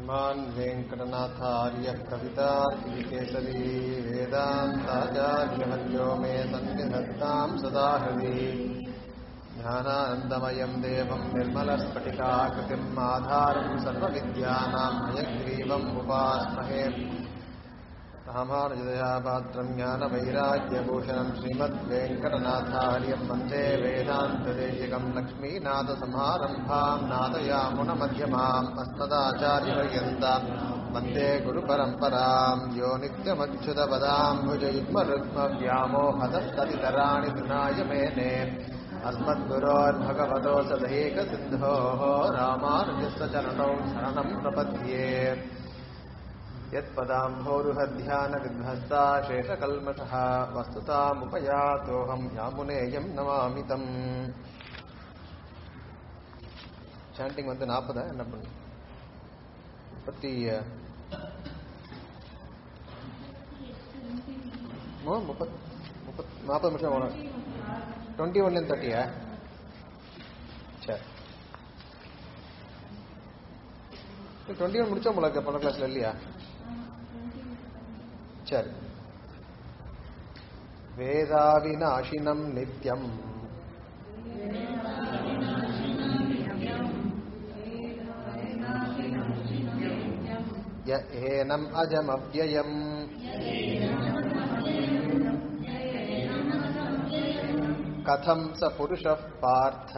श्रीमान् वेङ्कटनाथार्यः कवितार्किकेसरी वेदान्ताचार्यवर्यो मे सन्निधत्तां सदा हृदि ज्ञानानन्दमयं देवं निर्मलस्फटिकाकृतिम् आधारं सर्वविद्यानां हयग्रीवम् उपास्महे रामानुजदया पात्रं ज्ञानवैराग्यभूषणं श्रीमद्वेङ्कटनाथार्यं वन्दे वेदान्तदेशिकं लक्ष्मीनाथसमारम्भां नादयामुनमध्यमाम् अस्मदाचार्यपर्यन्तां वन्दे गुरुपरम्परां यो नित्यमच्युतपदाम्बुजयुग्मरुग्मव्यामोहदस्तदितराणि तृणाय मेने अस्मद्गुरोर्भगवतो सदैकसिन्धोः रामानुजस्य चरणौ शरणं प्रपद्ये यत्पदाम्भोरुहध्यानविध्वस्ता शेषकल्मषः वस्तुतामुपयातोऽहं यामुनेयं नमामि தம் சாண்டிங் வந்து நாற்பதா என்ன பண்ணு முப்பத்தி முப்பத் முப்பத் நாற்பது நிமிஷம் வரும் டுவெண்ட்டி ஒன்லேருந்து தேர்ட்டியா சரி டுவெண்ட்டி ஒன் முடிச்சா உங்களுக்கு பண்ண கிளாஸ்ல இல்லையா சரி வேதாவிநாசினம் நித்யம் ய ஏனம் அஜமவ்யயம் கதம் ச புருஷः பார்த்த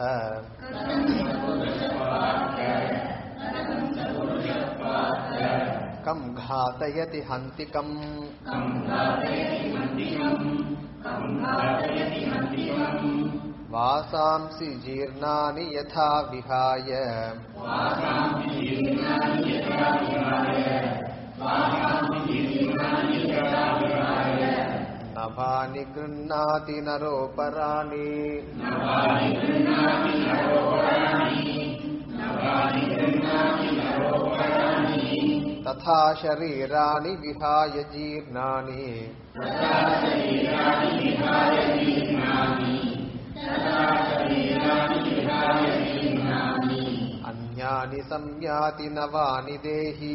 कं घातयति हन्तिकम् वासांसि जीर्णानि यथा विहाय नभानि गृह्णाति नरोपराणि तथा शरीराणि विहाय जीर्णानि अन्यानि संयाति नवानि देहि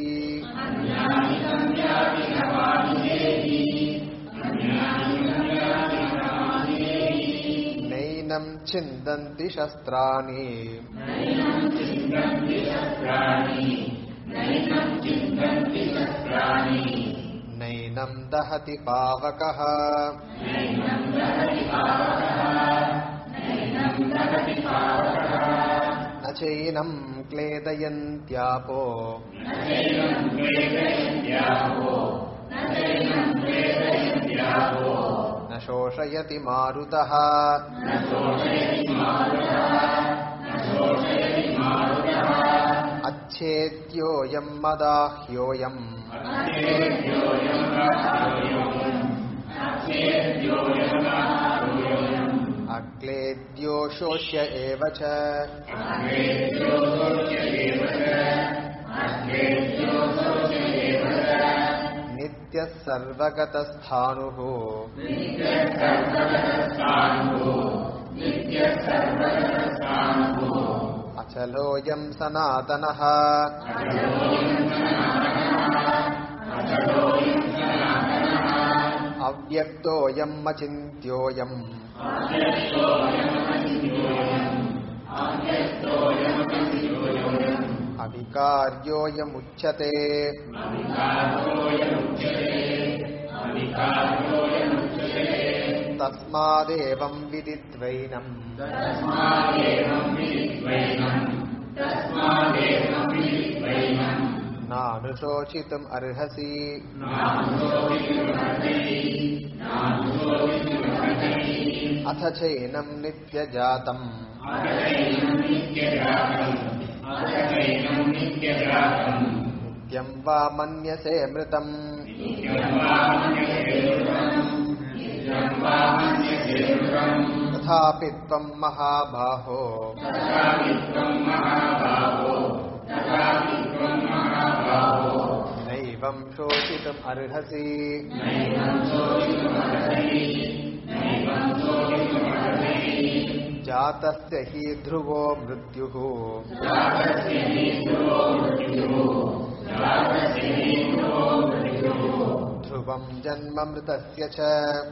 नैनं छिन्दन्ति शस्त्राणि नैनं दहति पावकः न चैनं क्लेदयन्त्यापो न शोषयति मारुतः अच्छेद्योऽयं मदाह्योऽयम् अक्लेद्यो शोष्य एव च नित्यः सर्वगतस्थाणुः अचलोऽयं सनातनः अव्यक्तोऽयम् अचिन्त्योऽयम् अविकार्योऽयमुच्यते तस्मादेवं विदित्वैनम् नानुशोचितुम् अर्हसि अथ चैनं नित्यजातम् नित्यं वा मन्यसे मृतम् तथापि त्वं महाबाहो नैवं शोचितुम् अर्हसि जातस्य हि ध्रुवो मृत्युः ध्रुवम् जन्ममृतस्य च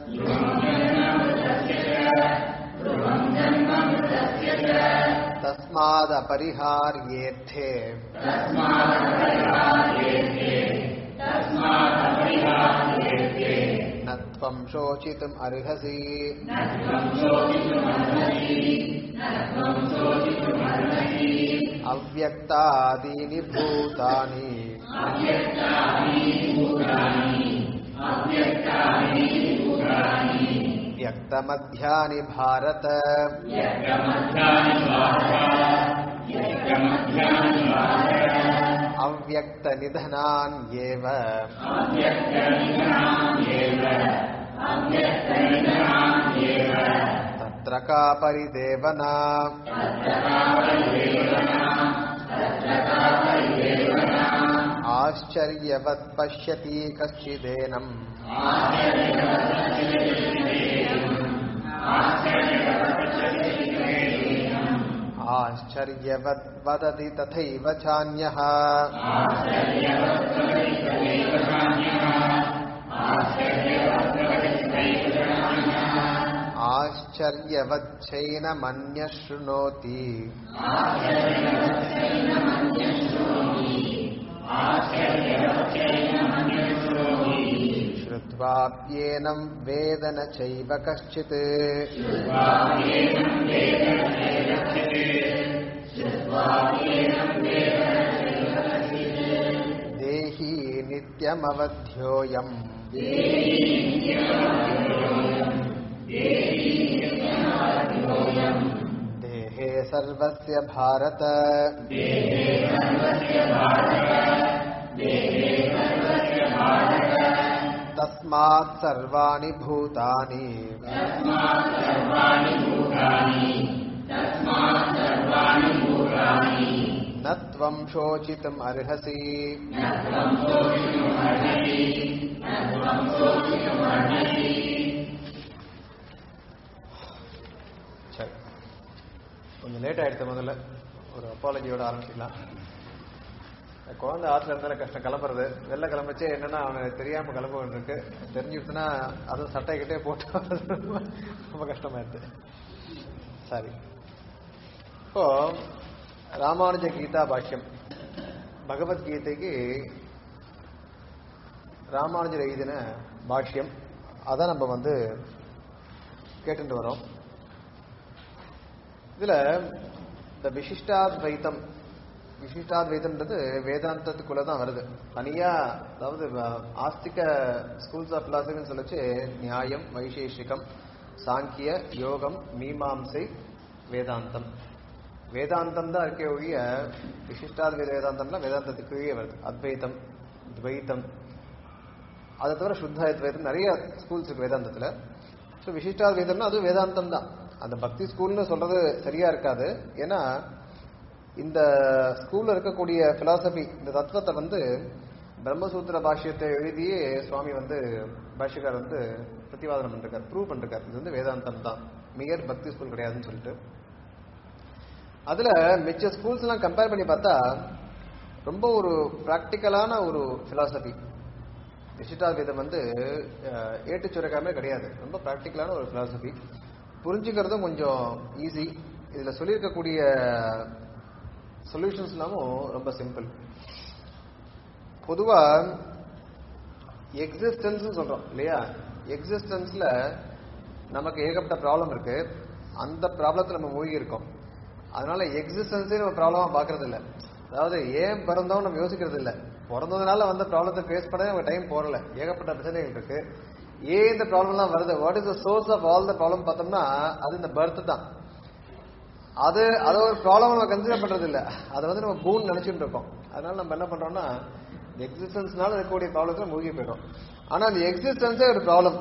तस्मादपरिहार्येऽर्थे न त्वं शोचितुम् अर्हसि अव्यक्तादीनि भूतानि व्यक्तमध्यानि भारत अव्यक्तनिधनान्येव तत्र का परिदेवना आश्चर्यवत् पश्यति कश्चिदेनम् आश्चर्यवत् वदति तथैव चान्यः आश्चर्यवच्चैनमन्यः शृणोति श्रुत्वाप्येनं वेद न चैव कश्चित् देही नित्यमवध्योऽयम् देहे सर्वस्य भारत तस्मात् सर्वाणि भूतानि न त्वं शोचितुम् अर्हसि சரி கொஞ்சம் லேட் ஆயிடுச்சு முதல்ல ஒரு அப்பாலஜியோட ஆரம்பிச்சிக்கலாம் இந்த குழந்தை ஆற்றுல இருந்தாலும் கஷ்டம் கிளம்புறது வெளில கிளம்பிச்சு என்னன்னா அவனுக்கு தெரியாம கிளம்ப வேண்டியிருக்கு தெரிஞ்சுடுச்சுன்னா அதுவும் சட்டை கிட்டே போட்டு வர்றது ரொம்ப கஷ்டமாயிடுது சரி இப்போ ராமானுஜ கீதா பாஷ்யம் பகவத்கீதைக்கு ராமானுஜர் எழுதின பாஷ்யம் அதை நம்ம வந்து கேட்டுட்டு வரோம் இதுல இந்த விசிஷ்டாத்வைத்தம் விசிஷ்டாத்வைத்தம்ன்றது வேதாந்தத்துக்குள்ள தான் வருது தனியா அதாவது அஹ், ஆஸ்திக ஸ்கூல்ஸ் ஆஃப் பிலாசபின்னு சொல்லிச்சு நியாயம் வைசேஷிகம் சாங்கிய யோகம் மீமாம்சை வேதாந்தம் வேதாந்தம் தான் இருக்கே ஒழிய விசிஷ்டாத்வைத வேதாந்தம்னா வேதாந்தத்துக்கு கீழே வருது அத்வைத்தம் துவைத்தம் அதை தவிர சுத்த அத்வைத்தம் நிறைய ஸ்கூல்ஸ் இருக்கு வேதாந்தத்துல ஸோ விசிஷ்டாத்வைதம்னா அது வேதாந்தம் தான் அந்த பக்தி ஸ்கூல்னு சொல்றது சரியா இருக்காது ஏன்னா இந்த ஸ்கூல்ல இருக்கக்கூடிய பிலாசபி இந்த தத்துவத்தை வந்து பிரம்மசூத்திர பாஷ்யத்தை எழுதியே சுவாமி வந்து பாஷ்யக்கார் வந்து பிரதிவாதனம் பண்ணிருக்கார் ப்ரூவ் பண்ணிருக்கார் இது வந்து வேதாந்தம் தான் மிகர் பக்தி ஸ்கூல் கிடையாதுன்னு சொல்லிட்டு அதுல மிச்ச ஸ்கூல்ஸ் எல்லாம் கம்பேர் பண்ணி பார்த்தா ரொம்ப ஒரு பிராக்டிக்கலான ஒரு பிலாசபி விசிட்டாத்வைதம் வந்து அஹ், ஏட்டுச் சுரக்காமே கிடையாது ரொம்ப பிராக்டிக்கலான ஒரு பிலாசபி புரிஞ்சுக்கிறதும் கொஞ்சம் ஈஸி இதுல சொல்லியிருக்கக்கூடிய சொல்யூஷன்ஸ் எல்லாமும் ரொம்ப சிம்பிள் பொதுவா எக்ஸிஸ்டன்ஸ் சொல்றோம் இல்லையா எக்ஸிஸ்டன்ஸ்ல நமக்கு ஏகப்பட்ட ப்ராப்ளம் இருக்கு அந்த ப்ராப்ளத்தை நம்ம மூழ்கி இருக்கோம் அதனால எக்ஸிஸ்டன்ஸே நம்ம ப்ராப்ளமா பாக்குறது இல்ல அதாவது ஏன் பிறந்தோம் நம்ம யோசிக்கிறது இல்ல பிறந்ததுனால வந்த ப்ராப்ளத்தை ஃபேஸ் பண்ண நம்ம டைம் போறல ஏகப்பட்ட பிரச்சனைகள் இருக்கு ஏன் இந்த ப்ராப்ளம்லாம் வருது what is the source of all the problem பார்த்தோம்னா அது இந்த பர்த் தான் அது அதை ஒரு ப்ராப்ளம் நம்ம கன்சிடர் பண்றது இல்ல அதை வந்து நம்ம பூன் நினைச்சிட்டு இருக்கோம் அதனால நம்ம என்ன பண்றோம்னா எக்ஸிஸ்டன்ஸ்னால இருக்கக்கூடிய ப்ராப்ளத்துல மூழ்கி போயிடும் ஆனா அந்த எக்ஸிஸ்டன்ஸே ஒரு ப்ராப்ளம்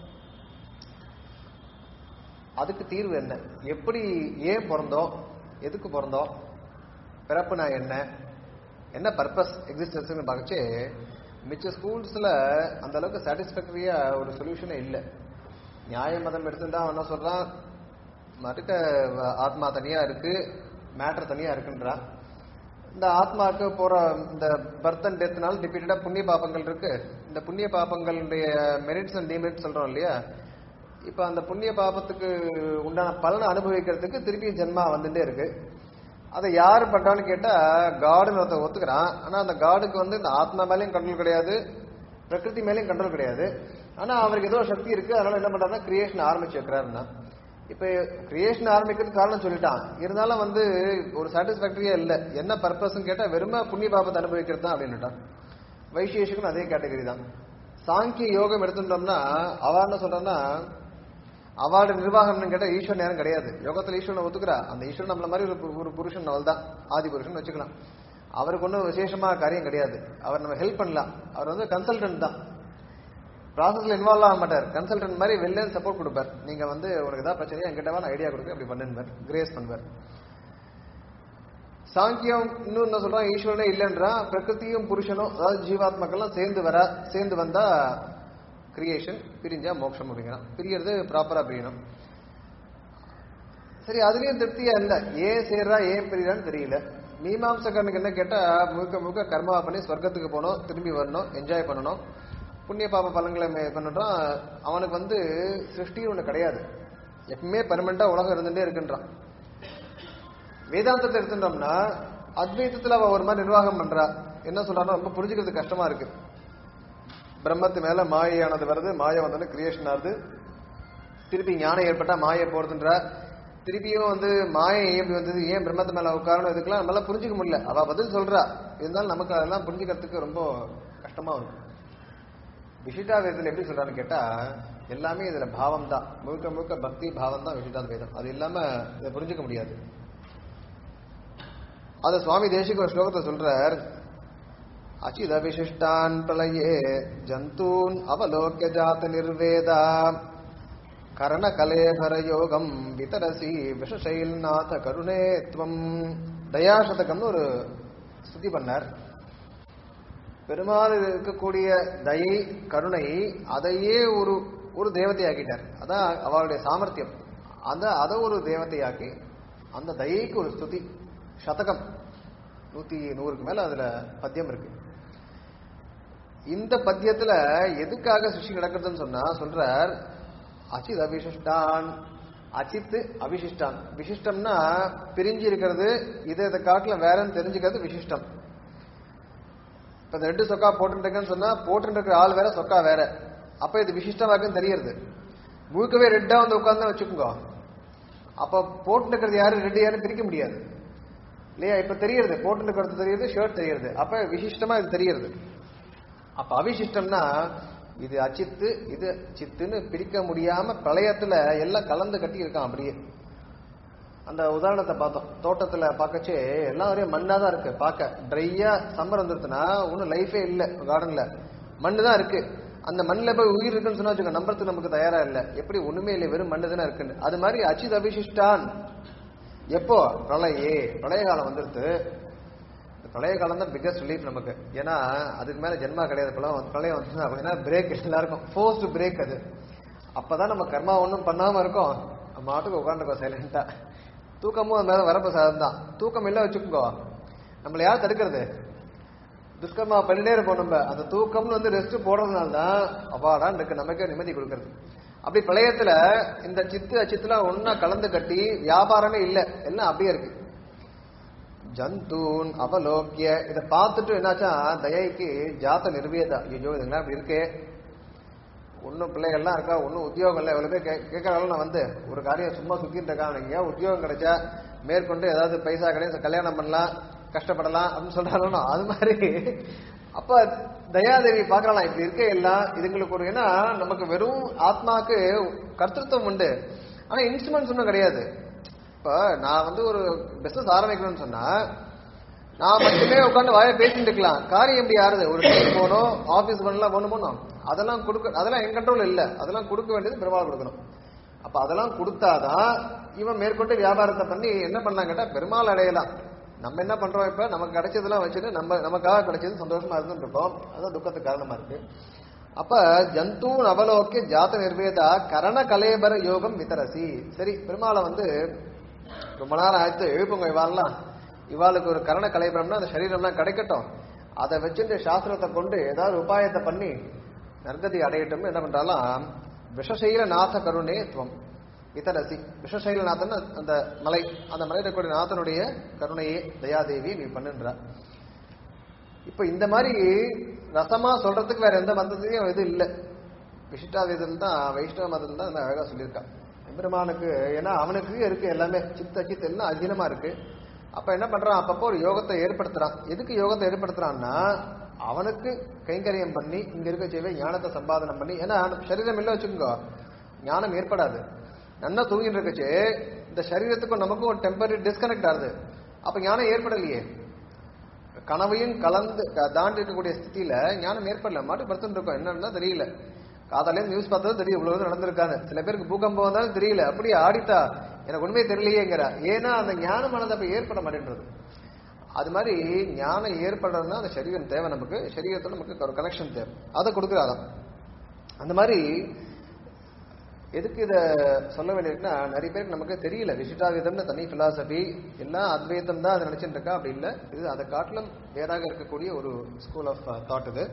அதுக்கு தீர்வு என்ன எப்படி ஏன் பிறந்தோம் எதுக்கு பிறந்தோம் பிறப்புனா என்ன என்ன பர்பஸ் எக்ஸிஸ்டன்ஸ்னு பார்க்கச்சு மிச்ச ஸ்கூல்ஸ்ல அந்த அளவுக்கு சாட்டிஸ்ஃபேக்டரியா ஒரு சொல்யூஷனே இல்லை நியாய மதம் எடுத்துட்டா அவன் என்ன சொல்றான் மறுக்க ஆத்மா தனியா இருக்கு மேட்டர் தனியா இருக்குன்றான் இந்த ஆத்மாவுக்கு போற இந்த பர்த் அண்ட் டெத்னால ரிப்பீட்டடா புண்ணிய பாபங்கள் இருக்கு இந்த புண்ணிய பாபங்களுடைய மெரிட்ஸ் அண்ட் டிமெரிட்ஸ் சொல்றோம் இல்லையா இப்ப அந்த புண்ணிய பாபத்துக்கு உண்டான பலனை அனுபவிக்கிறதுக்கு திருப்பி ஜென்மா வந்துட்டே இருக்கு அதை யார் பண்றான்னு கேட்டா காடுன்னு ஒருத்தன் ஒத்துக்கிறான் ஆனா அந்த காடுக்கு வந்து இந்த ஆத்மா மேலேயும் கண்ட்ரோல் கிடையாது பிரகிருதி மேலேயும் கண்ட்ரோல் கிடையாது ஆனா அவருக்கு ஏதோ சக்தி இருக்கு அதனால என்ன பண்றாருன்னா கிரியேஷன் ஆரம்பிச்சு வைக்கிறாருன்னா இப்ப கிரியேஷன் ஆரம்பிக்கிறதுக்கு காரணம் சொல்லிட்டான் இருந்தாலும் வந்து ஒரு சாட்டிஸ்பாக்டரியா இல்ல என்ன பர்பஸ்ன்னு கேட்டா வெறும புண்ணிய பாபத்தை அனுபவிக்கிறது தான் அப்படின்னுட்டான் வைசேஷிக்கும் அதே கேட்டகரி தான் சாங்கிய யோகம் எடுத்துட்டோம்னா அவ என்ன சொல்றான்னா அவளோட நிர்வாகம்னு கேட்டா ஈஸ்வரன் நேரம் கிடையாது யோகத்துல ஈஸ்வரனை ஒத்துக்கிறா அந்த ஈஸ்வரன் நம்மள மாதிரி ஒரு பு- ஒரு புருஷன் அவள் தான் ஆதி புருஷன் வச்சுக்கலாம் அவருக்கு ஒன்றும் விசேஷமா காரியம் கிடையாது அவர் நம்ம ஹெல்ப் பண்ணலாம் அவர் வந்து கன்சல்டன்ட் தான் ப்ராசஸ்ல இன்வால்வ் ஆக மாட்டார் கன்சல்டன்ட் மாதிரி வெளில சப்போர்ட் கொடுப்பார் நீங்க வந்து உனக்கு ஏதாவது பிரச்சனையா என்கிட்ட நான் ஐடியா கொடுக்க அப்படி பண்ணுவார் கிரேஸ் பண்ணுவார் சாங்கியம் இன்னும் என்ன சொல்றான் ஈஸ்வரனே இல்லைன்றான் பிரகிருதியும் புருஷனும் அதாவது ஜீவாத்மக்கெல்லாம் சேர்ந்து வர சேர்ந்து வந்தா கிரியேஷன் பிரிஞ்சா மோட்சம் அப்படிங்கிறான் பிரியறது ப்ராப்பரா பிரியணும் சரி அதுலயும் திருப்தியா இல்ல ஏன் சேர்றா ஏன் பிரியறான்னு தெரியல மீமாம்சகனுக்கு என்ன கேட்டா முழுக்க முழுக்க கர்மாவை பண்ணி சொர்க்கத்துக்கு போகணும் திரும்பி வரணும் என்ஜாய் பண்ணணும் புண்ணிய பாப பலன்களை மே- பண்ணட்டும் அவனுக்கு வந்து சிருஷ்டி ஒண்ணு கிடையாது எப்பவுமே பர்மனண்டா உலகம் இருந்துட்டே இருக்குன்றான் வேதாந்தத்தை எடுத்துட்டோம்னா அத்வைத்தத்துல அவ ஒரு மாதிரி நிர்வாகம் பண்றா என்ன சொல்றான்னா ரொம்ப புரிஞ்சுக்கிறது கஷ்டமா இருக்கு பிரம்மத்து மேல மாயையானது வருது மாயை வந்தோடனே கிரியேஷன் ஆகுது திருப்பி ஞானம் ஏற்பட்டா மாயை போறதுன்றா திருப்பியும் வந்து மாயை எப்படி வந்தது ஏன் பிரம்மத்து மேல உட்காரணும் இதுக்கெல்லாம் நம்மளால புரிஞ்சுக்க முடியல அவ பதில் சொல்றா இருந்தாலும் நமக்கு அதெல்லாம் புரிஞ்சுக்கிறதுக்கு ரொம்ப கஷ்டமா இருக்கும் விசிட்டாவேதத்தில் எப்படி சொல்றான்னு கேட்டா எல்லாமே இதுல பாவம் தான் முழுக்க முழுக்க பக்தி பாவம் தான் விசிட்டாத்வைதம் அது இல்லாம இதை புரிஞ்சுக்க முடியாது அது சுவாமி தேசிக ஒரு ஸ்லோகத்தை சொல்றார் அச்சித விசிஷ்டான் பிரளயே ஜந்தூன் அவலோக்கிய ஜாத நிர்வேதா கரண கலேபர யோகம் விதரசி விஷசைல்நாத கருணே துவம் தயாசதகம்னு ஒரு ஸ்துதி பண்ணார் பெருமாள் இருக்கக்கூடிய தயை கருணை அதையே ஒரு ஒரு தேவதையாக்கிட்டார் அதான் அவளுடைய சாமர்த்தியம் அந்த அதை ஒரு தேவதையாக்கி அந்த தயைக்கு ஒரு ஸ்துதி சதகம் நூத்தி நூறுக்கு மேல அதுல பத்தியம் இருக்கு இந்த பத்தியத்துல எதுக்காக சிருஷ்டி நடக்கிறதுன்னு சொன்னா சொல்றார் அச்சித் அவிசிஷ்டான் அச்சித்து அவிசிஷ்டான் விசிஷ்டம்னா பிரிஞ்சு இருக்கிறது இதை இதை காட்டுல வேறன்னு தெரிஞ்சுக்கிறது விசிஷ்டம் இப்ப இந்த ரெண்டு சொக்கா போட்டுருக்கேன்னு சொன்னா போட்டுருக்கிற ஆள் வேற சொக்கா வேற அப்ப இது விசிஷ்டமாக்குன்னு தெரியறது முழுக்கவே ரெட்டா வந்து உட்கார்ந்து வச்சுக்கோங்க அப்ப போட்டுருக்கிறது யாரு ரெட்டு யாருன்னு பிரிக்க முடியாது இல்லையா இப்ப தெரியறது போட்டுருக்கிறது தெரியுது ஷர்ட் தெரியுது அப்ப விசிஷ்டமா இது தெரியறது அப்ப அவிசிஷ்டம்னா இது அச்சித்து இது சித்துன்னு பிரிக்க முடியாம பிரளயத்துல எல்லாம் கலந்து கட்டி இருக்கான் அப்படியே அந்த உதாரணத்தை பார்த்தோம் தோட்டத்துல பார்க்கச்சே எல்லாம் ஒரே மண்ணா தான் இருக்கு பார்க்க ட்ரையா சம்மர் வந்துருச்சுன்னா ஒன்றும் லைஃபே இல்லை கார்டன்ல மண்ணு தான் இருக்கு அந்த மண்ணில் போய் உயிர் இருக்குன்னு சொன்னா வச்சுக்கோ நம்புறதுக்கு நமக்கு தயாரா இல்லை எப்படி ஒண்ணுமே இல்லை வெறும் மண்ணு தானே இருக்குன்னு அது மாதிரி அச்சித் அபிஷிஷ்டான் எப்போ பிரளயே பிரளய காலம் வந்துருது இந்த பிரளய காலம் தான் பிக்கஸ்ட் ரிலீஃப் நமக்கு ஏன்னா அதுக்கு மேல ஜென்மா கிடையாது பிரளயம் பிரளயம் வந்துச்சுன்னா அப்படின்னா பிரேக் எல்லாருக்கும் ஃபோர்ஸ்ட் பிரேக் அது அப்பதான் நம்ம கர்மா ஒன்றும் பண்ணாம இருக்கோம் நம்ம மாட்டுக்கு உட்காந்துருக்கோம் சைலண்டா தூக்கமும் அது மேல வரப்பு சாதம் தான் தூக்கம் இல்லை வச்சுக்கோங்க நம்மளை யார் தடுக்கிறது துஷ்கர்மா பண்ணிட்டே இருப்போம் நம்ம அந்த தூக்கம்னு வந்து ரெஸ்ட் போடுறதுனால தான் அப்பாடான் இருக்கு நமக்கே நிம்மதி கொடுக்கறது அப்படி பிரளயத்துல இந்த சித்து அச்சித்துலாம் ஒன்னா கலந்து கட்டி வியாபாரமே இல்லை எல்லாம் அப்படியே இருக்கு ஜந்தூன் அவலோக்கிய இதை பார்த்துட்டு என்னாச்சா தயைக்கு ஜாத்த நிர்வேதா ஐயோ இதுங்களாம் அப்படி இருக்கே ஒன்றும் பிள்ளைகள்லாம் இருக்கா ஒன்றும் உத்தியோகம் இல்லை எவ்வளோ பேர் கேட்கறாலும் நான் வந்து ஒரு காரியம் சும்மா சுத்திட்டு இருக்கான் எனக்கு ஏன் உத்தியோகம் கிடைச்சா மேற்கொண்டு ஏதாவது பைசா கிடையாது கல்யாணம் பண்ணலாம் கஷ்டப்படலாம் அப்படின்னு சொல்றாலும் அது மாதிரி அப்ப தயாதேவி பார்க்கலாம் இப்படி இருக்க எல்லாம் இதுங்களுக்கு ஒரு ஏன்னா நமக்கு வெறும் ஆத்மாக்கு கர்த்தத்துவம் உண்டு ஆனா இன்ஸ்ட்ருமெண்ட்ஸ் ஒன்றும் கிடையாது இப்ப நான் வந்து ஒரு பிசினஸ் ஆரம்பிக்கணும்னு சொன்னா நான் மட்டுமே உட்காந்து வாயை பேசிட்டு இருக்கலாம் காரியம் எப்படி யாருது ஒரு டீம் போகணும் ஆபீஸ் பண்ணலாம் போகணும் போனோம் அதெல்லாம் கொடுக்க அதெல்லாம் என் கண்ட்ரோல் இல்ல அதெல்லாம் கொடுக்க வேண்டியது பெருமாள் கொடுக்கணும் அப்ப அதெல்லாம் கொடுத்தாதான் இவன் மேற்கொண்டு வியாபாரத்தை பண்ணி என்ன பண்ணலாம் கேட்டா பெருமாள் அடையலாம் நம்ம என்ன பண்றோம் இப்ப நமக்கு கிடைச்சதெல்லாம் வச்சுட்டு நம்ம நமக்காக கிடைச்சது சந்தோஷமா இருந்துட்டு இருக்கோம் அதான் துக்கத்துக்கு காரணமா இருக்கு அப்ப ஜந்து நவலோக்கிய ஜாத நிர்வேதா கரண கலேபர யோகம் விதரசி சரி பெருமாளை வந்து ரொம்ப நேரம் ஆயிடுத்து எழுப்புங்க வரலாம் இவாளுக்கு ஒரு கரண கலைபுரம்னா அந்த சரீரம்லாம் கிடைக்கட்டும் அதை வச்சுட்டு சாஸ்திரத்தை கொண்டு ஏதாவது உபாயத்தை பண்ணி நற்கதி அடையட்டும்னு என்ன பண்றாலாம் விஷசைல நாத கருணே துவம் இதரசி விஷசைலநாதன் அந்த மலை அந்த மலையில் இருக்கக்கூடிய நாதனுடைய கருணையே தயாதேவி நீ பண்ணுன்றா இப்ப இந்த மாதிரி ரசமா சொல்றதுக்கு வேற எந்த மதத்தையும் இது இல்லை விசிஷ்டாவேதம் தான் வைஷ்ணவ மதம் தான் அந்த அழகா சொல்லியிருக்கான் எம்பெருமானுக்கு ஏன்னா அவனுக்கு இருக்கு எல்லாமே சித்த சித்த எல்லாம் அதிகமா இருக்கு அப்ப என்ன பண்றான் அப்பப்போ ஒரு யோகத்தை ஏற்படுத்துறான் எதுக்கு யோகத்தை ஏற்படுத்துறான்னா அவனுக்கு கைங்கரியம் பண்ணி இங்க இருக்க செய்வே ஞானத்தை சம்பாதனம் பண்ணி ஏன்னா சரீரம் இல்லை வச்சுக்கோங்க ஞானம் ஏற்படாது நல்லா தூங்கிட்டு இருக்கச்சு இந்த சரீரத்துக்கும் நமக்கும் ஒரு டெம்பரரி டிஸ்கனெக்ட் ஆகுது அப்ப ஞானம் ஏற்படலையே கனவையும் கலந்து க- தாண்டி இருக்கக்கூடிய ஸ்திதியில ஞானம் ஏற்படல மாட்டு படுத்துட்டு இருக்கோம் என்னன்னா தெரியல காதாலே நியூஸ் பார்த்ததும் தெரியும் இவ்வளவு தூரம் நடந்திருக்காங்க சில பேருக்கு பூகம்பம் வந்தாலும் தெரியல அப்படியே ஆடிட்டா எனக்கு உண்மையே தெரியலையேங்கிற ஏன்னா அந்த ஞானமானது அப்ப ஏற்பட மாட்டேன்றது அது மாதிரி ஞானம் ஏற்படுறதுனா அந்த சரீரம் தேவை நமக்கு சரீரத்தோட நமக்கு ஒரு கனெக்ஷன் தேவை அதை கொடுக்குறாராம் அந்த மாதிரி எதுக்கு இத சொல்ல வேண்டியிருக்குன்னா நிறைய பேருக்கு நமக்கு தெரியல விசிட்டாவிதம்னு தனி பிலாசபி எல்லாம் அத்வைதம் தான் அதை நினைச்சிட்டு இருக்கா அப்படி இல்லை இது அதை காட்டிலும் வேறாக இருக்கக்கூடிய ஒரு ஸ்கூல் ஆஃப் தாட் இது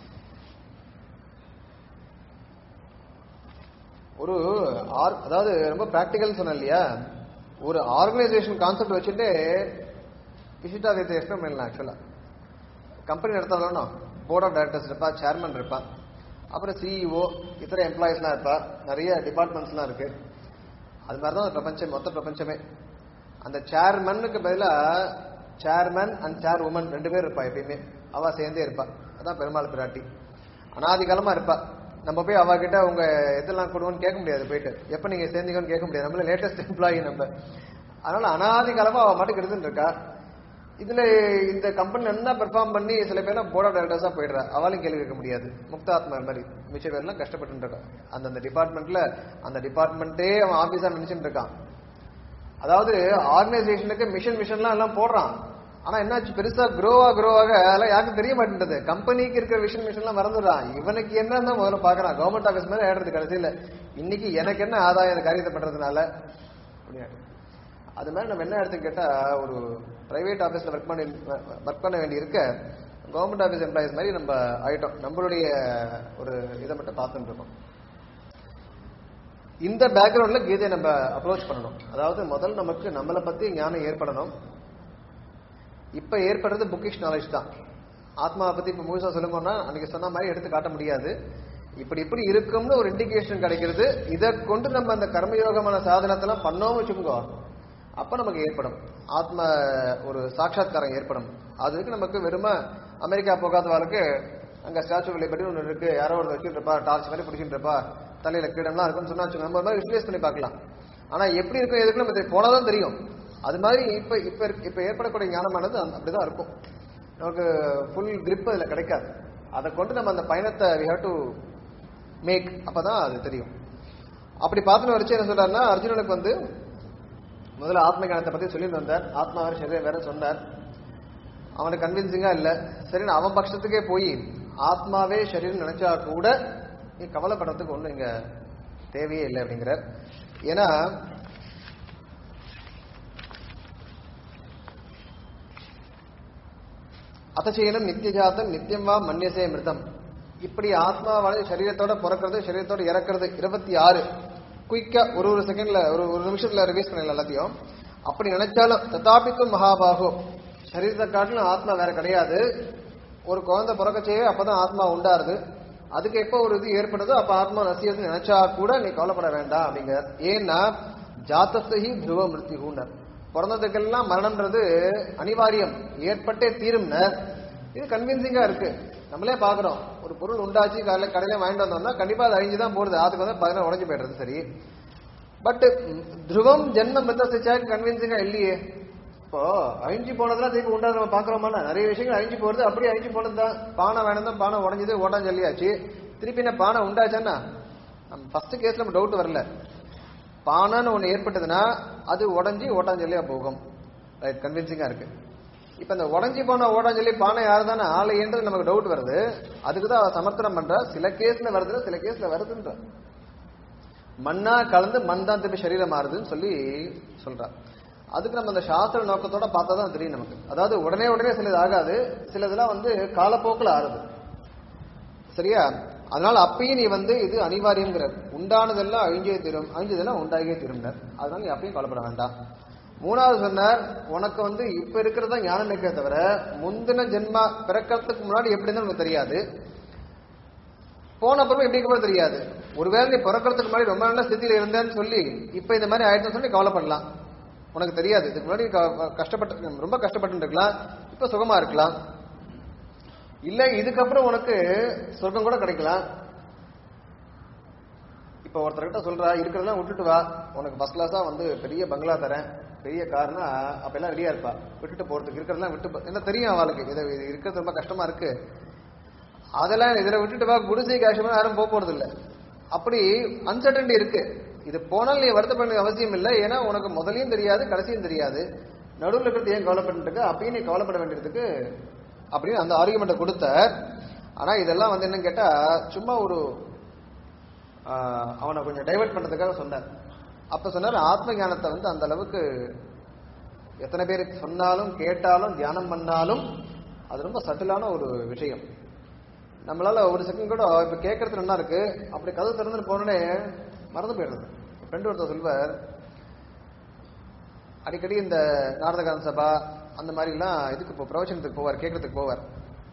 ஒரு ஆர் அதாவது ரொம்ப ப்ராக்டிக்கல் சொன்னேன் இல்லையா ஒரு ஆர்கனைசேஷன் கான்செப்ட் வச்சுட்டு விசிட்டாவியத்தை எக்ஸ்பிளைன் பண்ணலாம் ஆக்சுவலா கம்பெனி நடத்தலாம் போர்ட் ஆஃப் டைரக்டர்ஸ் இருப்பா சேர்மன் இருப்பா அப்புறம் சிஇஓ இத்தனை எம்ப்ளாயிஸ்லாம் இருப்பா நிறைய டிபார்ட்மெண்ட்ஸ்லாம் இருக்கு அது மாதிரி தான் பிரபஞ்சம் மொத்த பிரபஞ்சமே அந்த சேர்மனுக்கு பதிலாக சேர்மன் அண்ட் சேர் உமன் ரெண்டு பேர் இருப்பா எப்பயுமே அவ சேர்ந்தே இருப்பா அதான் பெருமாள் பிராட்டி அனாதி காலமா இருப்பா நம்ம போய் அவ கிட்ட உங்க இதெல்லாம் கொடுவோன்னு கேட்க முடியாது போயிட்டு எப்ப நீங்க சேர்ந்தீங்கன்னு கேட்க முடியாது நம்மள லேட்டஸ்ட் எம்ப்ளாயி நம்ம அதனால அனாதி காலமா அவ மட்டும் இருந்துட்டு இருக்கா இதுல இந்த கம்பெனி நல்லா பெர்ஃபார்ம் பண்ணி சில பேர்லாம் போர்ட் ஆஃப் டைரக்டர்ஸா போயிடுறா அவளையும் கேள்வி கேட்க முடியாது முக்தாத்மா மாதிரி மிச்ச பேர்லாம் கஷ்டப்பட்டு இருக்கான் அந்தந்த டிபார்ட்மெண்ட்ல அந்த டிபார்ட்மெண்ட்டே அவன் ஆபீஸா நினைச்சுட்டு இருக்கான் அதாவது ஆர்கனைசேஷனுக்கு மிஷன் மிஷன்லாம் எல்லாம் போடுறான் ஆனா என்னாச்சு பெருசா குரோவா குரோவாக அதெல்லாம் யாருக்கும் தெரிய மாட்டேன்றது கம்பெனிக்கு இருக்கிற விஷன் மிஷன்லாம் மறந்துடுறான் இவனுக்கு என்னன்னு முதல்ல பாக்குறான் கவர்மெண்ட் ஆபீஸ் மாதிரி ஆயிடுறது கடைசியில இன்னைக்கு எனக்கு என்ன ஆதாயம் இந்த காரியத்தை பண்றதுனால அப்படின்னு அது மாதிரி நம்ம என்ன எடுத்து கேட்டா ஒரு பிரைவேட் ஆபீஸ்ல ஒர்க் பண்ணி ஒர்க் பண்ண வேண்டி இருக்க கவர்மெண்ட் ஆபீஸ் எம்ப்ளாயிஸ் மாதிரி நம்ம ஆயிட்டோம் நம்மளுடைய ஒரு இதை மட்டும் பார்த்துட்டு இருக்கோம் இந்த பேக்ரவுண்ட்ல கீதையை நம்ம அப்ரோச் பண்ணணும் அதாவது முதல்ல நமக்கு நம்மளை பத்தி ஞானம் ஏற்படணும் இப்ப ஏற்படுறது புக்கிஷ் நாலேஜ் தான் ஆத்மாவை பத்தி இப்ப முழுசா சொல்லுங்கன்னா அன்னைக்கு சொன்ன மாதிரி எடுத்து காட்ட முடியாது இப்படி இப்படி இருக்கும்னு ஒரு இண்டிகேஷன் கிடைக்கிறது இதை கொண்டு நம்ம அந்த கர்மயோகமான சாதனத்தெல்லாம் பண்ணோம் வச்சுக்கோங்க அப்ப நமக்கு ஏற்படும் ஆத்ம ஒரு சாட்சாத்காரம் ஏற்படும் அதுக்கு நமக்கு வெறும அமெரிக்கா போகாதவாளுக்கு அங்க ஸ்டாச்சு படி ஒன்று இருக்கு யாரோ ஒருத்தர் வச்சுட்டு இருப்பா டார்ச் மாதிரி பிடிச்சிட்டு இருப்பா தலையில கீழம்லாம் இருக்குன்னு சொன்னா வச்சுக்கோங்க. நம்ம ஒரு மாதிரி விசுவலைஸ் பண்ணி பார்க்கலாம் ஆனா எப்படி இருக்கும் எதுக்கு நம்ம தெரி- போனாதான் தெரியும் அது மாதிரி இப்ப இப்ப இருக்க- இப்ப ஏற்படக்கூடிய ஞானமானது அந்த- அப்படிதான் இருக்கும் நமக்கு ஃபுல் grip அதுல கிடைக்காது அதை கொண்டு நம்ம அந்த பயணத்தை we have to மேக் அப்பதான் அது தெரியும் அப்படி பார்த்துன்னு வச்சு என்ன சொல்றாருன்னா அர்ஜுனனுக்கு வந்து முதல்ல ஆத்ம ஞானத்தை பத்தி சொல்லிட்டு வந்தார் ஆத்மா வேற சரீரம் வேற சொன்னார் அவனுக்கு கன்வின்சிங்கா இல்ல சரி நான் அவன் பட்சத்துக்கே போய் ஆத்மாவே சரீரம் நினைச்சா கூட நீ கவலைப்படுறதுக்கு ஒண்ணும் இங்க தேவையே இல்லை அப்படிங்கிறார் ஏன்னா அத்தசீனம் நித்தியஜாத்தம் நித்தியம் வா மன்யசே மிருதம் இப்படி ஆத்மாவானது சரீரத்தோட பிறக்கிறது சரீரத்தோட இறக்கிறது இருபத்தி ஆறு குயிக்கா ஒரு ஒரு செகண்ட்ல ஒரு ஒரு நிமிஷத்துல ரிவைஸ் பண்ணல எல்லாத்தையும் அப்படி நினைச்சாலும் ததாபிக்கும் மகாபாகு சரீரத்தை காட்டிலும் ஆத்மா வேற கிடையாது ஒரு குழந்தை பிறக்கச்சேவே அப்பதான் ஆத்மா உண்டாருது அதுக்கு எப்போ ஒரு இது ஏற்படுதோ அப்ப ஆத்மா நசியது நினைச்சா கூட நீ கவலைப்பட வேண்டாம் அப்படிங்கிற ஏன்னா ஜாத்தஸ்தகி துருவ மிருத்யுகுன்னர் பிறந்ததுக்கெல்லாம் மரணம்ன்றது அனிவாரியம் ஏற்பட்டே தீரும்னர் இது கன்வின்சிங்கா இருக்கு நம்மளே பாக்குறோம் ஒரு பொருள் உண்டாச்சு காலையில கடையில வாங்கிட்டு வந்தோம்னா கண்டிப்பா அது அழிஞ்சு தான் போடுது அதுக்கு வந்து பதினாறு உடஞ்சு போயிடுறது சரி பட் துருவம் ஜென்மம் மிருத்தசிச்சாக்கு கன்வின்சிங்கா இல்லையே இப்போ அழிஞ்சு போனதெல்லாம் திருப்பி உண்டாது நம்ம பாக்குறோமா நிறைய விஷயங்கள் அழிஞ்சு போறது அப்படியே அழிஞ்சு போனது தான் பானை வேணும் தான் பானை உடஞ்சது ஓட்டான் சொல்லியாச்சு திருப்பி என்ன பானை உண்டாச்சான்னா நம்ம ஃபர்ஸ்ட் கேஸ்ல நம்ம டவுட் வரல பானைன்னு ஒண்ணு ஏற்பட்டதுன்னா அது உடஞ்சி ஓட்டாஞ்சொல்லியா போகும் ரைட் கன்வின்சிங்கா இருக்கு இப்ப இந்த உடஞ்சி போன ஓட்டாஞ்சொல்லி பானை யாரு தானே ஆலைன்றது நமக்கு டவுட் வருது அதுக்கு தான் அவ சமர்த்தனம் பண்றா சில கேஸ்ல வருது சில கேஸ்ல வருதுன்ற மண்ணா கலந்து மண் தான் திருப்பி சரீரம் மாறுதுன்னு சொல்லி சொல்றா அதுக்கு நம்ம அந்த சாஸ்திர நோக்கத்தோட பார்த்தா தான் தெரியும் நமக்கு அதாவது உடனே உடனே சிலது ஆகாது சிலதெல்லாம் வந்து காலப்போக்கில் ஆறுது சரியா அதனால அப்பயும் நீ வந்து இது அனிவாரியம்ங்கிறார் உண்டானதெல்லாம் அழிஞ்சே தீரும் அழிஞ்சதெல்லாம் உண்டாகியே திரும்பினார் அதனால நீ அப்பயும் கவலைப்பட வேண்டாம் மூணாவது சொன்னார் உனக்கு வந்து இப்ப இருக்கிறது தான் ஞானம் இருக்கே தவிர முந்தின ஜென்மா பிறக்கிறதுக்கு முன்னாடி எப்படி இருந்தாலும் உனக்கு தெரியாது போன அப்புறமா எப்படி கூட தெரியாது ஒருவேளை நீ பிறக்கிறதுக்கு முன்னாடி ரொம்ப நல்ல ஸ்திதியில இருந்தேன்னு சொல்லி இப்ப இந்த மாதிரி ஆயிடுச்சுன்னு சொல்லி கவலைப்படலாம் உனக்கு தெரியாது இதுக்கு முன்னாடி க- கஷ்டப்பட்டு ரொம்ப கஷ்டப்பட்டு இருக்கலாம் இப்ப சுகமா இருக்கலாம் இல்ல இதுக்கப்புறம் உனக்கு சொர்க்கம் கூட கிடைக்கலாம் இப்ப ஒருத்தர்கிட்ட சொல்றா இருக்கிறதெல்லாம் விட்டுட்டு வா உனக்கு ஃபர்ஸ்ட் கிளாஸா வந்து பெரிய பங்களா தரேன் பெரிய கார்னா அப்ப எல்லாம் ரெடியா இருப்பா விட்டுட்டு போறதுக்கு இருக்கிறதெல்லாம் விட்டு போ- என்ன தெரியும் அவளுக்கு இது இது இருக்கிறது ரொம்ப கஷ்டமா இருக்கு அதெல்லாம் இதுல விட்டுட்டு வா குடிசை காஷ்மீர் யாரும் போக போறது இல்ல அப்படி அன்சர்டன்டி இருக்கு இது போனால் நீ வருத்தப்பட வேண்டிய அவசியம் இல்லை ஏன்னா உனக்கு முதலையும் தெரியாது கடைசியும் தெரியாது நடுவில் இருக்கிறது ஏன் கவலைப்பட்டு இருக்க அப்பயும் நீ கவலைப்பட வேண்டியதுக்கு அப்படின்னு அந்த ஆர்குமெண்ட்டை கொடுத்த ஆனா இதெல்லாம் வந்து என்னன்னு கேட்டா சும்மா ஒரு ஆஹ், அவனை கொஞ்சம் டைவர்ட் பண்றதுக்காக சொன்னார் அப்ப சொன்னார் ஆத்ம ஞானத்தை வந்து அந்த அளவுக்கு எத்தனை பேருக்கு சொன்னாலும் கேட்டாலும் தியானம் பண்ணாலும் அது ரொம்ப சட்டிலான ஒரு விஷயம் நம்மளால ஒரு செகண்ட் கூட இப்ப கேட்கறது நல்லா இருக்கு அப்படி கதவு திறந்துட்டு போனோடனே மறந்து போயிடுறது ஃப்ரெண்டு ஒருத்தர் சொல்வார் அடிக்கடி இந்த நாரதகாந்த சபா அந்த மாதிரி எல்லாம் இதுக்கு போ பிரவச்சனத்துக்கு போவார் கேட்கறதுக்கு போவார்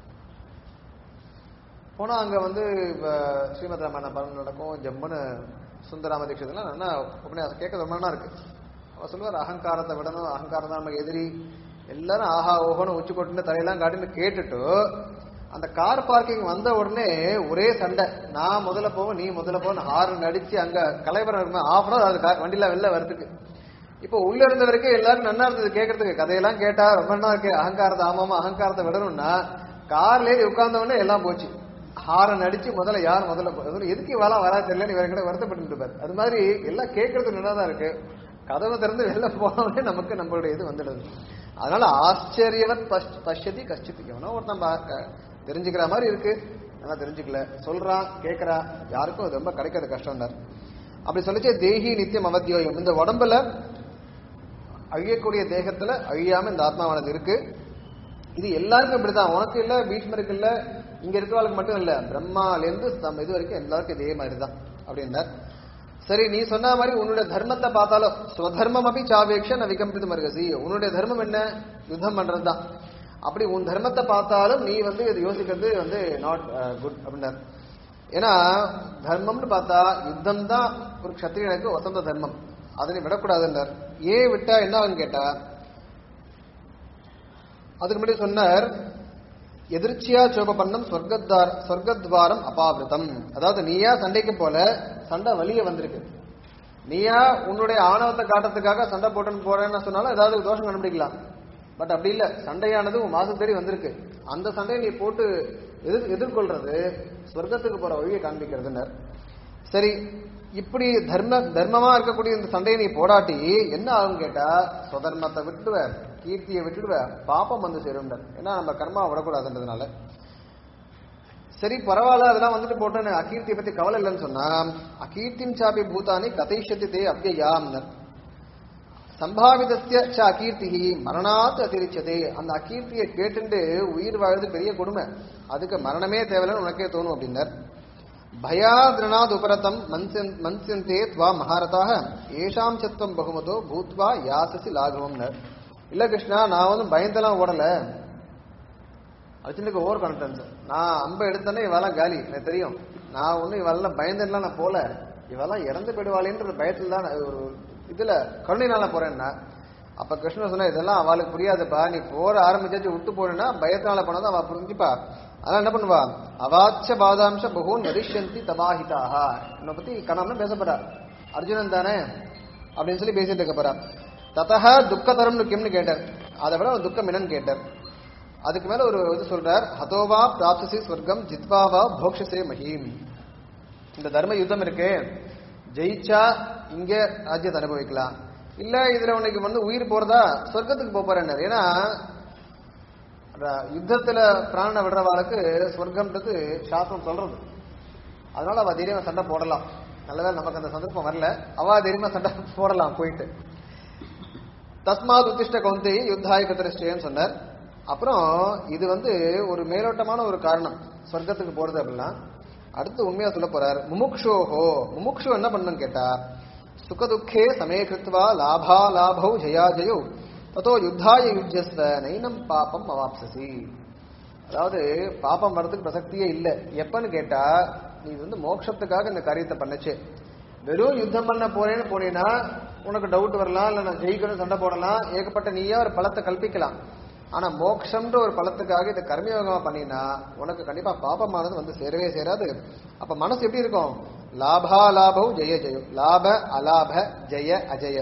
போனா அங்க வந்து இப்ப ஸ்ரீமத் ராமாயண படம் நடக்கும் ஜம்முன்னு சுந்தராம தீட்சிதெல்லாம் நல்லா உபன்யாசம் கேட்க ரொம்ப நல்லா இருக்கு அவர் சொல்லுவார் அகங்காரத்தை விடணும் அகங்காரம் தான் நமக்கு எதிரி எல்லாரும் ஆஹா ஓஹோன்னு உச்சி கொட்டுன்னு தலையெல்லாம் காட்டின்னு கேட்டுட்டு அந்த கார் பார்க்கிங் வந்த உடனே ஒரே சண்டை நான் முதல்ல போவேன் நீ முதல்ல போவேன் ஹார்ன் அடிச்சு அங்க கலைவரம் இருக்குமே ஆஃப் அன் அது கா- வண்டியில வெளில வரதுக்கு இப்போ உள்ள இருந்த வரைக்கும் எல்லாரும் நன்னா இருந்தது கேட்கறதுக்கு கதையெல்லாம் கேட்டா ரொம்ப நல்லா இருக்கு அகங்காரத்தை ஆமாமா அகங்காரத்தை விடணும்னா கார்ல ஏறி உட்கார்ந்த உடனே எல்லாம் போச்சு ஹாரன் அடிச்சு முதல்ல யார் முதல்ல போ- முதல்ல எதுக்கு இவாளா வரா தெரியல நீ வேற கூட வருத்தப்பட்டு இருப்பார் அது மாதிரி எல்லாம் கேட்கறது நல்லா தான் இருக்கு கதவை திறந்து வெளில போனோடனே நமக்கு நம்மளுடைய இது வந்துடுது அதனால ஆச்சரியவன் பஷ்- பஷ்யதி கஷ்டித்து எவனோ ஒருத்தன் பா- க- தெரிஞ்சுக்கிற மாதிரி இருக்கு நல்லா தெரிஞ்சுக்கல சொல்றான் கேட்கறான் யாருக்கும் அது ரொம்ப கிடைக்கிறது கஷ்டம் அப்படி சொல்லிச்சு தேகி நித்தியம் அவத்தியோகம் இந்த உடம்புல அழியக்கூடிய தேகத்துல அழியாம இந்த ஆத்மாவானது இருக்கு இது எல்லாருக்கும் இப்படிதான் உனக்கு இல்ல பீஷ்மருக்கு இல்ல இங்க இருக்கிறவளுக்கு மட்டும் இல்ல பிரம்மால இருந்து நம்ம இது வரைக்கும் எல்லாருக்கும் இதே மாதிரி தான் அப்படின்னார் சரி நீ சொன்ன மாதிரி உன்னுடைய தர்மத்தை பார்த்தாலும் ஸ்வதர்மம் அப்படி சாவேக்ஷ ந விகம்பித்து மருகசி உன்னுடைய தர்மம் என்ன யுத்தம் பண்றதுதான் அப்படி உன் தர்மத்தை பார்த்தாலும் நீ வந்து இது யோசிக்கிறது வந்து நாட் குட் அப்படின்னார் ஏன்னா தர்மம்னு பார்த்தா யுத்தம் தான் ஒரு க்ஷத்திரியனுக்கு வசந்த தர்மம் அதை நீ விடக்கூடாதுன்றார் ஏன் விட்டா என்ன ஆகும்னு கேட்டா அதுக்கு முன்னாடி சொன்னார் எதிர்ச்சியா சோபபன்னம் சொர்க்கத்வார் சொர்க்கத்வாரம் அபாவிரதம் அதாவது நீயா சண்டைக்கு போல சண்டை வலிய வந்திருக்கு நீயா உன்னுடைய ஆணவத்தை காட்டுறதுக்காக சண்டை போட்டுன்னு போறேன்னு சொன்னாலும் ஏதாவது தோஷம் கண்டுபிடிக்கலாம் பட் அப்படி இல்ல சண்டையானது உன் மாசம் தேடி வந்திருக்கு அந்த சண்டையை நீ போட்டு எதிர் எதிர்கொள்றது சொர்க்கத்துக்கு போற வழியை காண்பிக்கிறதுனர் சரி இப்படி தர்ம தர்மமா இருக்கக்கூடிய இந்த சண்டையை நீ போடாட்டி என்ன ஆகும் கேட்டா சுதர்மத்தை விட்டுடுவ கீர்த்தியை விட்டுடுவ பாப்பம் வந்து சேரும் ஏன்னா நம்ம கர்மா விடக்கூடாதுன்றதுனால சரி பரவாயில்ல அதெல்லாம் வந்துட்டு போட்டேன்னு அகீர்த்தியை பத்தி கவலை இல்லைன்னு சொன்னா அகீர்த்திம் சாபி பூதானி கதைஷத்து தே அவ்யயாம் சம்பாவிதஸ்ய ச அகீர்த்தி மரணாத் அதிரிச்சதே அந்த அகீர்த்தியை கேட்டுண்டு உயிர் வாழ்றது பெரிய கொடுமை அதுக்கு மரணமே தேவையில்லைன்னு உனக்கே தோணும் அப்படின்னார் பயாதிரணாத் உபரதம் மன்சன் மன்சந்தே துவா மகாரதாக ஏஷாம் சத்துவம் பகுமதோ பூத்வா யாசசி லாகவம்னர் இல்ல கிருஷ்ணா நான் வந்து பயந்தெல்லாம் ஓடல அர்ஜுனுக்கு ஓவர் கான்பிடன்ஸ் நான் அம்பை எடுத்தேனே இவெல்லாம் காலி எனக்கு தெரியும் நான் ஒன்றும் இவெல்லாம் பயந்துலாம் நான் போல இவெல்லாம் இறந்து போயிடுவாளேன்ற பயத்துல தான் நான் ஒரு இதுல கருணைனால போறேன்னா அப்ப கிருஷ்ணன் சொன்னா இதெல்லாம் அவளுக்கு புரியாதுப்பா நீ போற ஆரம்பிச்சாச்சு விட்டு போறேன்னா பயத்தினால போனதான் அவ புரிஞ்சுப்பா அதனால என்ன பண்ணுவா அவாச்ச பாதாம்ச பகூன் நரிஷந்தி தபாஹிதாக என்னை பத்தி கணம்னு பேசப்படுறா அர்ஜுனன் தானே அப்படின்னு சொல்லி பேசிட்டு இருக்க போறா ததா துக்கதரம்னு கிம்னு கேட்டார் அதை விட ஒரு துக்கம் என்னன்னு கேட்டார் அதுக்கு மேல ஒரு இது சொல்றார் ஹதோவா பிராப்தசி ஸ்வர்க்கம் ஜித்வாவா போக்ஷசே மஹீம் இந்த தர்ம யுத்தம் இருக்கு ஜெயிச்சா இங்க ராஜ்யத்தை அனுபவிக்கலாம் இல்ல இதுல உனக்கு வந்து உயிர் போறதா சொர்க்கத்துக்கு போக போறேன்னாரு ஏன்னா ர- யுத்தத்துல பிராணனை விடுறவாளுக்கு சொர்க்கம்ன்றது சாஸ்திரம் சொல்றது அதனால அவ தைரியமா சண்டை போடலாம் நல்லவேளை நமக்கு அந்த சந்தர்ப்பம் வரல அவ தைரியமா சண்டை போடலாம் போயிட்டு தஸ்மாத் உத்திஷ்ட கௌந்தி யுத்தாய கத்திரிஷ்டேன்னு சொன்னார் அப்புறம் இது வந்து ஒரு மேலோட்டமான ஒரு காரணம் சொர்க்கத்துக்கு போறது அப்படின்னா அடுத்து உண்மையா சொல்ல போறார் முமுக்ஷோஹோ முமுக்ஷு என்ன பண்ணணும்னு கேட்டா சுகதுக்கே சமே கிருத்வா லாபா லாபௌ ஜயா ஜயௌ ததோ யுத்தாய யுஜஸ்வ நைனம் பாபம் அவாப்சசி அதாவது பாப்பம் வர்றதுக்கு பிரசக்தியே இல்லை எப்பன்னு கேட்டா நீ வந்து மோட்சத்துக்காக இந்த காரியத்தை பண்ணுச்சு வெறும் யுத்தம் பண்ண போறேன்னு போனீங்கன்னா உனக்கு டவுட் வரலாம் இல்ல நான் ஜெயிக்கணும் சண்டை போடலாம் ஏகப்பட்ட நீயே ஒரு பலத்தை கல்பிக்கலாம் ஆனா மோட்சம்ன்ற ஒரு பலத்துக்காக இதை கர்மயோகமா பண்ணினா உனக்கு கண்டிப்பா பாபமானது வந்து சேரவே சேராது அப்ப மனசு எப்படி இருக்கும் லாபா லாபம் ஜெய ஜெயம் லாப அலாப ஜெய அஜய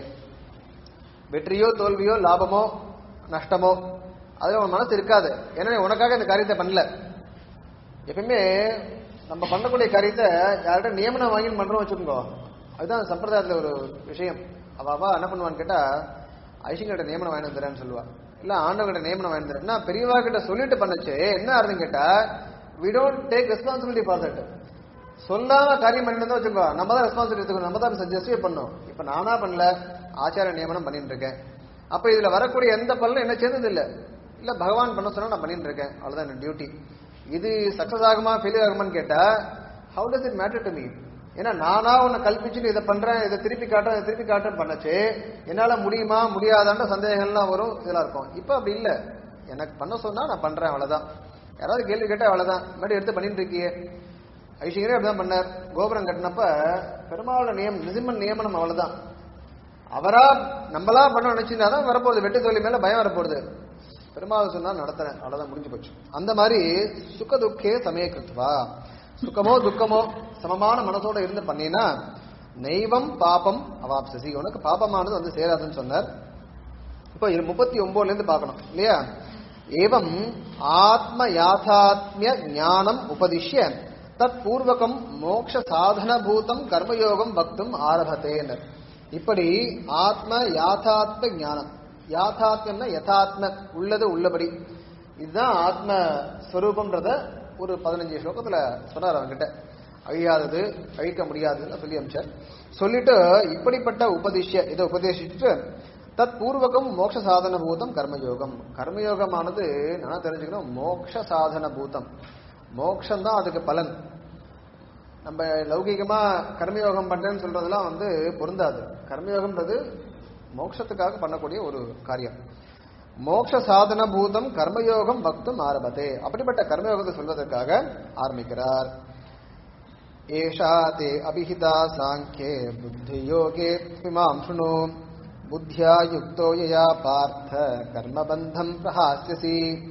வெற்றியோ தோல்வியோ லாபமோ நஷ்டமோ அதுல உன் மனசு இருக்காது ஏன்னா நீ உனக்காக இந்த காரியத்தை பண்ணல எப்பயுமே நம்ம பண்ணக்கூடிய காரியத்தை யார்கிட்ட நியமனம் வாங்கி பண்றோம் வச்சுக்கோங்க அதுதான் சம்பிரதாயத்துல ஒரு விஷயம் அவ அவ என்ன பண்ணுவான்னு கேட்டா ஐசிங்கிட்ட நியமனம் வாங்கி வந்துறேன்னு சொல்லுவா இல்ல ஆண்டவங்கிட்ட நியமனம் வாங்கி வந்துறேன் பெரியவா கிட்ட சொல்லிட்டு பண்ணுச்சு என்ன அர்த்தம் கேட்டா we don't take responsibility for that சொல்லாம காரியம் பண்ணிட்டு தான் வச்சுக்கோ நம்ம தான் ரெஸ்பான்சிபிலிட்டி எடுத்துக்கணும் நம்ம தான் சஜஸ்டே பண்ணோம் இப்ப நானா பண்ணல ஆச்சார நியமனம் பண்ணிட்டு இருக்கேன் அப்ப இதுல வரக்கூடிய எந்த பலனும் என்ன சேர்ந்தது இல்ல இல்ல பகவான் பண்ண சொன்னா நான் பண்ணிட்டு இருக்கேன் அவ்வளவுதான் என் டியூட்டி இது சக்சஸ் ஆகுமா ஃபெயிலியர் ஆகுமான்னு கேட்டா how does it matter to me ஏன்னா நானா உன்னை கல்பிச்சுட்டு இதை பண்றேன் இதை திருப்பி காட்டுறேன் இதை திருப்பி காட்டுறேன்னு பண்ணச்சு என்னால முடியுமா முடியாதான்ற சந்தேகங்கள்லாம் வரும் இதெல்லாம் இருக்கும் இப்ப அப்படி இல்ல எனக்கு பண்ண சொன்னா நான் பண்றேன் அவ்வளவுதான் யாராவது கேள்வி கேட்டா அவ்வளவுதான் முன்னாடி எடுத்து பண்ணிட்டு இருக்கியே ஐஷிங்கரே அப்படிதான் பண்ணார் கோபுரம் கட்டினப்ப பெருமாளோட நியம் நிசிம்மன் நியமனம் அவ்வளவுதான் அவரா நம்மளா பண்ண நினைச்சிருந்தா தான் வரப்போகுது வெட்டு தோல்வி மேல பயம் வரப்போகுது பெருமாள் சொன்னா நடத்துறேன் அவ்வளவுதான் முடிஞ்சு போச்சு அந்த மாதிரி சுக துக்கே சமய கிருத்வா சுகமோ துக்கமோ சமமான மனசோட இருந்து பண்ணினா நெய்வம் பாபம் அவாப்சசி உனக்கு பாபமானது வந்து சேராதுன்னு சொன்னார் இப்போ இது முப்பத்தி ஒன்பதுல இருந்து பார்க்கணும் இல்லையா ஏவம் ஆத்ம யாதாத்மிய ஞானம் உபதிஷ்ய தத் பூர்வகம் மோக்ஷ சாதன பூதம் கர்மயோகம் பக்தும் ஆரம்பத்தேனர் இப்படி ஆத்ம யாதாத்ம ஞானம் யாதாத்மியம்னா யதாத்ம உள்ளது உள்ளபடி இதுதான் ஆத்ம ஸ்வரூபம்ன்றத ஒரு பதினஞ்சு ஸ்லோகத்துல சொன்னார் அவன்கிட்ட அழியாதது அழிக்க முடியாதுன்னு சொல்லி அமிச்சார் சொல்லிட்டு இப்படிப்பட்ட உபதிஷ்ய இதை உபதேசிச்சுட்டு தத் பூர்வகம் மோட்ச சாதன பூதம் கர்மயோகம் கர்மயோகமானது நான் தெரிஞ்சுக்கணும் மோட்ச சாதன பூதம் மோட்சம் தான் அதுக்கு பலன் நம்ம லௌகிகமா கர்மயோகம் பண்றேன்னு சொல்றதெல்லாம் வந்து பொருந்தாது கர்மயோகம்ன்றது மோட்சத்துக்காக பண்ணக்கூடிய ஒரு காரியம் மோட்ச சாதன பூதம் கர்மயோகம் பக்தும் ஆரம்பத்தே அப்படிப்பட்ட கர்மயோகத்தை சொல்வதற்காக ஆரம்பிக்கிறார் ஏஷா தே அபிஹிதா சாங்கியே புத்தியோகே இமாம் சுணு புத்தியா யுக்தோ யயா பார்த்த கர்மபந்தம் பிரஹாஸ்யசி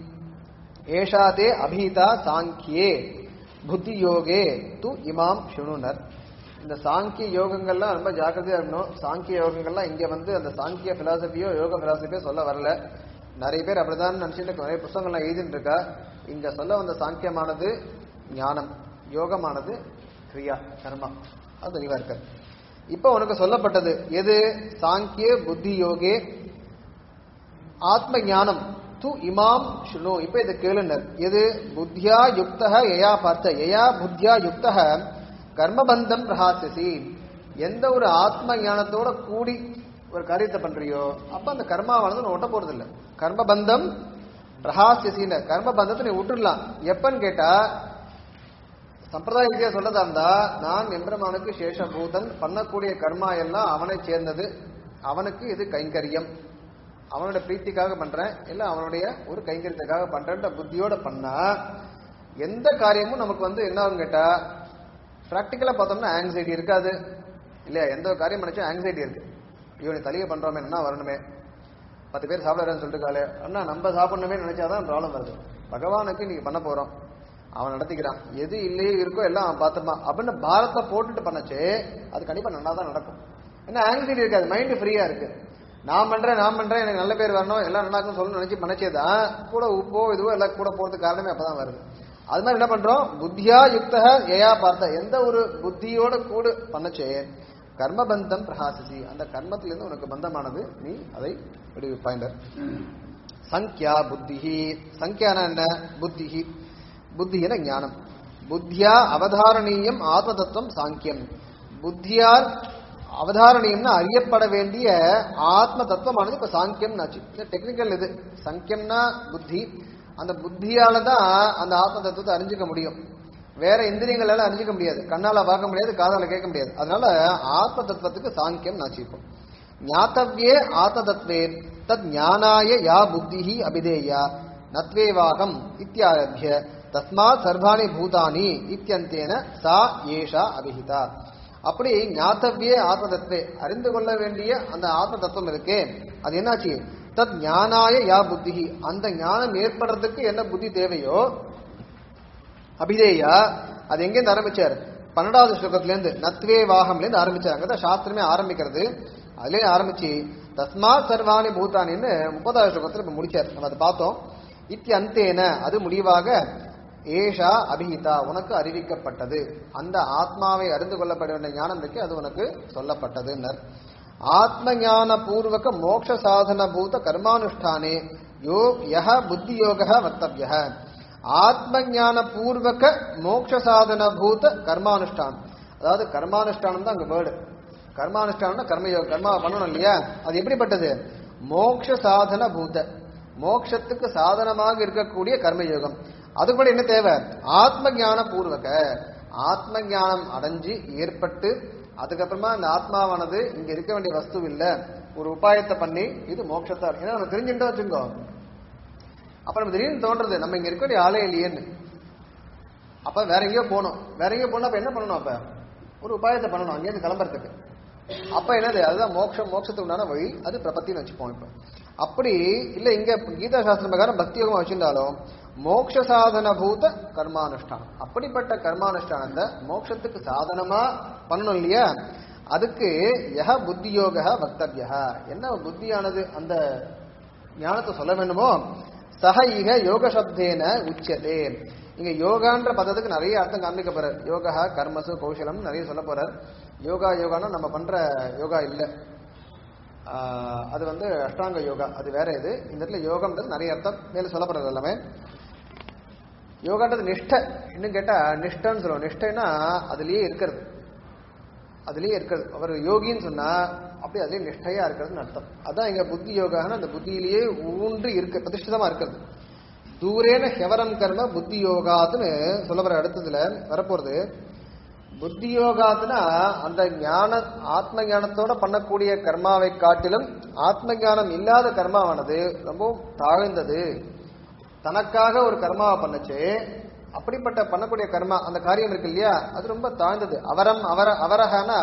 ஏஷா தே அபிஹிதா சாங்கியே புத்தி யோகே து இமாம் சுணுனர் இந்த சாங்கிய யோகங்கள்லாம் ரொம்ப ஜாக்கிரதையா இருக்கணும் சாங்கிய யோகங்கள்லாம் இங்க வந்து அந்த சாங்கிய பிலாசபியோ யோக பிலாசபியோ சொல்ல வரல நிறைய பேர் அப்படிதான் நினைச்சிட்டு நிறைய புத்தகங்கள்லாம் எழுதிட்டு இருக்கா இங்க சொல்ல வந்த சாங்கியமானது ஞானம் யோகமானது கிரியா கர்மா அது தெளிவா இருக்க இப்ப உனக்கு சொல்லப்பட்டது எது சாங்கிய புத்தி யோகே ஆத்ம ஞானம் து இமாம் சுனு இப்ப இதை கேளுனர் எது புத்தியா யுக்தக யயா பார்த்த யயா புத்தியா யுக்தக கர்மபந்தம் பிரகாசசி எந்த ஒரு ஆத்ம ஞானத்தோட கூடி ஒரு காரியத்தை பண்றியோ அப்ப அந்த கர்மாவானது உன்னை ஒட்ட போறது இல்ல கர்மபந்தம் பிரகாசியசின்னு கர்மபந்தத்தை நீ விட்டுடலாம் எப்பன்னு கேட்டா சம்பிரதாய ரீதியா சொல்லதா இருந்தா நான் எம்பெருமானுக்கு சேஷபூதன் பண்ணக்கூடிய கர்மா எல்லாம் அவனை சேர்ந்தது அவனுக்கு இது கைங்கரியம் அவனோட பிரீத்திக்காக பண்றேன் இல்ல அவனுடைய ஒரு கைங்கரியத்துக்காக பண்றேன்ற புத்தியோட பண்ணா எந்த காரியமும் நமக்கு வந்து என்ன ஆகும் கேட்டா பிராக்டிக்கலா பார்த்தோம்னா ஆங்ஸைட்டி இருக்காது இல்லையா எந்த ஒரு காரியம் நினைச்சா ஆங்ஸைட்டி இருக்கு ஐயோ நீ தலையை பண்றோமே என்ன வரணுமே பத்து பேர் சாப்பிடுறேன்னு சொல்லிட்டு அண்ணா நம்ம சாப்பிடணுமே நினைச்சாதான் ப்ராப்ளம் வருது பகவானுக்கு நீங்க பண்ண போறோம் அவன் நடத்திக்கிறான் எது இல்லையோ இருக்கோ எல்லாம் அவன் பார்த்துப்பான் அப்படின்னு பாரத்தை போட்டுட்டு பண்ணச்சே அது கண்டிப்பா நல்லா தான் நடக்கும் ஏன்னா ஆங்ஸைட்டி இருக்காது மைண்ட் ஃப்ரீயா இருக்கு நான் பண்றேன் நான் பண்றேன் எனக்கு நல்ல பேர் வரணும் எல்லாம் நல்லா இருக்கும் சொல்லணும்னு நினைச்சு பண்ணச்சேதான் கூட உப்போ இதுவோ எல்லாம் கூட போறதுக்கு காரணமே அப்பதான் வருது அது மாதிரி என்ன பண்றோம் புத்தியா யுக்தக ஏயா பார்த்த எந்த ஒரு புத்தியோட கூட பண்ணச்சே கர்மபந்தம் பிரகாசிசி அந்த கர்மத்திலிருந்து உனக்கு பந்தமானது நீ அதை விடுவிப்பாய்ந்தர் சங்கியா புத்திஹி சங்கியான என்ன புத்திஹி புத்தியின ஞானம் புத்தியா அவதாரணீயம் ஆத்ம தத்துவம் சாங்கியம் புத்தியால் அவதாரணியம்னா அறியப்பட வேண்டிய ஆத்ம தத்துவமானது இப்ப சாங்கியம் ஆச்சு இது டெக்னிக்கல் இது சங்கியம்னா புத்தி அந்த புத்தியால தான் அந்த ஆத்ம தத்துவத்தை அறிஞ்சுக்க முடியும் வேற இந்திரியங்களால அறிஞ்சுக்க முடியாது கண்ணால பார்க்க முடியாது காதால கேட்க முடியாது அதனால ஆத்ம தத்துவத்துக்கு சாங்கியம் நாச்சு இப்போ ஞாத்தவ்யே ஆத்ம தத்வே தத் ஞானாய யா புத்தி அபிதேயா நத்வேவாகம் இத்தியாரபிய தஸ்மாத் சர்வாணி பூதானி இத்தியந்தேன சா ஏஷா அபிஹிதா அப்படி ஞாத்தவ்யே ஆத்ம தத்துவே அறிந்து கொள்ள வேண்டிய அந்த ஆத்ம தத்துவம் இருக்கே அது என்னாச்சு தத் ஞானாய யா புத்தி அந்த ஞானம் ஏற்படுறதுக்கு என்ன புத்தி தேவையோ அபிதேயா அது எங்கேருந்து ஆரம்பிச்சார் பன்னெண்டாவது ஸ்லோகத்துல இருந்து நத்வே வாகம்ல இருந்து ஆரம்பிச்சார் அங்கதான் சாஸ்திரமே ஆரம்பிக்கிறது அதுலயே ஆரம்பிச்சு தஸ்மாத் சர்வாணி பூதானின்னு முப்பதாவது ஸ்லோகத்துல இப்ப முடிச்சார் நம்ம அதை பார்த்தோம் இத்தி அந்தேன அது முடிவாக ஏஷா அபிஹிதா உனக்கு அறிவிக்கப்பட்டது அந்த ஆத்மாவை அறிந்து கொள்ளப்பட வேண்டிய ஞானம் இருக்கு அது உனக்கு சொல்லப்பட்டதுன்னர் ஆத்ம ஞான பூர்வக மோட்ச சாதன பூத கர்மானுஷ்டானே யோ யஹ புத்தி யோக வக்தவ்ய ஆத்ம ஞான பூர்வக மோட்ச சாதன பூத கர்மானுஷ்டானம் அதாவது கர்மானுஷ்டானம் தான் அங்க வேர்டு கர்மானுஷ்டானம்னா கர்மயோகம் கர்மா பண்ணணும் இல்லையா அது எப்படிப்பட்டது மோட்ச சாதன பூத மோட்சத்துக்கு சாதனமாக இருக்கக்கூடிய கர்மயோகம் அதுக்கு கூட என்ன தேவை ஆத்ம ஞான பூர்வக ஆத்ம ஞானம் அடைஞ்சு ஏற்பட்டு அதுக்கப்புறமா இந்த ஆத்மாவானது இங்க இருக்க வேண்டிய வஸ்து இல்ல ஒரு உபாயத்தை பண்ணி இது மோட்சத்தை ஏன்னா நம்ம தெரிஞ்சுட்டா வச்சுக்கோ அப்ப நம்ம திடீர்னு தோன்றது நம்ம இங்க இருக்க வேண்டிய ஆளே இல்லையேன்னு அப்ப வேற எங்கேயோ போகணும் வேற எங்கேயோ போனா அப்ப என்ன பண்ணணும் அப்ப ஒரு உபாயத்தை பண்ணணும் அங்கேயிருந்து கிளம்புறதுக்கு அப்ப என்னது அதுதான் மோட்சம் மோட்சத்துக்கு உண்டான வழி அது பிரபத்தின்னு வச்சுப்போம் இப்ப அப்படி இல்ல இங்க கீதா சாஸ்திரம் பிரகாரம் பக்தி யோகமா வச்சிருந்தாலும் மோட்ச சாதன பூத கர்மானுஷ்டானம் அப்படிப்பட்ட கர்மானுஷ்டானத்தை மோட்சத்துக்கு சாதனமா பண்ணணும் இல்லையா அதுக்கு யஹ புத்தி யோக வக்தவ்யா என்ன புத்தியானது அந்த ஞானத்தை சொல்ல வேண்டுமோ சக இக யோக சப்தேன உச்சதே இங்க யோகான்ற பதத்துக்கு நிறைய அர்த்தம் காண்பிக்க போறார் யோகா கர்மசு கௌசலம் நிறைய சொல்ல போறார் யோகா யோகானா நம்ம பண்ற யோகா இல்ல ஆஹ் அது வந்து அஷ்டாங்க யோகா அது வேற இது இந்த இடத்துல யோகம்ன்றது நிறைய அர்த்தம் மேல சொல்ல போறது எல்லாமே யோகான்றது நிஷ்டை இன்னும் கேட்டா நிஷ்டன்னு சொல்லுவோம் நிஷ்டைனா அதுலயே இருக்கிறது அதுலயே இருக்கிறது அவர் யோகின்னு சொன்னா அப்படியே அதுலயே நிஷ்டையா இருக்கிறதுன்னு அர்த்தம் அதான் இங்க புத்தி யோகான்னு அந்த புத்தியிலேயே ஊன்றி இருக்க பிரதிஷ்டிதமா இருக்கிறது தூரேன ஹெவரம் கர்ம புத்தி யோகாத்துன்னு சொல்ல வர அடுத்ததுல வரப்போறது புத்தி யோகாத்துனா அந்த ஞான ஆத்ம ஞானத்தோட பண்ணக்கூடிய கர்மாவை காட்டிலும் ஆத்ம ஞானம் இல்லாத கர்மாவானது ரொம்ப தாழ்ந்தது தனக்காக ஒரு கர்மாவை பண்ணுச்சு அப்படிப்பட்ட பண்ணக்கூடிய கர்மா அந்த காரியம் இருக்கு இல்லையா அது ரொம்ப தாழ்ந்தது அவரம் அவர அவரகனா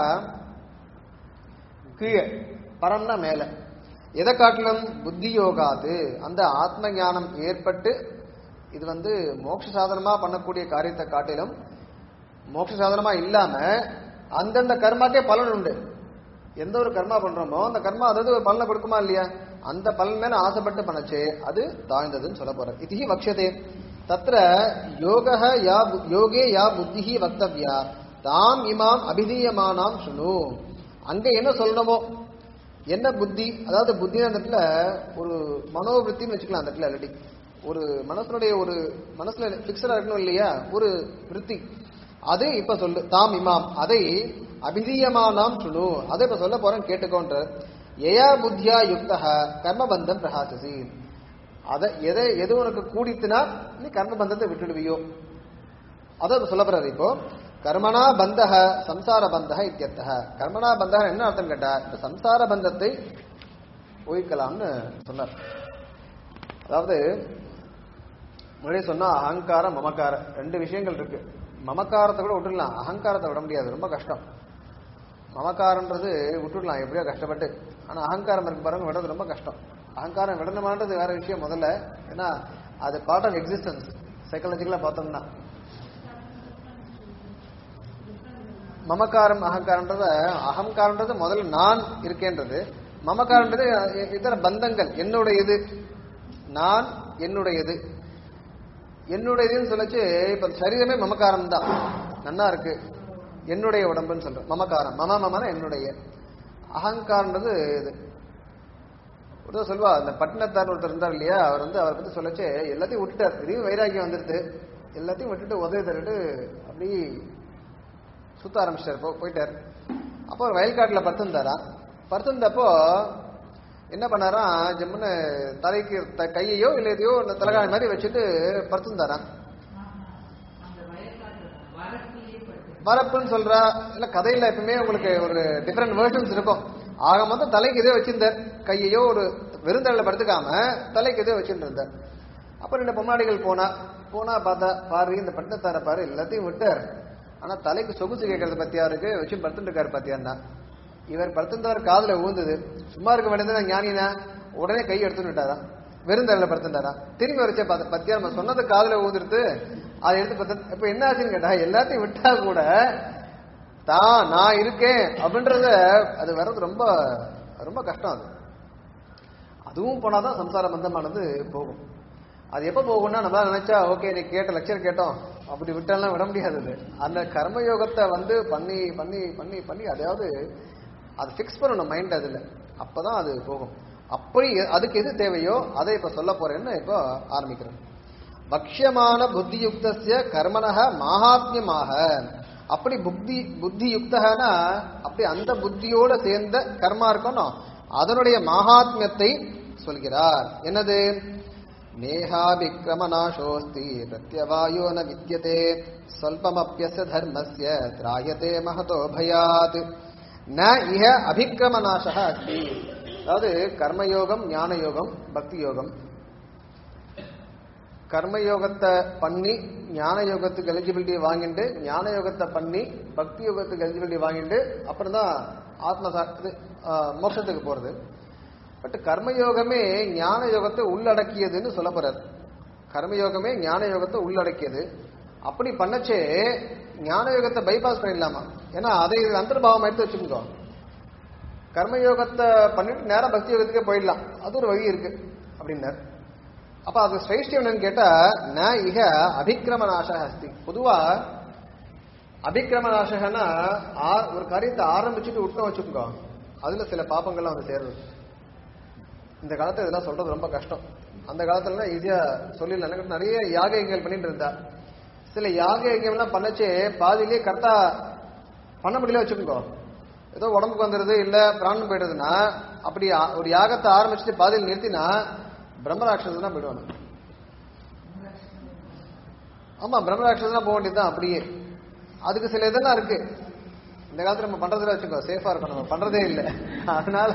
கீழே பரம்னா மேல எதை காட்டிலும் புத்தி யோகாது அந்த ஆத்ம ஞானம் ஏற்பட்டு இது வந்து மோட்ச சாதனமா பண்ணக்கூடிய காரியத்தை காட்டிலும் மோட்ச சாதனமா இல்லாம அந்தந்த கர்மாக்கே பலன் உண்டு எந்த ஒரு கர்மா பண்றோமோ அந்த கர்மா அதாவது ஒரு பலனை கொடுக்குமா இல்லையா அந்த பலன் மேல ஆசைப்பட்டு பண்ணச்சு அது தாழ்ந்ததுன்னு சொல்ல போற இது வக்ஷதே தத்ர யோக யா பு- யோகே யா புத்தி வக்தவ்யா தாம் இமாம் அபிதீயமானாம் சுனு அங்க என்ன சொல்லணுமோ என்ன புத்தி அதாவது புத்தி அந்த இடத்துல ஒரு மனோவிருத்தின்னு வச்சுக்கலாம் அந்த இடத்துல இல்லாட்டி ஒரு மனசனுடைய ஒரு மனசுல பிக்சரா இருக்கணும் இல்லையா ஒரு விருத்தி அது இப்ப சொல்லு தாம் இமாம் அதை அபிதீயமானாம் சுனு அதை இப்ப சொல்ல போறேன் கேட்டுக்கோன்ற எயா புத்தியா யுக்தக கர்மபந்தம் பிரகாசசி அதை எதை எது உனக்கு கூடித்துனா நீ கர்மபந்தத்தை விட்டுடுவியோ அதை இப்ப சொல்ல போறாரு இப்போ கர்மனா பந்தக சம்சார பந்தக இத்தியர்த்தக கர்மனா பந்தக என்ன அர்த்தம் கேட்டா இந்த சம்சார பந்தத்தை ஒழிக்கலாம்னு சொன்னார் அதாவது முன்னாடியே சொன்னா அகங்காரம் மமக்காரம் ரெண்டு விஷயங்கள் இருக்கு மமக்காரத்தை கூட விட்டுடலாம் அகங்காரத்தை விட முடியாது ரொம்ப கஷ்டம் மமக்காரன்றது விட்டுடலாம் எப்படியோ கஷ்டப்பட்டு ஆனா அகங்காரம் இருக்கு பாருங்க விடுறது ரொம்ப கஷ்டம் அகங்காரம் விடணுமான்றது வேற விஷயம் முதல்ல ஏன்னா அது பார்ட் ஆஃப் எக்ஸிஸ்டன்ஸ் சைக்காலஜிக்கலா பார்த்தோம்னா மமக்காரம் அகங்காரன்றத அகங்காரன்றது முதல்ல நான் இருக்கேன்றது மமக்காரன்றது இ- இதர பந்தங்கள் என்னுடையது நான் என்னுடையது என்னுடையதுன்னு சொல்லச்சு இப்ப சரீரமே மமக்காரம் தான் நன்னா இருக்கு என்னுடைய உடம்புன்னு சொல்றேன் மமக்காரம் மம மமன என்னுடைய அகங்காரன்றது இது ஒருத்தர் சொல்வா அந்த பட்டினத்தார் ஒருத்தர் இருந்தார் இல்லையா அவர் வந்து அவரை பத்தி சொல்லச்சு எல்லாத்தையும் விட்டுட்டார் திடீர்னு வைராக்கியம் வந்துருது எல்லாத்தையும் விட்டுட்டு உதவி தருட்டு அப்படி சுத்த ஆரம்பிச்சிட்டார் போ- போயிட்டார் அப்போ ஒரு வயல்காட்டில் படுத்திருந்தாரா படுத்திருந்தப்போ என்ன பண்ணாராம் ஜம்முன்னு தலைக்கு த- கையையோ இல்லை எதையோ இந்த தலைகாணி மாதிரி வச்சுட்டு படுத்திருந்தாராம் வரப்புன்னு சொல்றா இல்ல கதையில எப்பவுமே உங்களுக்கு ஒரு டிஃப்ரெண்ட் வேர்ஷன்ஸ் இருக்கும் ஆக மொத்தம் தலைக்கு இதே வச்சிருந்தார் கையையோ ஒரு வெறுந்தலையில படுத்துக்காம தலைக்கு இதே வச்சுட்டு இருந்தார் அப்புறம் ரெண்டு பொம்மாடிகள் போனா போனா பார்த்தா பாரு இந்த பட்டத்தார பாரு எல்லாத்தையும் விட்டார் ஆனா தலைக்கு சொகுசு கேட்கறது பத்தியா இருக்கு வச்சு படுத்துட்டு இருக்காரு பத்தியான்னா இவர் படுத்திருந்தவர் காதுல ஊந்துது சும்மா இருக்க வேண்டியது ஞானினா உடனே கை எடுத்துன்னு விட்டாராம் வெறுந்தலையில படுத்திருந்தாரா திரும்பி வரைச்சே பார்த்த பத்தியா நம்ம சொன்னது காதுல ஊந்துருத்து அதை எடுத்து பார்த்து இப்ப என்ன ஆச்சுன்னு கேட்டா எல்லாத்தையும் விட்டா கூட தான் நான் இருக்கேன் அப்படின்றத அது வர்றது ரொம்ப ரொம்ப கஷ்டம் அது அதுவும் போனாதான் சம்சார பந்தமானது போகும் அது எப்ப போகும்னா நம்ம நினைச்சா ஓகே நீ கேட்ட லெக்சர் கேட்டோம் அப்படி விட்டாலாம் விட முடியாது அது அந்த கர்மயோகத்தை வந்து பண்ணி பண்ணி பண்ணி பண்ணி அதாவது அது ஃபிக்ஸ் பண்ணணும் மைண்ட் அதுல அப்பதான் அது போகும் அப்படி அதுக்கு எது தேவையோ அதை இப்ப சொல்ல போறேன்னு இப்போ ஆரம்பிக்கிறேன் பக்ஷ்யமான புத்தியுக்தஸ்ய கர்மனக மாகாத்மியமாக அப்படி புத்தி புத்தி யுக்தகனா அப்படி அந்த புத்தியோட சேர்ந்த கர்மா இருக்கணும் அதனுடைய மகாத்மியத்தை சொல்கிறார் என்னது நேஹாபிக்ரமநாசோஸ்தி பிரத்யவாயோ ந வித்யதே சொல்பமப்பியஸ்ய தர்மஸ்ய திராயதே மகதோ பயாத் ந இஹ அபிக்ரமநாசः அஸ்தி அதாவது கர்மயோகம் ஞான யோகம் பக்தி யோகம் கர்மயோகத்தை பண்ணி ஞான யோகத்துக்கு எலிஜிபிலிட்டி வாங்கிட்டு ஞான யோகத்தை பண்ணி பக்தி யோகத்துக்கு எலிஜிபிலிட்டி வாங்கிட்டு அப்புறம் தான் ஆத்ம சா- இது, ஆ, மோட்சத்துக்கு போறது பட் கர்மயோகமே ஞான யோகத்தை உள்ளடக்கியதுன்னு சொல்ல போறார் கர்மயோகமே ஞான யோகத்தை உள்ளடக்கியது அப்படி பண்ணச்சே ஞான யோகத்தை பைபாஸ் பண்ணிடலாமா ஏன்னா அதை இது அந்தர்பாவம் எடுத்து வச்சுக்கோ கர்மயோகத்தை பண்ணிட்டு நேரா பக்தி யோகத்துக்கே போயிடலாம் அது ஒரு வழி இருக்கு அப்படின்னார் அப்ப அது சிரேஷ்டம் என்னன்னு கேட்டா ந இக அபிக்கிரம நாசக அஸ்தி பொதுவா அபிக்கிரம நாசகனா ஆ- ஒரு காரியத்தை ஆரம்பிச்சுட்டு விட்டோம் வச்சுக்கோ அதுல சில பாப்பங்கள்லாம் வந்து சேருது இந்த காலத்துல இதெல்லாம் சொல்றது ரொம்ப கஷ்டம் அந்த காலத்துல ஈஸியா சொல்லிடலாம் எனக்கு நிறைய யாகங்கள் பண்ணிட்டு இருந்தா சில யாகங்கள்லாம் பண்ணச்சே பாதியிலேயே கரெக்டா பண்ண முடியல வச்சுக்கோ ஏதோ உடம்புக்கு வந்துடுது இல்ல பிராணம் போயிடுதுன்னா அப்படி ஆ- ஒரு யாகத்தை ஆரம்பிச்சுட்டு பாதியில் நிறுத்தினா பிரம்மராட்சசனா போயிடுவாங்க ஆமா பிரம்மராட்சசனா போக வேண்டியதுதான் அப்படியே அதுக்கு சில இதெல்லாம் இருக்கு இந்த காலத்துல நம்ம பண்றதுல வச்சுக்கோ சேஃபா இருக்கும் நம்ம பண்றதே இல்லை அதனால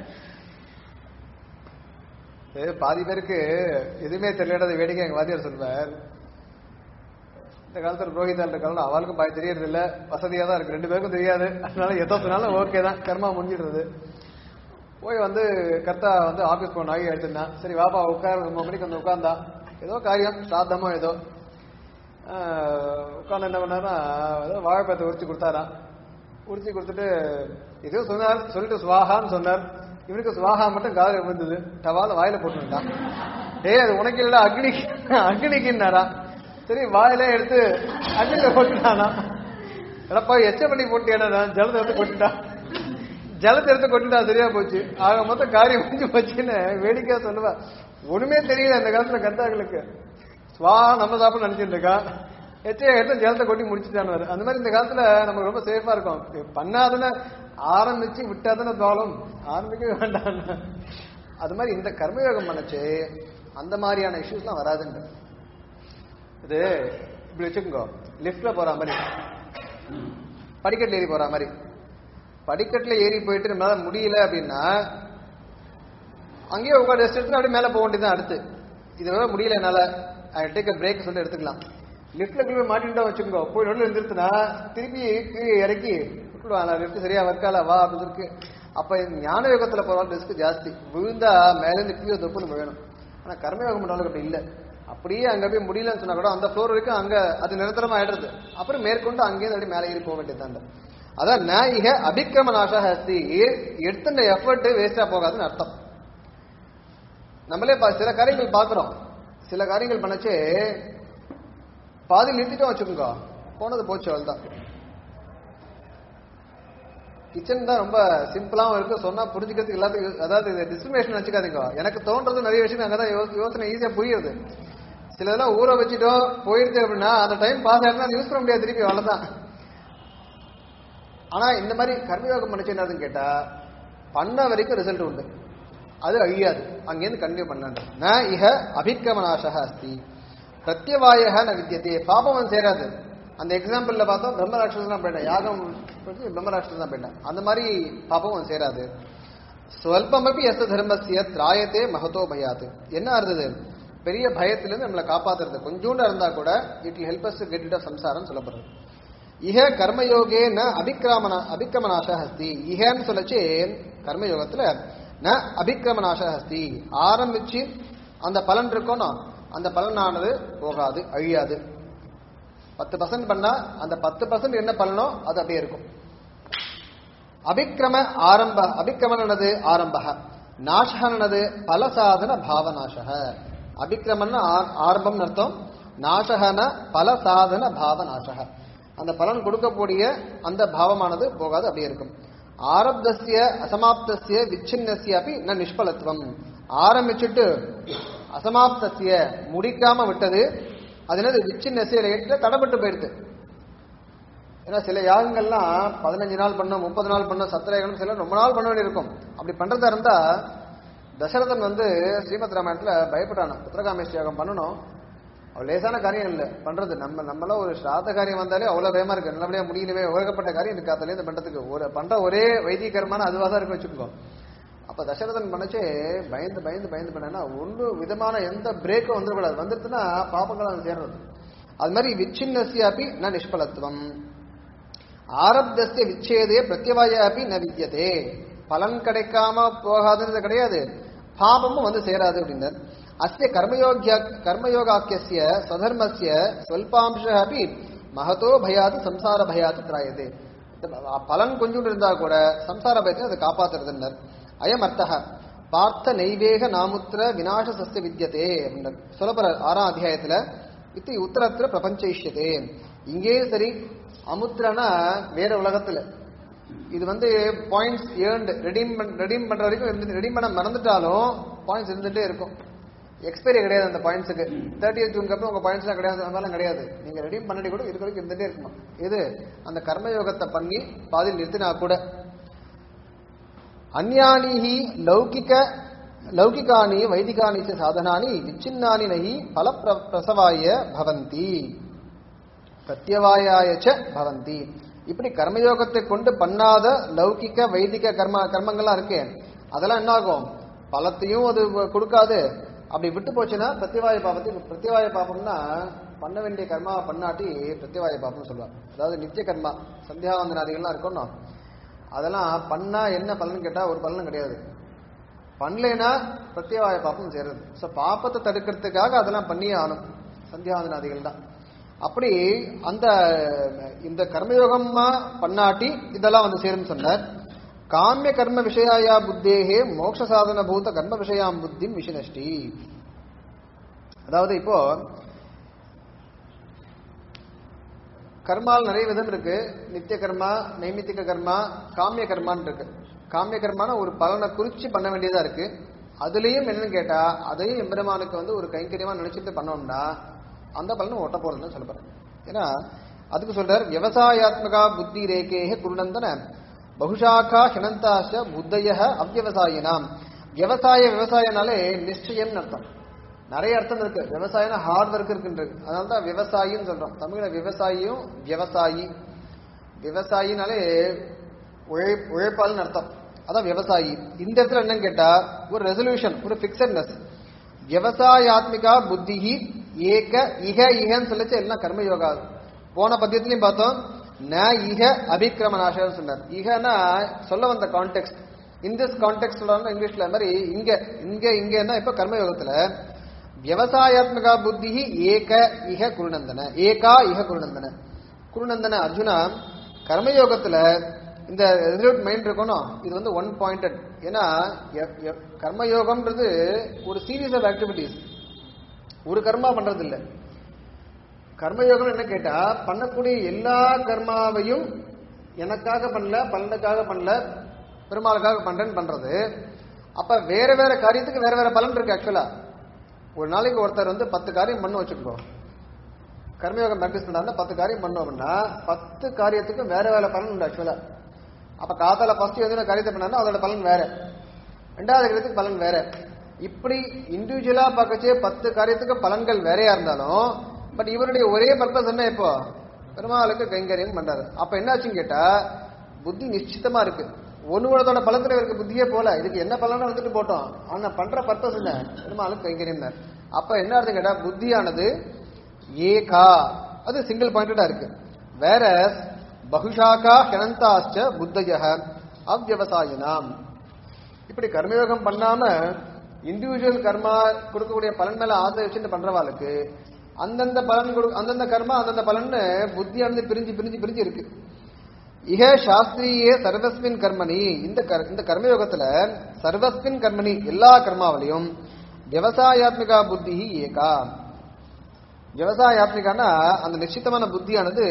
ஏ, பாதி பேருக்கு எதுவுமே தெரியலத வேடிக்கை எங்க வாத்தியார் சொல்வார் இந்த காலத்துல புரோகிதால் இருக்காங்க அவளுக்கும் பாய் தெரியறது இல்ல வசதியா தான் இருக்கு ரெண்டு பேருக்கும் தெரியாது அதனால எதோ சொன்னாலும் ஓகே தான் கர்மா முடிஞ்சிடுறது போய் வந்து கரெக்டா வந்து ஆபீஸ் போன ஆகி எடுத்துருந்தான் சரி வாப்பா உட்கார ஒன்பது மணிக்கு வந்து உட்கார்ந்தா ஏதோ காரியம் சாத்தமோ ஏதோ உட்காந்து என்ன பண்ணாரா ஏதோ வாழைப்பழத்தை உரிச்சு கொடுத்தாராம் உரிச்சு கொடுத்துட்டு ஏதோ சொன்னார் சொல்லிட்டு சுவாகான்னு சொன்னார் இவனுக்கு சுவாகா மட்டும் காதல விழுந்தது டவால வாயில போட்டுட்டான் டேய் அது உனக்கு இல்ல அக்னிக்கு அக்னிக்குன்னாரா சரி வாயில எடுத்து அக்னில போட்டுட்டானா எடப்பா எச்ச பண்ணி போட்டியாடா ஜலத்தை எடுத்து கொட்டிட்டான் ஜலத்தை எடுத்து கொட்டிட்டா சரியா போச்சு ஆக மொத்தம் காரியம் முடிஞ்சு போச்சுன்னு வேடிக்கையா சொல்லுவா ஒண்ணுமே தெரியல அந்த காலத்துல கந்தாக்களுக்கு ஸ்வா நம்ம சாப்பிட நினைச்சிட்டு இருக்கா எச்சையா எடுத்து ஜலத்தை கொட்டி முடிச்சுட்டான்னு அந்த மாதிரி இந்த காலத்துல நம்ம ரொம்ப சேஃபா இருக்கும் பண்ணாதானே ஆரம்பிச்சு விட்டாதானே ப்ராப்ளம் ஆரம்பிக்கவே வேண்டாம் அது மாதிரி இந்த கர்மயோகம் பண்ணச்சு அந்த மாதிரியான இஷ்யூஸ்லாம் வராதுன்ற இது இப்படி வச்சுக்கோங்க லிஃப்ட்ல போற மாதிரி படிக்கட்டுல ஏறி போற மாதிரி படிக்கட்டுல ஏறி போயிட்டு நம்மளால முடியல அப்படின்னா அங்கேயே உட்காந்து ரெஸ்ட் எடுத்து அப்படியே மேல போக வேண்டியதுதான் அடுத்து இது வர முடியல என்னால டேக் பிரேக் சொல்லி எடுத்துக்கலாம் லிஃப்ட்ல போய் மாட்டிட்டோம் வச்சுக்கோ போய் நடுவில் நிறுத்தினா திருப்பி கீழே இறக்கி விட்டுடுவாங்க லிஃப்ட் சரியா ஒர்க்கால வா அப்படின்னு இருக்கு அப்ப இந்த ஞான யோகத்துல போறவங்க ரிஸ்க் ஜாஸ்தி விழுந்தா மேல இருந்து கீழே தொப்புன்னு விழணும் ஆனா கர்மயோகம் பண்றவங்களுக்கு அப்படி இல்ல அப்படியே அங்க போய் முடியலன்னு சொன்னா கூட அந்த ஃப்ளோர் வரைக்கும் அங்க அது நிரந்தரமா ஆயிடுறது அப்புறம் மேற்கொண்டு அங்கேயே அப்படி மேலே ஏறி போக வேண்டியதுதான் அதான் நாயிக அபிக்கிரம நாசக அஸ்தி எடுத்துட்ட எஃபர்ட் வேஸ்டா போகாதுன்னு அர்த்தம் நம்மளே பா- சில காரியங்கள் பார்க்கிறோம் சில காரியங்கள் பண்ணச்சே பாதி நிறுத்திட்டோம் வச்சுக்கோங்க போனது போச்சு அவ்வளவுதான் கிச்சன் தான் ரொம்ப சிம்பிளாவும் இருக்கு சொன்னா புரிஞ்சுக்கிறதுக்கு எல்லாத்துக்கும் அதாவது இது டிஸ்கிரிமினேஷன் வச்சுக்காதீங்க எனக்கு தோன்றது நிறைய விஷயம் அங்கதான் யோ- யோசனை ஈஸியா புரியுது சில இதெல்லாம் ஊற வச்சுட்டோம் போயிடுச்சு அப்படின்னா அந்த டைம் பாஸ் ஆயிடுனா யூஸ் பண்ண முடியாது திருப்பி அவ்வளவுதான் ஆனா இந்த மாதிரி கர்மயோகம் பண்ணிச்சு என்னதுன்னு கேட்டா பண்ண வரைக்கும் ரிசல்ட் உண்டு அது அழியாது அங்கேருந்து கண்டினியூ பண்ணலாம் ந இஹ அபிக்கிரமநாசக அஸ்தி பிரத்யவாய ந வித்தியதே பாபம் வந்து சேராது அந்த எக்ஸாம்பிள்ல பார்த்தோம் பிரம்மராட்சசன் தான் போயிட்டேன் யாகம் பண்ணி பிரம்மராட்சசன் தான் போயிட்டேன் அந்த மாதிரி பாபம் வந்து சேராது ஸ்வல்பமபி எஸ் தர்மசிய திராயத்தே மகத்தோ பயாத்து என்ன இருந்தது பெரிய பயத்திலிருந்து நம்மளை காப்பாத்துறது கொஞ்சோண்டு இருந்தா கூட it will help us to get rid of சம்சாரம் சொல்லப்படுறது இஹ கர்மயோகே ந அபிக்கிரமண அபிக்கிரமநாச ஹஸ்தி இஹன்னு சொல்லச்சு கர்மயோகத்துல ந அபிக்கிரமநாச ஹஸ்தி ஆரம்பிச்சு அந்த பலன் இருக்கணும் அந்த பலனானது போகாது அழியாது பத்து பர்சன்ட் பண்ணா அந்த பத்து பர்சன்ட் என்ன பலனோ அது அப்படியே இருக்கும் அபிக்கிரம ஆரம்ப அபிக்கிரமனது ஆரம்ப நாசகனது பலசாதன பாவநாசக அபிக்கிரமன் ஆரம்பம் அர்த்தம் நாசகன பலசாதன பாவநாசக அந்த பலன் கொடுக்கக்கூடிய அந்த பாவமானது போகாது அப்படியே இருக்கும் ஆரப்தசிய அசமாப்தசிய விச்சின்னசிய அப்படி ந நிஷ்பலத்துவம் ஆரம்பிச்சுட்டு அசமாப்தசிய முடிக்காம விட்டது அது என்னது விச்சின்னசிய லேட்ல தடப்பட்டு போயிடுது ஏன்னா சில யாகங்கள்லாம் பதினஞ்சு நாள் பண்ணோம் முப்பது நாள் பண்ணோம் சத்திரயாகம் சில ரொம்ப நாள் பண்ண வேண்டியிருக்கும் அப்படி பண்றதா இருந்தா தசரதன் வந்து ஸ்ரீமத் ராமாயணத்துல பயப்பட்டானா புத்திரகாமேஷ் யாகம் பண்ணணும் அவள் லேசான காரியம் இல்லை பண்றது நம்ம நம்மள ஒரு ஸ்ராத்த காரியம் வந்தாலே அவ்வளவு பயமா இருக்கு நல்லபடியா முடியலவே உலகப்பட்ட காரியம் இருக்கு அதுல இருந்து பண்றதுக்கு ஒரு பண்ற ஒரே வைத்திய கர்மான அதுவா தான் இருக்கு வச்சுக்கோ அப்ப தசரதன் பண்ணச்சே பயந்து பயந்து பயந்து பண்ணா ஒன்று விதமான எந்த பிரேக்கும் வந்துடக்கூடாது வந்துருச்சுன்னா பாப்பங்கள் அது சேர்றது அது மாதிரி விச்சின்னசியாப்பி ந நிஷ்பலத்துவம் ஆரப்தஸ்ய விச்சேதே பிரத்யவாய அப்படி ந வித்தியதே பலன் கிடைக்காம போகாதுன்றது கிடையாது பாபமும் வந்து சேராது அப்படின்னார் அஸ்ய கர்மயோகிய கர்மயோகாக்கிய ஸ்வதர்மஸ்ய ஸ்வல்பாம்ச அப்படி மகதோ பயாது சம்சார பயாது திராயது பலன் கொஞ்சம் இருந்தா கூட சம்சார பயத்தை அதை காப்பாத்துறதுன்னர் அயம் அர்த்தக பார்த்த நைவேக நாமுத்திர விநாச சஸ்ய வித்தியதே அப்படின்னர் சொல்லப்படுற ஆறாம் அத்தியாயத்துல இது உத்தரத்துல பிரபஞ்சயிஷ்யதே இங்கேயும் சரி அமுத்திரனா வேற உலகத்துல இது வந்து பாயிண்ட்ஸ் ஏர்ன்டு ரெடீம் ரெடீம் பண்ற வரைக்கும் ரெடீம் பண்ண மறந்துட்டாலும் பாயிண்ட்ஸ் இருந்துட்டே இருக்கும் எக்ஸ்பைரி கிடையாது அந்த பாயிண்ட்ஸுக்கு தேர்ட்டி ஜூனுக்கு அப்புறம் உங்க பாயிண்ட்ஸ்லாம் கிடையாது அதெல்லாம் கிடையாது நீங்க ரெடீம் பண்ணி கூட இருக்க வரைக்கும் இருந்துட்டே இருக்குமா இது அந்த கர்மயோகத்தை பண்ணி பாதியில் நிறுத்தினா கூட அந்யானி லௌகிக லௌகிகானி வைதிகானி ச சாதனானி விச்சின்னானி நகி பல பிரசவாய பவந்தி பிரத்யவாயாய ச பவந்தி இப்படி கர்மயோகத்தை கொண்டு பண்ணாத லௌகிக வைதிக கர்ம கர்மங்கள்லாம் இருக்கு அதெல்லாம் என்ன ஆகும் பலத்தையும் அது கொடுக்காது அப்படி விட்டு போச்சுன்னா பிரத்யவாய பாபத்தை பிரத்யவாய பாபம்னா பண்ண வேண்டிய கர்மா பண்ணாட்டி பிரத்யவாய பாபம்னு சொல்லுவாங்க அதாவது நித்திய கர்மா சந்தியாவந்தனாதிகள்லாம் இருக்கணும் அதெல்லாம் பண்ணா என்ன பலன் கேட்டா ஒரு பலனும் கிடையாது பண்ணலைன்னா பிரத்யவாய பாப்பம் சேருது ஸோ பாப்பத்தை தடுக்கிறதுக்காக அதெல்லாம் பண்ணியே ஆகணும் சந்தியாவந்தனாதிகள் தான் அப்படி அந்த இந்த கர்மயோகமா பண்ணாட்டி இதெல்லாம் வந்து சேரும் சொன்னார் காமிய கர்ம விஷயாயா புத்தேகே மோட்ச சாதன பூத கர்ம விஷயாம் புத்தி விஷனஷ்டி அதாவது இப்போ கர்மால் நிறைய விதம் இருக்கு நித்திய கர்மா நைமித்திக கர்மா காமிய கர்மான்னு இருக்கு காமிய கர்மான ஒரு பலனை குறிச்சு பண்ண வேண்டியதா இருக்கு அதுலயும் என்னன்னு கேட்டா அதையும் எம்பெருமானுக்கு வந்து ஒரு கைங்கரியமா நினைச்சிட்டு பண்ணோம்னா அந்த பலனும் ஒட்ட போறதுன்னு சொல்லப்படுறேன் ஏன்னா அதுக்கு சொல்றார் விவசாயாத்மகா புத்தி ரேகேஹ குருநந்தன பகுஷாக்கா ஹினந்தாஷ புத்தய அவ்வவசாயினாம் விவசாய விவசாயனாலே நிச்சயம் அர்த்தம் நிறைய அர்த்தம் இருக்கு விவசாயம் ஹார்ட் ஒர்க் இருக்குன்றது அதனால தான் விவசாயின்னு சொல்றோம் தமிழ்ல விவசாயியும் விவசாயி விவசாயினாலே உழை உழைப்பாள்னு அர்த்தம் அதான் விவசாயி இந்த இடத்துல என்னன்னு கேட்டா ஒரு ரெசல்யூஷன் ஒரு பிக்சட்னஸ் விவசாயாத்மிகா புத்திஹி ஏக இக இகன்னு சொல்லிச்சு எல்லாம் கர்மயோகா போன பத்தியத்திலையும் பார்த்தோம் ந இக அபிக்கிரமநாசம் சொன்னார் இகனா சொல்ல வந்த கான்டெக்ட் இன் திஸ் கான்டெக்ட் சொல்றாங்க இங்கிலீஷ்ல அது மாதிரி இங்க இங்க இங்கன்னா இப்ப கர்மயோகத்துல விவசாயாத்மகா புத்தி ஏக இக குருநந்தன ஏகா இக குருநந்தன குருநந்தன அர்ஜுனா கர்மயோகத்துல இந்த ரிசல்ட் மைண்ட் இருக்கணும் இது வந்து ஒன் பாயிண்டட் ஏன்னா எ- எ- கர்மயோகம்ன்றது ஒரு சீரீஸ் ஆஃப் ஆக்டிவிட்டீஸ் ஒரு கர்மா பண்றது இல்ல கர்மயோகம் என்ன கேட்டா பண்ணக்கூடிய எல்லா கர்மாவையும் எனக்காக பண்ணல பலனுக்காக பண்ணல பெருமாளுக்காக பண்றேன்னு பண்றது அப்ப வேற வேற காரியத்துக்கு வேற வேற பலன் இருக்கு ஆக்சுவலா ஒரு நாளைக்கு ஒருத்தர் வந்து பத்து காரியம் பண்ண வச்சுக்கோ கர்மயோகம் ப்ராக்டிஸ் பண்ணா பத்து காரியம் பண்ணோம் அப்படின்னா பத்து காரியத்துக்கும் வேற வேற பலன் உண்டு ஆக்சுவலா அப்ப காத்தால ஃபர்ஸ்ட் வந்து நான் காரியத்தை பண்ணா அதோட பலன் வேற ரெண்டாவது காரியத்துக்கு பலன் வேற இப்படி இண்டிவிஜுவலா பார்க்கச்சே பத்து காரியத்துக்கு பலன்கள் வேறையா இருந்தாலும் பட் இவருடைய ஒரே பர்பஸ் என்ன இப்போ பெருமாளுக்கு கைங்கரியம் பண்றாரு அப்ப என்னாச்சுன்னு கேட்டா புத்தி நிச்சிதமா இருக்கு ஒண்ணுதோட பலத்துல இவருக்கு புத்தியே போல இதுக்கு என்ன பலன்னு வந்துட்டு போட்டோம் ஆனா பண்ற பர்பஸ் என்ன பெருமாளுக்கு கைங்கரியம் அப்ப என்ன அர்த்தம் கேட்டா புத்தியானது ஏகா அது சிங்கிள் பாயிண்டடா இருக்கு வேற பகுஷாக்கா ஹெனந்தாச்ச புத்தய அவ்வவசாயினாம் இப்படி கர்மயோகம் பண்ணாம இண்டிவிஜுவல் கர்மா கொடுக்கக்கூடிய பலன் மேல ஆசை வச்சுட்டு பண்றவாளுக்கு அந்தந்த பலன் கொடு அந்தந்த கர்மா அந்தந்த பலன்னு புத்தியானது பிரிஞ்சு பிரிஞ்சு பிரிஞ்சு இருக்கு இக சாஸ்திரியே சர்வஸ்மின் கர்மணி இந்த கர்- இந்த கர்மயோகத்துல சர்வஸ்மின் கர்மணி எல்லா கர்மாவிலையும் விவசாயாத்மிகா புத்தி ஏகா விவசாயாத்மிகானா அந்த நிச்சிதமான புத்தியானது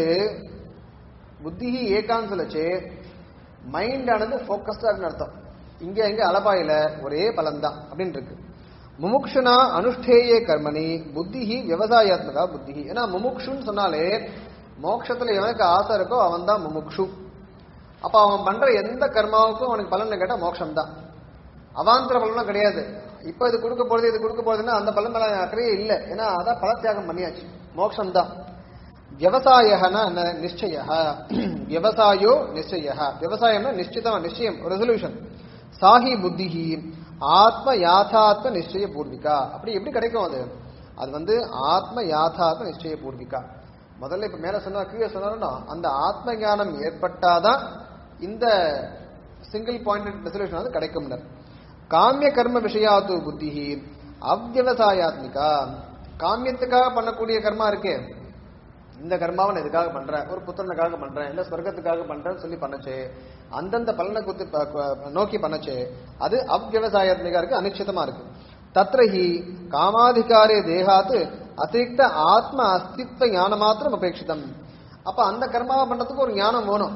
புத்தி ஏகான்னு சொல்லச்சு மைண்ட் ஆனது ஃபோக்கஸ்டா இருக்குன்னு அர்த்தம் இங்க எங்க அலபாயில ஒரே பலன் தான் அப்படின்னு இருக்கு முமுக்ஷுனா அனுஷ்டேய கர்மணி புத்தி விவசாயாத்மகா புத்தி ஏன்னா முமுக்ஷுன்னு சொன்னாலே மோட்சத்துல எவனுக்கு ஆசை இருக்கோ அவன் தான் முமுக்ஷு அப்ப அவன் பண்ற எந்த கர்மாவுக்கும் அவனுக்கு பலன் கேட்டா மோட்சம் தான் அவாந்தர பலனும் கிடையாது இப்ப இது கொடுக்க போறது இது கொடுக்க போறதுன்னா அந்த பலன் மேல அக்கறையே இல்லை ஏன்னா அதான் பலத்தியாகம் பண்ணியாச்சு மோட்சம் தான் விவசாயனா நிச்சய விவசாயோ நிச்சய விவசாயம்னா நிச்சிதமா நிச்சயம் ரெசல்யூஷன் சாஹி புத்திஹி ஆத்ம யாதாத்ம நிச்சய பூர்விகா அப்படி எப்படி கிடைக்கும் அது அது வந்து ஆத்ம யாதாத்ம நிச்சய பூர்விகா முதல்ல இப்ப மேல சொன்னா கீழே சொன்னாருன்னா அந்த ஆத்ம ஞானம் ஏற்பட்டாதான் இந்த சிங்கிள் பாயிண்ட் ரெசல்யூஷன் வந்து கிடைக்கும் காமிய கர்ம விஷயாத்து புத்தி அவ்வவசாயாத்மிகா காமியத்துக்காக பண்ணக்கூடிய கர்மா இருக்கே இந்த கர்மாவை நான் இதுக்காக பண்றேன் ஒரு புத்திரனுக்காக பண்றேன் இல்ல ஸ்வர்க்கத்துக்காக பண்றேன்னு சொல்லி பண்ணச்சே அந்தந்த பலனை குத்து ப- ப- நோக்கி பண்ணச்சே அது அவ்வவசாயாத்மிகா இருக்கு அனிச்சிதமா இருக்கு தத்ரஹி காமாதிகாரே தேகாத்து அதிரிக்த ஆத்ம அஸ்தித்வ ஞான மாத்திரம் அபேட்சிதம் அப்ப அந்த கர்மாவை பண்றதுக்கு ஒரு ஞானம் வேணும்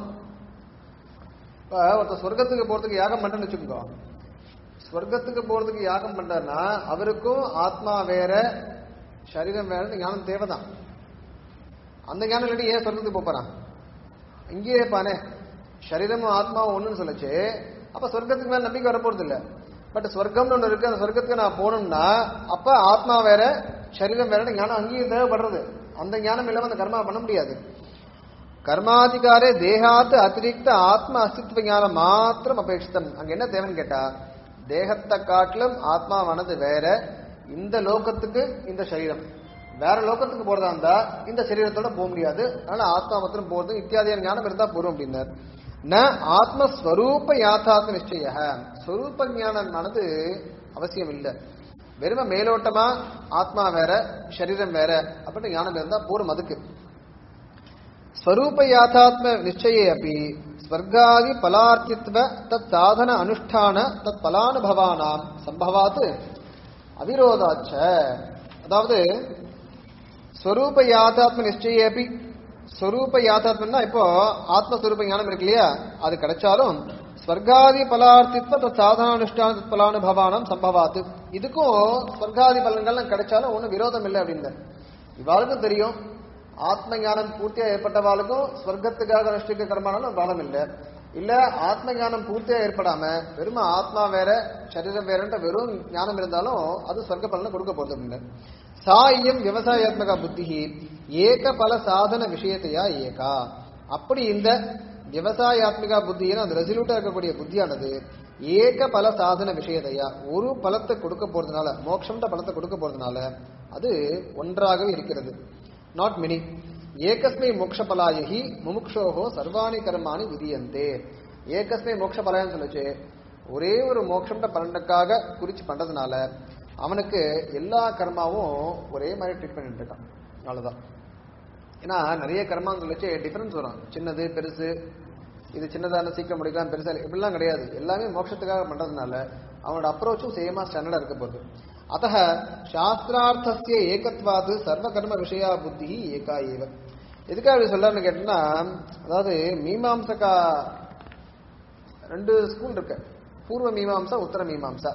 இப்ப ஒருத்தர் சொர்க்கத்துக்கு போறதுக்கு யாகம் பண்றேன்னு வச்சுக்கோ ஸ்வர்க்கத்துக்கு போறதுக்கு யாகம் பண்றாருன்னா அவருக்கும் ஆத்மா வேற சரீரம் வேற ஞானம் தேவைதான் அந்த ஞானம் இல்லாட்டி ஏன் சொர்க்கத்துக்கு போப் போறான் இங்கேயே இருப்பானே சரீரமும் ஆத்மாவும் ஒண்ணுன்னு சொல்லுச்சு அப்ப சொர்க்கத்துக்கு மேல நம்பிக்கை வரப்போறது இல்ல பட் சொர்க்கம்னு ஒண்ணு இருக்கு அந்த சொர்க்கத்துக்கு நான் போகணும்னா அப்ப ஆத்மா வேற சரீரம் வேற ஞானம் அங்கேயும் தேவைப்படுறது அந்த ஞானம் இல்லாம அந்த கர்மா பண்ண முடியாது கர்மாதிகாரே தேகாத்து அதிரிக்த ஆத்ம அஸ்தித்வ ஞானம் மாத்திரம் அபேட்சித்தம் அங்க என்ன தேவைன்னு கேட்டா தேகத்தை காட்டிலும் ஆத்மாவானது வேற இந்த லோகத்துக்கு இந்த சரீரம் வேற லோகத்துக்கு போறதா இருந்தா இந்த சரீரத்தோட போக முடியாது அதனால ஆத்மா மாத்திரம் போறது இத்தியாதியான ஞானம் இருந்தா போறோம் அப்படின்னார் ந ஆத்மஸ்வரூப யாத்தாத்ம நிச்சய ஸ்வரூப ஞானமானது அவசியம் இல்லை வெறும மேலோட்டமா ஆத்மா வேற சரீரம் வேற அப்படின்னு ஞானம் இருந்தா போரும் அதுக்கு ஸ்வரூப யாத்தாத்ம நிச்சயே அப்படி ஸ்வர்காதி பலார்த்தித்வ தத் சாதன அனுஷ்டான தத் பலானுபவானாம் சம்பவாத் அவிரோதாச்ச அதாவது ஸ்வரூப யாத்தாத்ம நிச்சயே அப்படி ஸ்வரூப யாத்தாத்மன்னா இப்போ ஆத்மஸ்வரூப ஞானம் இருக்கு இல்லையா அது கிடைச்சாலும் ஸ்வர்காதி பலார்த்தித்வ தத் சாதனானுஷ்டான தத் பலானுபவானாம் சம்பவாத் இதுக்கும் ஸ்வர்காதி பலன்கள்லாம் கிடைச்சாலும் ஒன்றும் விரோதம் இல்லை அப்படின்னு இவாளுக்கும் தெரியும் ஆத்ம ஞானம் பூர்த்தியா ஏற்பட்டவாளுக்கும் ஸ்வர்க்கத்துக்காக அனுஷ்டிக்க கர்மானாலும் பலம் இல்லை இல்ல ஆத்ம ஞானம் பூர்த்தியா ஏற்படாம வெறும் ஆத்மா வேற சரீரம் வேறன்ற வெறும் ஞானம் இருந்தாலும் அது ஸ்வர்க்க பலனை கொடுக்க போறது இல்லை சாயம் விவசாயாத்மக புத்தி ஏக பல சாதன விஷயத்தையா ஏகா அப்படி இந்த விவசாயாத்மிகா புத்தின்னு அந்த ரெசல்யூட்டா இருக்கக்கூடிய புத்தியானது ஏக பல சாதன விஷயத்தையா ஒரு பலத்தை கொடுக்க போறதுனால மோட்சம்ன்ற பலத்தை கொடுக்க போறதுனால அது ஒன்றாகவே இருக்கிறது நாட் மெனி ஏகஸ்மை மோக்ஷபலாயகி முமுக்ஷோகோ சர்வாணி கர்மாணி விதியந்தே ஏகஸ்மை மோக்ஷபலாயன்னு சொல்லுச்சு ஒரே ஒரு மோட்சம்ன்ற பலனுக்காக குறிச்சு பண்றதுனால அவனுக்கு எல்லா கர்மாவும் ஒரே மாதிரி ட்ரீட் பண்ணிட்டு இருக்கான் அவ்வளவுதான் ஏன்னா நிறைய கர்மான்னு சொல்லிச்சு டிஃபரன்ஸ் வரும் சின்னது பெருசு இது சின்னதான சீக்கிரம் முடிக்கலாம் பெருசா இல்ல, இப்படிலாம் கிடையாது எல்லாமே மோட்சத்துக்காக பண்றதுனால அவனோட அப்ரோச்சும் சேமா ஸ்டாண்டர்டா இருக்க போகுது அத்த சாஸ்திரார்த்தசிய ஏகத்வாது சர்வ கர்ம விஷயா புத்தி ஏகா ஏவ எதுக்காக இப்படி சொல்றாருன்னு கேட்டீங்கன்னா அதாவது மீமாம்சகா ரெண்டு ஸ்கூல் இருக்கு பூர்வ மீமாம்சா உத்தர மீமாம்சா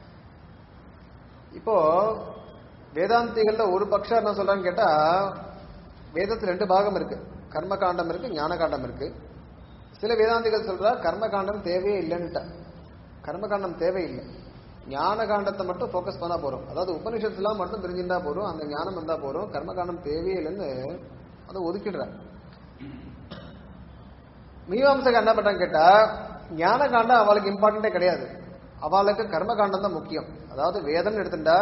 இப்போ வேதாந்திகள்ல ஒரு பக்ஷம் என்ன சொல்றான்னு கேட்டா வேதத்துல ரெண்டு பாகம் இருக்கு கர்ம காண்டம் இருக்கு ஞான காண்டம் இருக்கு சில வேதாந்திகள் சொல்றா கர்மகாண்டம் தேவையே இல்லைன்னுட்டா கர்மகாண்டம் தேவையில்லை ஞான காண்டத்தை மட்டும் ஃபோக்கஸ் பண்ணா போறோம் அதாவது உபனிஷத்துலாம் மட்டும் தெரிஞ்சிருந்தா போறோம் அந்த ஞானம் வந்தா போறோம் கர்மகாண்டம் தேவையே இல்லைன்னு அதை ஒதுக்கிடுறா மீமாம்சகர் என்ன பண்றாங்க கேட்டா ஞான காண்டம் அவளுக்கு இம்பார்ட்டன்டே கிடையாது அவளுக்கு கர்ம காண்டம் தான் முக்கியம் அதாவது வேதம்னு எடுத்துட்டா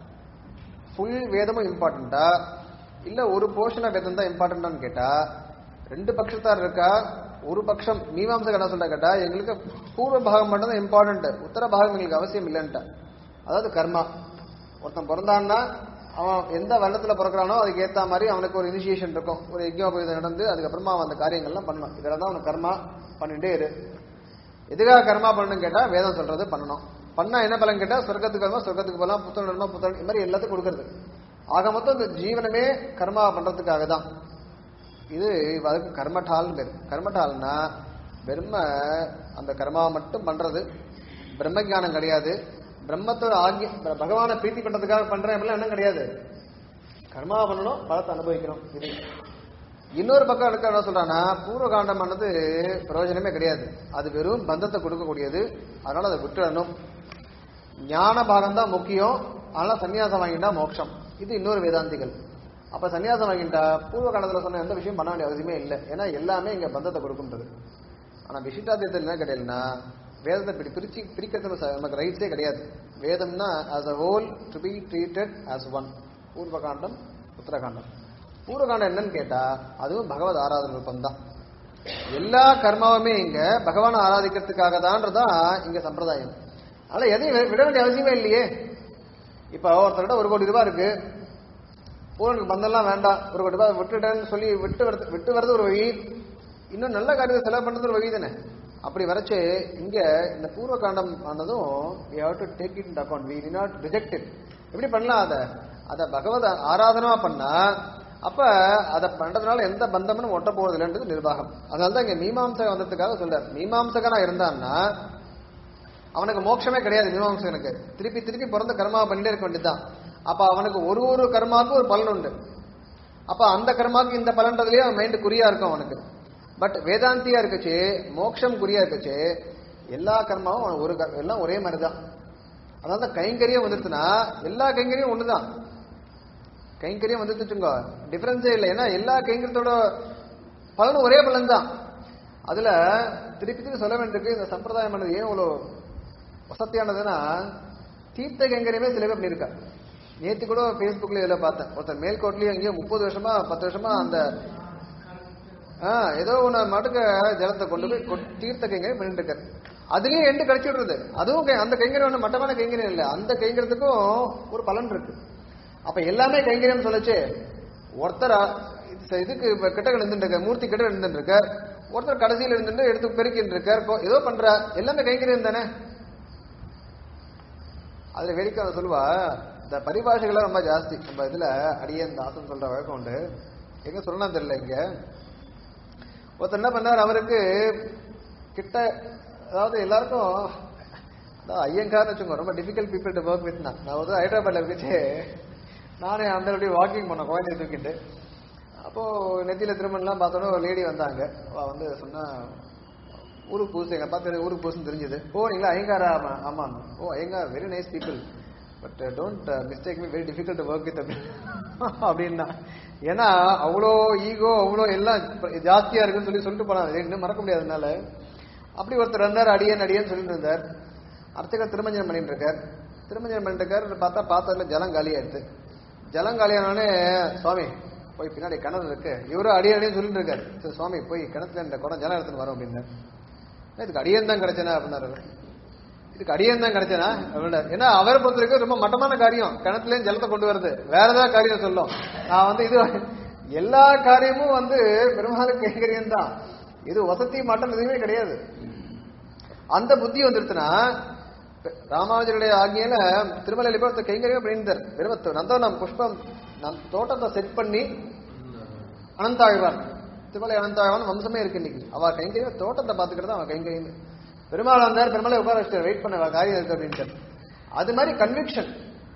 ஃபுல் வேதமும் இம்பார்ட்டண்டா இல்ல ஒரு போர்ஷன் ஆஃப் வேதம் தான் இம்பார்ட்டன்டான்னு கேட்டா ரெண்டு பட்சத்தார் இருக்கா ஒரு பட்சம் மீமாம்சகர் என்ன சொல்றா கேட்டா எங்களுக்கு பூர்வ பாகம் மட்டும் தான் இம்பார்ட்டன்ட் உத்தர பாகம் எங்களுக்கு அவசியம் இல்லைன்ட்டா அதாவது கர்மா ஒருத்தன் பிறந்தான்னா அவன் எந்த வருடத்துல பிறக்கிறானோ அதுக்கு ஏத்த மாதிரி அவனுக்கு ஒரு இனிஷியேஷன் இருக்கும் ஒரு யஜ்யோபயுதம் நடந்து அதுக்கப்புறமா அவன் அந்த காரியங்கள்லாம் பண்ணணும் இதெல்லாம் தான் அவனுக்கு கர்மா பண்ணிட்டே இரு எதுக்காக கர்மா பண்ணணும்னு கேட்டா வேதம் சொல்றது பண்ணணும் பண்ணா என்ன பலன் கேட்டா சொர்க்கத்துக்கு வருமா சொர்க்கத்துக்கு போகலாம் புத்தகம் வருமா புத்தகம் இது மாதிரி எல்லாத்துக்கும் கொடுக்கறது ஆக மொத்தம் இந்த ஜீவனமே கர்மா பண்றதுக்காக தான் இது அதுக்கு கர்மட்டால்னு பேர் கர்மட்டால்னா வெறும அந்த கர்மாவை மட்டும் பண்றது பிரம்ம ஞானம் கிடையாது பிரம்மத்தோட ஆகிய பகவானை பிரீத்தி பண்றதுக்காக பண்றேன் அப்படிலாம் என்ன கிடையாது கர்மாவை பண்ணணும் பலத்தை அனுபவிக்கணும் இது இன்னொரு பக்கம் இருக்க என்ன சொல்றான்னா பூர்வ காண்டமானது பிரயோஜனமே கிடையாது அது வெறும் பந்தத்தை கொடுக்கக்கூடியது அதனால அதை விட்டுறணும் ஞான பாகம் தான் முக்கியம் அதனால சன்னியாசம் வாங்கிட்டா மோட்சம் இது இன்னொரு வேதாந்திகள் அப்ப சன்னியாசம் வாங்கிட்டா பூர்வ காலத்துல சொன்ன எந்த விஷயம் பண்ண வேண்டிய அவசியமே இல்லை ஏன்னா எல்லாமே இங்க பந்தத்தை கொடுக்கின்றது ஆனா விசிட்டாத்தியத்தில் என்ன கிடையாதுன்னா வேதத்தை இப்படி பிரிச்சு பிரிக்கிறது ச- நமக்கு ரைட்ஸே கிடையாது வேதம்னா as a whole to be treated as one பூர்வகாண்டம் உத்தரகாண்டம் பூர்வகாண்டம் என்னன்னு கேட்டா அதுவும் பகவத் ஆராதன ரூபம் தான் எல்லா கர்மாவுமே இங்க பகவானை ஆராதிக்கிறதுக்காக தான்றதான் இங்க சம்பிரதாயம் அதனால எதையும் வி- விட வேண்டிய அவசியமே இல்லையே இப்ப ஒருத்தர்கிட்ட ஒரு கோடி ரூபாய் இருக்கு பூரனுக்கு பந்தெல்லாம் வேண்டாம் ஒரு கோடி ரூபாய் விட்டுட்டேன்னு சொல்லி விட்டு வரது விட்டு வரது ஒரு வழி இன்னும் நல்ல காரியத்தை செலவு பண்றது ஒரு வழி தானே அப்படி வரைச்சு இங்க இந்த பூர்வ காண்டம் ஆனதும் we have to take it into account we did not reject it எப்படி பண்ணலாம் அதை அதை பகவத ஆராதனமா பண்ணா அப்ப அதை பண்றதுனால எந்த பந்தமும் ஒட்ட போறது இல்லைன்றது நிர்வாகம் அதனால தான் இங்க மீமாம்சகன் வந்ததுக்காக சொல்றார் மீமாம்சகனா இருந்தான்னா அவனுக்கு மோட்சமே கிடையாது மீமாம்சகனுக்கு திருப்பி திருப்பி பிறந்த கர்மாவை பண்ணிட்டே இருக்க வேண்டியதுதான் அப்ப அவனுக்கு ஒரு ஒரு கர்மாவுக்கும் ஒரு பலன் உண்டு அப்ப அந்த கர்மாவுக்கு இந்த பலன்றதுலயே அவன் மைண்ட் குறியா இருக்கும் அவனுக்கு பட் வேதாந்தியா இருக்குச்சு மோட்சம் குறியா இருக்குச்சு எல்லா கர்மாவும் அவன் ஒரு கர்- எல்லாம் ஒரே மாதிரி தான் அதாவது கைங்கரியம் வந்துருச்சுன்னா எல்லா கைங்கரியம் ஒண்ணுதான் கைங்கரியம் வந்துச்சுங்க டிஃபரன்ஸே இல்லை ஏன்னா எல்லா கைங்கரியத்தோட பலனும் ஒரே பலன் தான் அதுல திருப்பி திருப்பி சொல்ல வேண்டியிருக்கு இந்த சம்பிரதாயமானது ஏன் இவ்வளோ வசதியானதுன்னா தீர்த்த கைங்கரியமே சில பேர் பண்ணியிருக்கா நேத்து கூட ஃபேஸ்புக்ல இதுல பார்த்தேன் ஒருத்தர் மேல்கோட்லயும் எங்கேயோ முப்பது வருஷமா பத்து வருஷமா அந்த ஆ, ஏதோ ஒண்ணு மாட்டுக்கு ஜலத்தை கொண்டு போய் கொ- தீர்த்த கைங்கரியம் பண்ணிட்டு இருக்காரு அதுலயும் எண்டு கழிச்சு விடுறது அதுவும் கை- அந்த கைங்கரியம் ஒண்ணு மட்டமான கைங்கரியம் இல்ல அந்த கைங்கரியத்துக்கும் ஒரு பலன் இருக்கு அப்ப எல்லாமே கைங்கரியம் சொல்லுச்சு ஒருத்தர் அ- இது- இதுக்கு இப்ப கிட்ட இருந்துட்டு இருக்க மூர்த்தி கிட்ட இருந்துட்டு இருக்கார் ஒருத்தர் கடைசியில் இருந்துட்டு எடுத்து பெருக்கிட்டு இருக்கார் கொ- ஏதோ பண்ற எல்லாமே கைங்கரியம் தானே அதுல வேடிக்கை அவ சொல்லுவா இந்த பரிபாஷைகள்லாம் ரொம்ப ஜாஸ்தி நம்ம இதுல அடியன் தாசன் சொல்ற வழக்கம் உண்டு எங்க சொல்லலாம் தெரியல இங்க ஒருத்தர் என்ன பண்ணார் அவருக்கு கிட்ட அதாவது எல்லாருக்கும் அதாவது ஐயங்கார்னு வச்சுக்கோங்க ரொம்ப difficult people to work with நான் வந்து ஹைதராபாத்ல இருந்துச்சு நானே அந்த அப்படியே வாக்கிங் பண்ணேன் குழந்தைய தூக்கிட்டு அப்போ நெத்தியில திருமணம்லாம் பார்த்தோன்னா ஒரு லேடி வந்தாங்க அவ வந்து சொன்னா ஊருக்கு புதுசு எங்க பார்த்து ஊருக்கு புதுசுன்னு தெரிஞ்சது ஓ நீங்களா ஐயங்காரா ஆமா ஆமாம் ஓ Iyengar very nice people but don't mistake me very difficult to work with அப்படின்னா ஏன்னா அவ்வளோ ஈகோ அவ்வளோ எல்லாம் ஜாஸ்தியா இருக்குன்னு சொல்லி சொல்லிட்டு போனாங்க இன்னும் மறக்க முடியாதனால அப்படி ஒருத்தர் இருந்தார் அடியன் அடியன்னு சொல்லிட்டு இருந்தார் அர்ச்சகர் திருமஞ்சனம் பண்ணிட்டு இருக்கார் திருமஞ்சனம் பண்ணிட்டு இருக்கார் பார்த்தா பார்த்ததுல ஜலம் காலியாயிடுது ஜலம் காலியானோடனே சுவாமி போய் பின்னாடி கிணறு இருக்கு இவரும் அடி அடின்னு சொல்லிட்டு இருக்காரு சரி சுவாமி போய் கிணத்துல இந்த குடம் ஜலம் எடுத்துன்னு வரோம் அப்படின்னாரு "என்ன, இதுக்கு அடியன் தான் கிடைச்சனா அப்படின்னாரு அவர். இதுக்கு அடியன் தான் கிடைச்சனா அப்படின்னாரு ஏன்னா அவரை பொறுத்த வரைக்கும் ரொம்ப மட்டமான காரியம் கிணத்துலயும் ஜலத்தை கொண்டு வருது வேற ஏதாவது காரியம் சொல்லும் நான் வந்து இது எல்லா காரியமும் வந்து பெருமாளுக்கு கைங்கரியம் தான் இது வசதி மட்டம் எதுவுமே கிடையாது அந்த புத்தி வந்துருச்சுன்னா ராமானுஜருடைய ஆகியில திருமலையில போய் ஒருத்தர் கைங்கரியம் பண்ணியிருந்தார் வெறும் நந்தவனம் புஷ்பம் நம் தோட்டத்தை செட் பண்ணி அனந்தாழ்வான் திருமலை அனந்தாழ்வான் வம்சமே இருக்கு இன்னைக்கு அவ கைங்கரியம் தோட்டத்தை பாத்துக்கிறது அவன் கைங்கரியம் பெருமாள் வந்தார் பெருமாளை உட்கார வச்சுட்டு வெயிட் பண்ண அவ காரியம் இருக்கு அப்படின்ட்டு அது மாதிரி கன்விக்ஷன்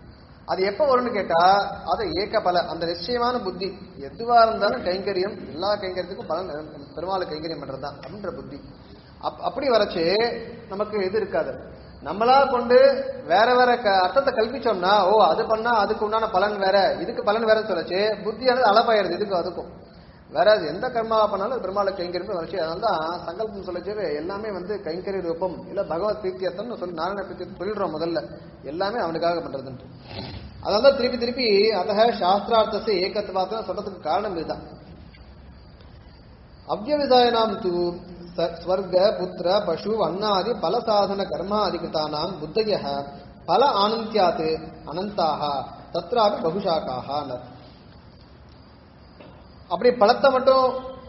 அது எப்ப வரும்னு கேட்டா அது ஏக பல அந்த நிச்சயமான புத்தி எதுவா இருந்தாலும் கைங்கரியம் எல்லா கைங்கரியத்துக்கும் பலன் பெருமாள் கைங்கரியம் பண்றதுதான் அப்படின்ற புத்தி அப் அப்படி வரச்சு நமக்கு இது இருக்காது நம்மளா கொண்டு வேற வேற க- அர்த்தத்தை கல்பிச்சோம்னா ஓ அது பண்ணா அதுக்கு உண்டான பலன் வேற இதுக்கு பலன் வேற சொல்லச்சு புத்தியானது அளப்பாயிருது இதுக்கும் அதுக்கும் வேற அது எந்த கர்மாவா பண்ணாலும் அது பெருமாளை கைங்கரியம் வச்சு அதனால தான் சங்கல்பம் சொல்லச்சு எல்லாமே வந்து கைங்கரிய ரூபம் இல்ல பகவத் பிரீத்தியர்த்தம்னு சொல்லி நாராயண பிரீத்தி சொல்லிடுறோம் முதல்ல எல்லாமே அவனுக்காக பண்றதுன்ட்டு அதனால தான் திருப்பி திருப்பி அத சாஸ்திரார்த்தத்தை ஏகத்துவாத்தான் சொல்றதுக்கு காரணம் இதுதான் அவ்யவிதாயனாம் தூ ச- ஸ்வர்க புத்திர பசு அன்னாதி பல சாதன கர்மாதிகிருதானாம் புத்தய பல ஆனந்தியாத் அனந்தாக தத்ராபி பகுஷாக்காக அப்படி பலத்தை மட்டும்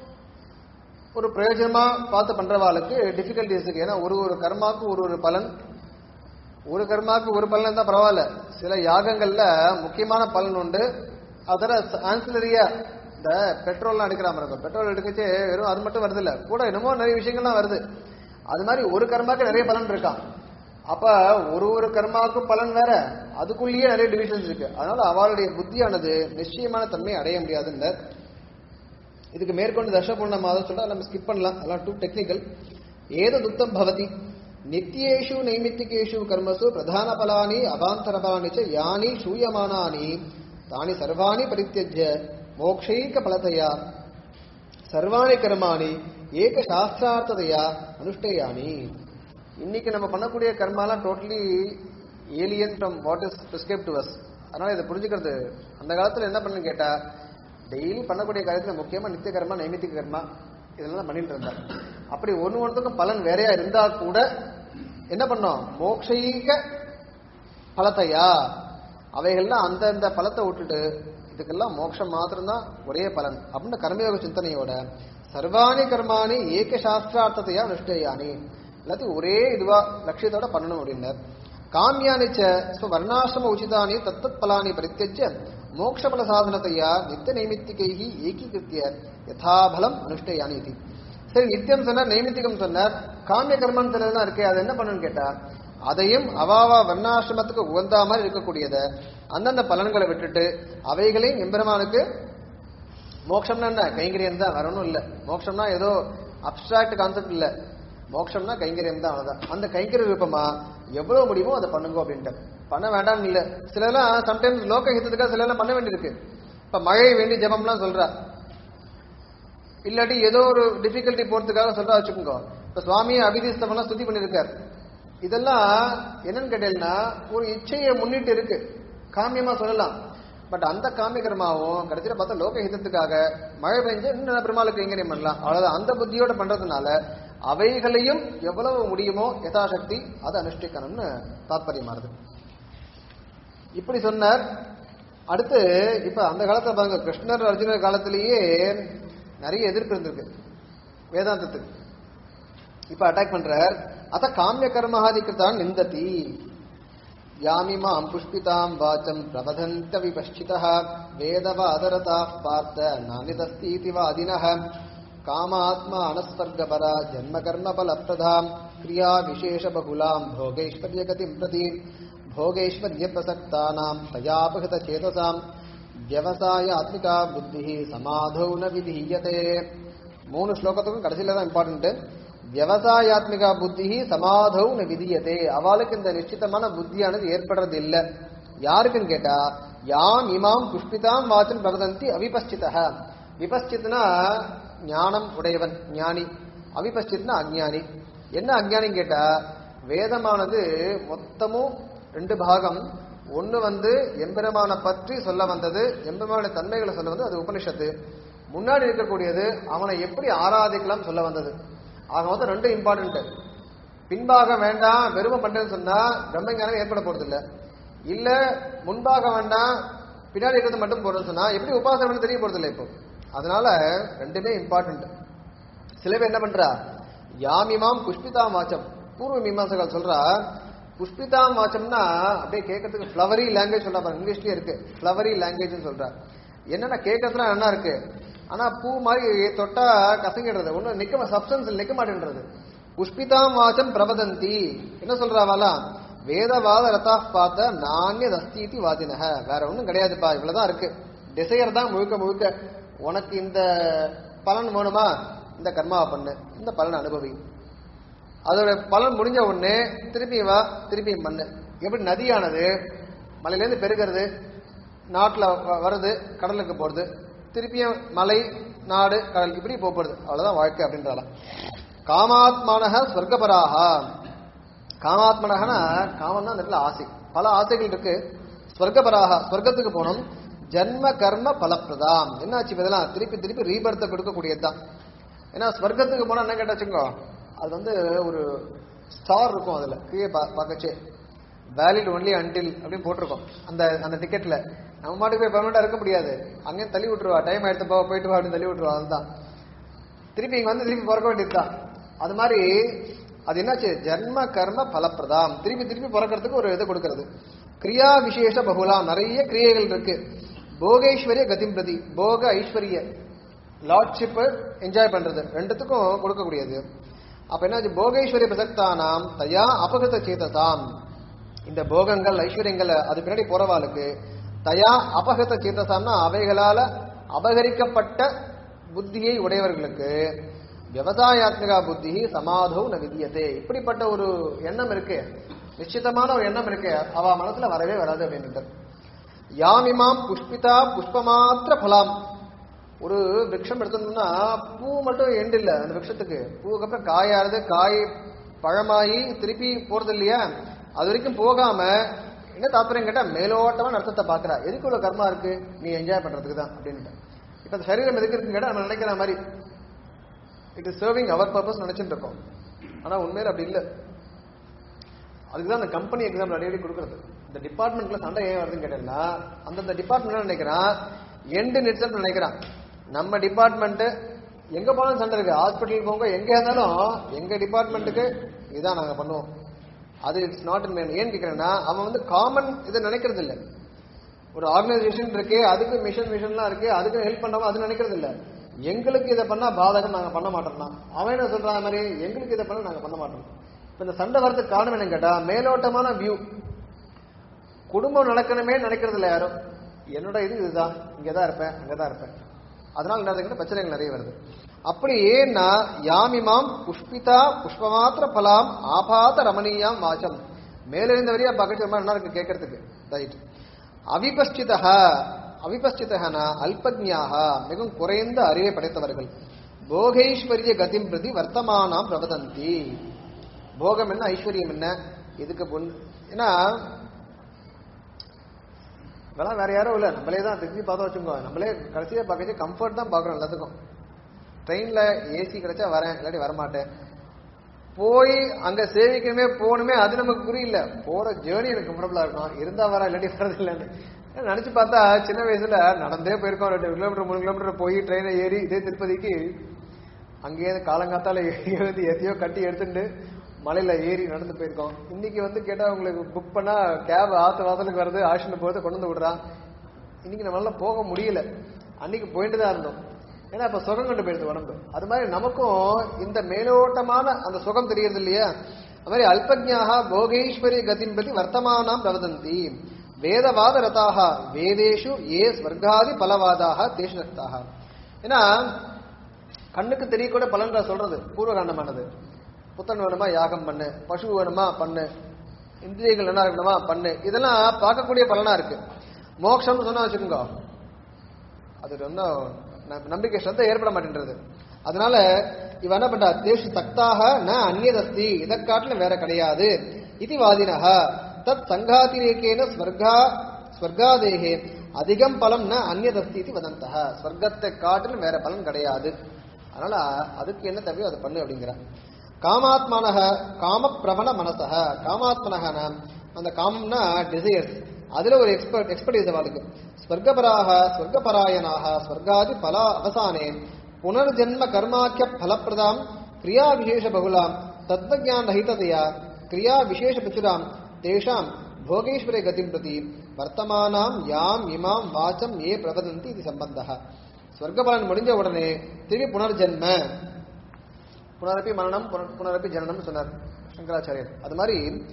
ஒரு பிரயோஜனமா பார்த்து பண்றவாளுக்கு டிஃபிகல்டிஸ் இருக்கு ஏன்னா ஒரு ஒரு கர்மாக்கு ஒரு ஒரு பலன் ஒரு கர்மாக்கு ஒரு பலன் இருந்தா பரவாயில்ல சில யாகங்கள்ல முக்கியமான பலன் உண்டு அதர ஆன்சிலரியா இந்த பெட்ரோல்லாம் எடுக்கிற மாதிரி இருக்கும் பெட்ரோல் எடுக்கச்சு வெறும் அது மட்டும் வருது இல்ல கூட என்னமோ நிறைய விஷயங்கள்லாம் வருது அது மாதிரி ஒரு கர்மாக்கு நிறைய பலன் இருக்கான் அப்ப ஒரு ஒரு கர்மாவுக்கும் பலன் வேற அதுக்குள்ளேயே நிறைய டிவிஷன்ஸ் இருக்கு அதனால அவளுடைய புத்தியானது நிச்சயமான தன்மையை அடைய முடியாதுன்னு இதுக்கு மேற்கொண்டு தசபூர்ண மாதம் சொல்ல நம்ம ஸ்கிப் பண்ணலாம் அதெல்லாம் டூ டெக்னிக்கல் ஏததுக்தம் பவதி நித்தியேஷு நைமித்திகேஷு கர்மசு பிரதான பலானி அவாந்தர பலானி ச யானி சூயமானானி தானி சர்வாணி பரித்தியஜ்ய மோக்ஷைக பலதையா சர்வாணி கர்மாணி ஏக சாஸ்திரார்த்ததையா அனுஷ்டேயானி இன்னைக்கு நம்ம பண்ணக்கூடிய கர்மாலாம் totally alien from what is prescribe to us அதனால இதை புரிஞ்சுக்கிறது அந்த காலத்துல என்ன பண்ணுன்னு கேட்டா டெய்லி பண்ணக்கூடிய காரியத்துல முக்கியமா நித்திய கர்மா நைமித்திக கர்மா இதெல்லாம் தான் பண்ணிட்டு இருந்தார் அப்படி ஒண்ணு ஒன்றுக்கும் பலன் வேறையா இருந்தா கூட என்ன பண்ணோம் மோக்ஷைக பலத்தையா அவைகள்லாம் அந்தந்த பலத்தை விட்டுட்டு இதுக்கெல்லாம் மோட்சம் மாத்திரம்தான் ஒரே பலன் அப்படின்னு கர்மயோக சிந்தனையோட சர்வாணி கர்மாணி ஏக சாஸ்திரார்த்தத்தையா நிஷ்டயானி எல்லாத்தையும் ஒரே இதுவா லட்சியத்தோட பண்ணணும் அப்படின்னார் காமியானி ச ஸ்வர்ணாசிரம உச்சிதானி தத்தத் பலானி பரித்தியஜ்ய மோக்ஷபல சாதனத்தையா நித்திய நைமித்திகைஹி ஏகீகிருத்திய யதாபலம் அனுஷ்டயானி இது சரி நித்தியம் சொன்னார் நைமித்திகம் சொன்னார் காமிய கர்மம் சிலதெல்லாம் இருக்கே அது என்ன பண்ணணும்னு கேட்டா அதையும் அவாவா வர்ணாசிரமத்துக்கு உகந்தா மாதிரி இருக்கக்கூடியத அந்தந்த பலன்களை விட்டுட்டு அவைகளையும் எம்பெருமானுக்கு மோட்சம்னா என்ன கைங்கரியம் தான் வரணும் இல்ல மோட்சம்னா ஏதோ அப்டிராக்ட் கான்செப்ட் இல்ல மோட்சம்னா கைங்கரியம் தான் அவ்வளவுதான் அந்த கைங்கரிய ரூபமா எவ்வளவு முடியுமோ அதை பண்ணுங்க அப்படின்ட்டு பண்ண வேண்டாம்னு இல்ல சிலர்லாம் சம்டைம்ஸ் லோக ஹிதத்துக்காக சிலர்லாம் பண்ண வேண்டியிருக்கு இப்ப மழை வேண்டி ஜெபம்லாம் சொல்றா இல்லாட்டி ஏதோ ஒரு டிஃபிகல்ட்டி போறதுக்காக சொல்றா வச்சுக்கோங்க இப்ப சுவாமியை அபிதிஸ்தமெல்லாம் ஸ்துதி பண்ணிருக்காரு இதெல்லாம் என்னன்னு கேட்டீங்கன்னா ஒரு இச்சையை முன்னிட்டு இருக்கு காமியமா சொல்லலாம் பட் அந்த காமியகரமாவும் கடைசியில பார்த்தா லோக ஹிதத்துக்காக மழை பெஞ்சு இன்னும் பெருமாளுக்கு கைங்கரியம் பண்ணலாம் அவ்வளவுதான் அந்த புத்தியோட பண்றதுனால அவைகளையும் எவ்வளவு முடியுமோ யதாசக்தி அதை அனுஷ்டிக்கணும்னு தாத்பரியமானது இப்படி சொன்னார் அடுத்து இப்ப அந்த காலத்துல பாருங்க கிருஷ்ணர் அர்ஜுனர் காலத்திலேயே நிறைய எதிர்ப்பு இருந்திருக்கு வேதாந்தத்துக்கு இப்ப அட்டாக் பண்றார் அத காமிய கர்மஹாதிகிருதான் நிந்ததி யாமிமாம் புஷ்பிதாம் வாச்சம் பிரபதந்த விபஷ்சிதः வேதவாதரதாः பார்த்த நானிதஸ்தீதி வாதினः காமாத்மா அனஸ்வர்கபரா ஜன்ம கர்ம பலப்பிரதாம் கிரியா விசேஷ பகுலாம் போகேஸ்வர்ய கதிம் பிரதி போகேஸ்வர்ய பிரசக்தானாம் தயாபகித சேதசாம் வியவசாயாத்மிகா புத்தி சமாதௌ ந விதீயதே மூணு ஸ்லோகத்துக்கும் கடைசியில தான் இம்பார்ட்டன்ட் விவசாயாத்மிகா புத்தி சமாதௌ ந விதியதே அவளுக்கு இந்த நிश्चितமான புத்தியானது ஏற்படுறது இல்ல யாருக்குன்னு கேட்டா யாம் இமாம் புஷ்பிதாம் வாச்சன் பிரபதந்தி அவிபஸ்சிதः விபஸ்சித்னா ஞானம் உடையவன் ஞானி அவிபஸ்சித்னா அஞ்ஞானி என்ன அஞ்ஞானின்னு கேட்டா வேதமானது மொத்தமும் ரெண்டு பாகம் ஒண்ணு வந்து எம்பெருமான பற்றி சொல்ல வந்தது எம்பெருமானுடைய தன்மைகளை சொல்ல வந்தது அது உபனிஷத்து முன்னாடி இருக்கக்கூடியது அவனை எப்படி ஆராதிக்கலாம் சொல்ல வந்தது ஆக மொத்தம் ரெண்டும் இம்பார்ட்டன்ட் பின்பாக வேண்டாம் வெறுமை பண்றேன்னு சொன்னா பிரம்மஞானம் ஏற்பட போறது இல்ல இல்ல முன்பாக வேண்டாம் பின்னாடி இருக்கிறது மட்டும் போறதுன்னு சொன்னா எப்படி உபாசனை தெரிய போறது இல்ல இப்போ அதனால ரெண்டுமே இம்பார்ட்டன்ட் சில பேர் என்ன பண்றா யாமிமாம் புஷ்பிதாம் வாச்சம் பூர்வ மீமாசகள் சொல்றா புஷ்பிதாம் வாச்சம்னா அப்படியே கேட்கறதுக்கு ஃப்ளவரி லாங்குவேஜ் சொல்றா பாருங்க இங்கிலீஷ்லயே இருக்கு ஃப்ளவரி லாங்குவேஜ்னு சொல்றா என்னன்னா கேட்கறதுலாம் என்ன இருக்கு ஆனா பூ மாதிரி தொட்டா கசங்கிடுறது ஒன்னும் நிக்க சப்ஸ்டன்ஸ் நிக்க மாட்டேன்றது புஷ்பிதாம் வாச்சம் பிரபதந்தி என்ன சொல்றாவாலா வேதவாத ரதா பார்த்த நானிய தஸ்தீதி வாதினக வேற ஒண்ணும் கிடையாதுப்பா இவ்வளவுதான் இருக்கு டிசையர் தான் முழுக்க முழுக்க உனக்கு இந்த பலன் வேணுமா இந்த கர்மாவை பண்ணு இந்த பலன் அனுபவி அதோட பலன் முடிஞ்ச உடனே திருப்பி வா திருப்பி பண்ணு எப்படி நதியானது மலையிலேருந்து பெருகிறது நாட்டில் வருது கடலுக்கு போறது திருப்பியும் மலை நாடு கடல் இப்படி போக போறது அவ்வளவுதான் வாழ்க்கை அப்படின்றாலாம் காமாத்மானக ஸ்வர்கபராக காமாத்மனகனா காமன்னா அந்த இடத்துல ஆசை பல ஆசைகள் இருக்கு ஸ்வர்கபராக ஸ்வர்க்கத்துக்கு போகணும் ஜன்ம கர்ம பலப்பிரதாம் என்னாச்சு இப்ப இதெல்லாம் திருப்பி திருப்பி ரீபர்த்தை கொடுக்கக்கூடியதுதான் ஏன்னா ஸ்வர்க்கத்துக்கு போனா என்ன கேட்டாச்சுங்கோ அது வந்து ஒரு ஸ்டார் இருக்கும் அதுல கீழே பா- பார்க்கச்சே வேலிட் ஒன்லி அன்டில் அப்படின்னு போட்டிருக்கோம் அந்த அந்த டிக்கெட்ல நம்ம மாட்டுக்கு போய் பெர்மனண்டா இருக்க முடியாது அங்கேயும் தள்ளி விட்டுருவா டைம் ஆயிடுத்து போ போயிட்டு வா அப்படின்னு தள்ளி விட்டுருவா அதுதான் திருப்பி இங்க வந்து திருப்பி பிறக்க வேண்டியதுதான் அது மாதிரி அது என்னாச்சு ஜன்ம கர்ம பலப்பிரதாம் திருப்பி திருப்பி பிறக்கிறதுக்கு ஒரு இது கொடுக்கிறது கிரியா விசேஷ பகுலாம் நிறைய கிரியைகள் இருக்கு போகேஸ்வரிய கதிம் பிரதி போக ஐஸ்வர்ய லார்ட்ஷிப் என்ஜாய் பண்றது ரெண்டுத்துக்கும் கொடுக்கக்கூடியது அப்ப என்னாச்சு போகேஸ்வரிய பிரசக்தானாம் தயா அபகத சேதசாம் இந்த போகங்கள் ஐஸ்வர்யங்கள் அது பின்னாடி போறவாளுக்கு தயா அபகத சேதசாம்னா அவைகளால அபகரிக்கப்பட்ட புத்தியை உடையவர்களுக்கு விவசாயாத்மிகா புத்தி சமாதோ ந விதியதே இப்படிப்பட்ட ஒரு எண்ணம் இருக்கு நிச்சயமான ஒரு எண்ணம் இருக்கு அவ மனசுல வரவே வராது அப்படின்ட்டு யாமிமாம் புஷ்பிதா புஷ்பமாத்திர பலாம் ஒரு விருட்சம் எடுத்தோம்னா பூ மட்டும் எண்டு இல்ல அந்த விருட்சத்துக்கு பூவுக்கு அப்புறம் காயாருது காய் பழமாயி திருப்பி போறது இல்லையா அது வரைக்கும் போகாம என்ன தாத்பரியம் கேட்டா மேலோட்டமான அர்த்தத்தை பாக்குறா எதுக்கு இவ்வளவு கர்மா இருக்கு நீ என்ஜாய் பண்றதுக்கு தான் அப்படின்ட்டு இப்ப அந்த சரீரம் எதுக்கு இருக்குன்னு கேட்டா நம்ம நினைக்கிற மாதிரி it is serving our purpose நினைச்சிட்டு இருக்கோம் ஆனா உண்மையில அப்படி இல்ல அதுக்கு தான் அந்த கம்பெனி எக்ஸாம்பிள் அடிக்கடி கொடுக்குறது இந்த டிபார்ட்மெண்ட்ல சண்டை ஏன் வருதுன்னு கேட்டீங்கன்னா அந்தந்த டிபார்ட்மெண்ட் நினைக்கிறான் எண்டு நிட்சல் நினைக்கிறான் நம்ம டிபார்ட்மெண்ட் எங்க போனாலும் சண்டை இருக்கு ஹாஸ்பிட்டல் போங்க எங்க இருந்தாலும் எங்க டிபார்ட்மெண்ட்டுக்கு இதான் நாங்க பண்ணுவோம் அது இட்ஸ் நாட் இன் ஏன் கேட்கிறேன்னா அவன் வந்து காமன் இதை நினைக்கிறது இல்ல ஒரு ஆர்கனைசேஷன் இருக்கு அதுக்கு மிஷன் மிஷன்லாம் இருக்கு அதுக்கு ஹெல்ப் பண்ணாம அது நினைக்கிறது இல்ல எங்களுக்கு இதை பண்ணா பாதகம் நாங்க பண்ண மாட்டோம்னா அவன் என்ன சொல்றான் அது மாதிரி எங்களுக்கு இதை பண்ண நாங்க பண்ண மாட்டோம் இப்ப இந்த சண்டை வரதுக்கு காரணம் என்னன்னு கேட்டா மேலோட்டமான வியூ குடும்பம் நடக்கணுமே நினைக்கிறது இல்ல யாரும் என்னோட இது இதுதான் இங்கதான் இருப்பேன் அங்கதான் இருப்பேன் அதனால என்ன ஆகுதுன்னா பிரச்சனைகள் நிறைய வருது அப்படி ஏன்னா யாமிமாம் புஷ்பிதா புஷ்பமாத்திர பலாம் ஆபாத ரமணீயாம் வாச்சம் மேலிருந்த வரையா பக்கத்து மாதிரி நல்லா இருக்கு கேட்கறதுக்கு ரைட் அவிபஸ்டிதா அவிபஸ்டிதனா அல்பஜ்ஞாக மிகவும் குறைந்த அறிவை படைத்தவர்கள் போகைஸ்வரிய கதிம் பிரதி வர்த்தமானாம் பிரவதந்தி போகம் என்ன ஐஸ்வர்யம் என்ன இதுக்கு பொன் ஏன்னா இதெல்லாம் வேற யாரும் இல்ல நம்மளே தான் திருப்பி பார்த்தா வச்சுக்கோ நம்மளே கடைசியா பார்க்கச்சு கம்ஃபர்ட் தான் பார்க்கறோம் எல்லாத்துக்கும் ட்ரெயின்ல ஏசி கிடைச்சா வரேன் இல்லாட்டி வரமாட்டேன் போய் அங்க சேவிக்கணுமே போகணுமே அது நமக்கு புரியல போற ஜேர்னி எனக்கு கம்ஃபர்டபுளா இருக்கும் இருந்தா வர இல்லாட்டி வரது இல்லைன்னு ஏன்னா நினைச்சு பார்த்தா சின்ன வயசுல நடந்தே போயிருக்கோம் ரெண்டு கிலோமீட்டர் மூணு கிலோமீட்டர் போய் ட்ரெயினை ஏறி இதே திருப்பதிக்கு அங்கேயே காலங்காத்தால எழுதி எதையோ கட்டி எடுத்துட்டு மலையில ஏறி நடந்து போயிருக்கோம் இன்னைக்கு வந்து கேட்டா உங்களுக்கு புக் பண்ணா கேப் ஆத்து வாசலுக்கு வருது ஆஷன் போகிறது கொண்டு வந்து விடுறான் இன்னைக்கு நம்மளால போக முடியல அன்னைக்கு போயிட்டு தான் இருந்தோம் ஏன்னா இப்ப சுகம் கண்டு போயிடுது உடம்பு அது மாதிரி நமக்கும் இந்த மேலோட்டமான அந்த சுகம் தெரியறது இல்லையா அது மாதிரி அல்பஜ்ஞாக போகேஸ்வரிய கதிம் பதி வர்த்தமானாம் பிரவதந்தி வேதவாத ரதாக வேதேஷு ஏ ஸ்வர்காதி பலவாதாக தேஷு ரக்தாக ஏன்னா கண்ணுக்கு தெரியக்கூட பலன்கள் சொல்றது பூர்வகாண்டமானது புத்தன் வேணுமா யாகம் பண்ணு பசு வேணுமா பண்ணு இந்திரியங்கள் என்ன இருக்கணுமா பண்ணு இதெல்லாம் பார்க்கக்கூடிய பலனா இருக்கு மோட்சம்னு சொன்னா வச்சுக்கோங்க அது ரொம்ப ந- நம்பிக்கை ஸ்ரத்த ஏற்பட மாட்டேன்றது அதனால இவ என்ன பண்றா தேஷு தக்தாக ந அந்நியதஸ்தி இதை காட்டிலும் வேற கிடையாது இது வாதினக தத் சங்காதிரேகேன ஸ்வர்கா ஸ்வர்காதேகே அதிகம் பலம் ந அந்நியதஸ்தி இது வதந்தக ஸ்வர்க்கத்தை காட்டிலும் வேற பலன் கிடையாது அதனால அதுக்கு என்ன தேவையோ அதை பண்ணு அப்படிங்கிறார் காமாத்மனக காம பிரபல மனசக காமாத்மனகன அந்த காமம்னா டிசையர்ஸ் அதுல ஒரு எக்ஸ்பர்ட் எக்ஸ்பர்டீஸ் அவளுக்கு ஸ்வர்கபராக ஸ்வர்கபராயணாக ஸ்வர்காதி பல அவசானே புனர்ஜன்ம கர்மாக்கிய பலப்பிரதாம் கிரியா விசேஷ பகுலாம் தத்வஜான் ரஹிததையா கிரியா விசேஷ பிரச்சுராம் தேஷாம் போகேஸ்வரே கதிம் பிரதி வர்த்தமானாம் யாம் இமாம் வாச்சம் ஏ பிரபதந்தி இது சம்பந்தः ஸ்வர்கபலன் முடிஞ்ச உடனே திரும்பி புனர்ஜன்ம புனரப்பி மரணம் புன- புனரப்பி ஜனனம் சொன்னார் சங்கராச்சாரியர் அது மாதிரி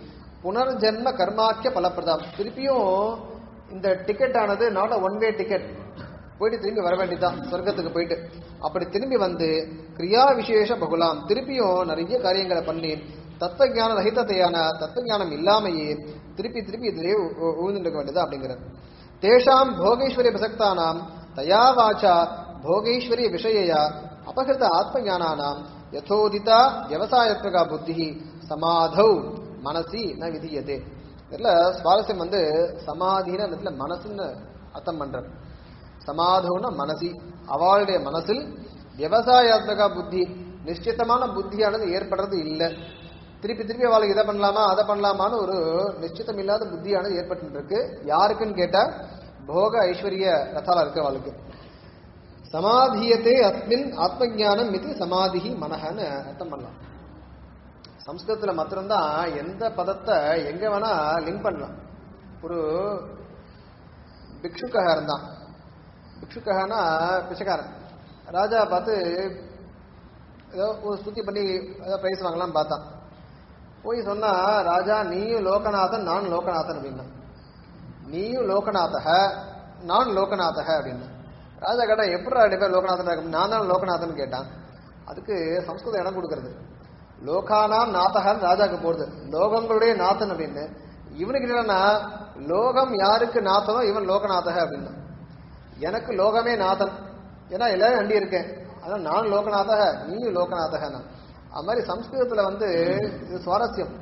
புனர்ஜென்ம கர்மாக்கிய பலப்பிரதம் திருப்பியும் இந்த டிக்கெட் ஆனது நாட் ஒன் வே டிக்கெட் போயிட்டு திரும்பி வர வேண்டியதுதான் சொர்க்கத்துக்கு போயிட்டு அப்படி திரும்பி வந்து கிரியா விசேஷ பகுலாம் திருப்பியும் நிறைய காரியங்களை பண்ணி தத்துவஞான ரஹிதத்தையான தத்துவஞானம் இல்லாமையே திருப்பி திருப்பி இதிலே ஊழ்ந்துட்டு வேண்டியது அப்படிங்கிறது தேஷாம் போகேஸ்வரிய பிரசக்தானாம் தயா வாச்சா போகேஸ்வரிய விஷயயா அபகிருத ஆத்மஞானானாம் யதோதிதா விவசாயத்மகா புத்தி சமாதௌ மனசி ந விதியதே இதுல சுவாரஸ்யம் வந்து சமாதின இடத்துல மனசுன்னு அர்த்தம் பண்ற சமாதவுன மனசி அவளுடைய மனசில் விவசாயாத்மகா புத்தி நிश्चितமான புத்தியானது ஏற்படுறது இல்லை திருப்பி திருப்பி அவளுக்கு இதை பண்ணலாமா அதை பண்ணலாமான்னு ஒரு நிश्चितம் இல்லாத புத்தியானது ஏற்பட்டு இருக்கு யாருக்குன்னு கேட்டா போக ஐஸ்வர்ய ரத்தால இருக்கு அவளுக்கு சமாதியத்தே அஸ்மின் ஆத்மஞானம் இது சமாதி மனஹன்னு அர்த்தம் பண்ணலாம் சம்ஸ்கிருதத்துல மாத்திரம்தான் எந்த பதத்தை எங்க வேணா லிங்க் பண்ணலாம் ஒரு பிக்ஷுக்காக இருந்தான் பிக்ஷுக்காகனா பிச்சைக்காரன் ராஜா பார்த்து ஏதோ ஒரு ஸ்துதி பண்ணி ஏதோ பிரைஸ் வாங்கலாம்னு பார்த்தான் போய் சொன்னா ராஜா நீயும் லோகநாதன் நான் லோகநாதன் அப்படின்னா நீயும் லோகநாதக நான் லோகநாதக அப்படின்னா ராஜா கேட்டா எப்படி ரெண்டு பேர் லோகநாதன் இருக்கு நான் தான் லோகநாதன் கேட்டான் அதுக்கு சம்ஸ்கிருதம் இடம் கொடுக்கறது லோகானாம் நாதகன் ராஜாக்கு போடுது லோகங்களுடைய நாதன் அப்படின்னு இவனுக்கு என்னன்னா லோகம் யாருக்கு நாதனோ இவன் லோகநாதக அப்படின்னா எனக்கு லோகமே நாதன் ஏன்னா எல்லாரும் அண்டி இருக்கேன் அதான் நான் லோகநாதக நீயும் லோகநாதகனா அது மாதிரி சம்ஸ்கிருதத்துல வந்து இது சுவாரஸ்யம்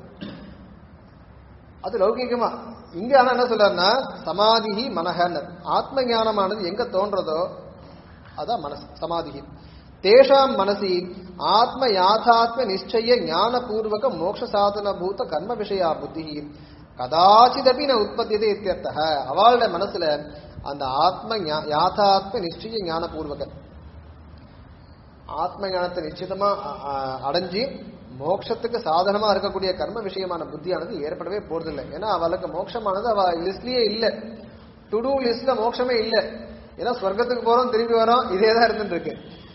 அது லௌகிகமா இங்க ஆனா என்ன சொல்றாருன்னா சமாதிஹி மனஹன்னு ஆத்ம ஞானமானது எங்க தோன்றதோ அதான் மனசு சமாதிஹி தேஷாம் மனசி ஆத்ம யாதாத்ம நிச்சய ஞானபூர்வக மோட்ச சாதன பூத கர்ம விஷயா புத்தி கதாச்சிதபி ந உற்பத்தியதே இத்தியர்த்தக அவளுடைய மனசுல அந்த ஆத்ம ஞா- யாதாத்ம நிச்சய ஞானபூர்வக ஆத்ம ஞானத்தை நிச்சயமா அ- அ- அடைஞ்சு மோட்சத்துக்கு சாதனமா இருக்கக்கூடிய கர்ம விஷயமான புத்தியானது ஏற்படவே போறதில்லை ஏன்னா அவளுக்கு மோட்சமானது அவ லிஸ்ட்லயே இல்ல டு டூ லிஸ்ட்ல மோட்சமே இல்ல ஏன்னா ஸ்வர்க்கத்துக்கு போறோம் திரும்பி வரோம் இதே தான் இருந்துட்டு இருக்கு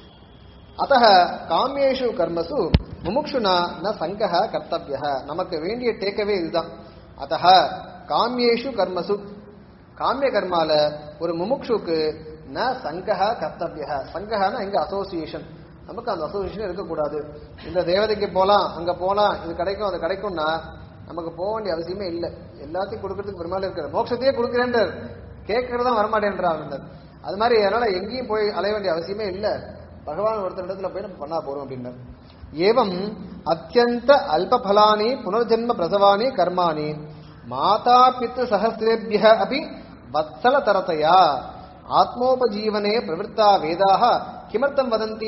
அத்த காமியேஷு கர்மசு முமுக்ஷுனா ந சங்கஹ கர்த்தவிய நமக்கு வேண்டிய டேக்கவே இதுதான் அத்த காமியேஷு கர்மசு காமிய கர்மால ஒரு முமுக்ஷுக்கு ந சங்கஹ கர்த்தவிய சங்கஹனா இங்க அசோசியேஷன் நமக்கு அந்த அசோசியேஷன் இருக்கக்கூடாது இந்த தேவதைக்கு போலாம் அங்க போலாம் இது கிடைக்கும் அது கிடைக்கும்னா நமக்கு போக வேண்டிய அவசியமே இல்லை எல்லாத்தையும் கொடுக்கறதுக்கு பெருமாள் இருக்கிற மோட்சத்தையே கொடுக்குறேன்றார் கேட்கறதா வரமாட்டேன்றார் அது மாதிரி அதனால எங்கேயும் போய் அலைய வேண்டிய அவசியமே இல்லை பகவான் ஒருத்தர் இடத்துல போய் நம்ம பண்ணா போறோம் அப்படின்னார் ஏவம் அத்தியந்த அல்பபலானி புனர்ஜென்ம பிரசவானி கர்மாணி மாதா பித்து சகசிரேபிய அபி வத்சல தரத்தையா ஆத்மோபஜீவனே பிரவருத்தா வேதாக கிமர்த்தம் வதந்தி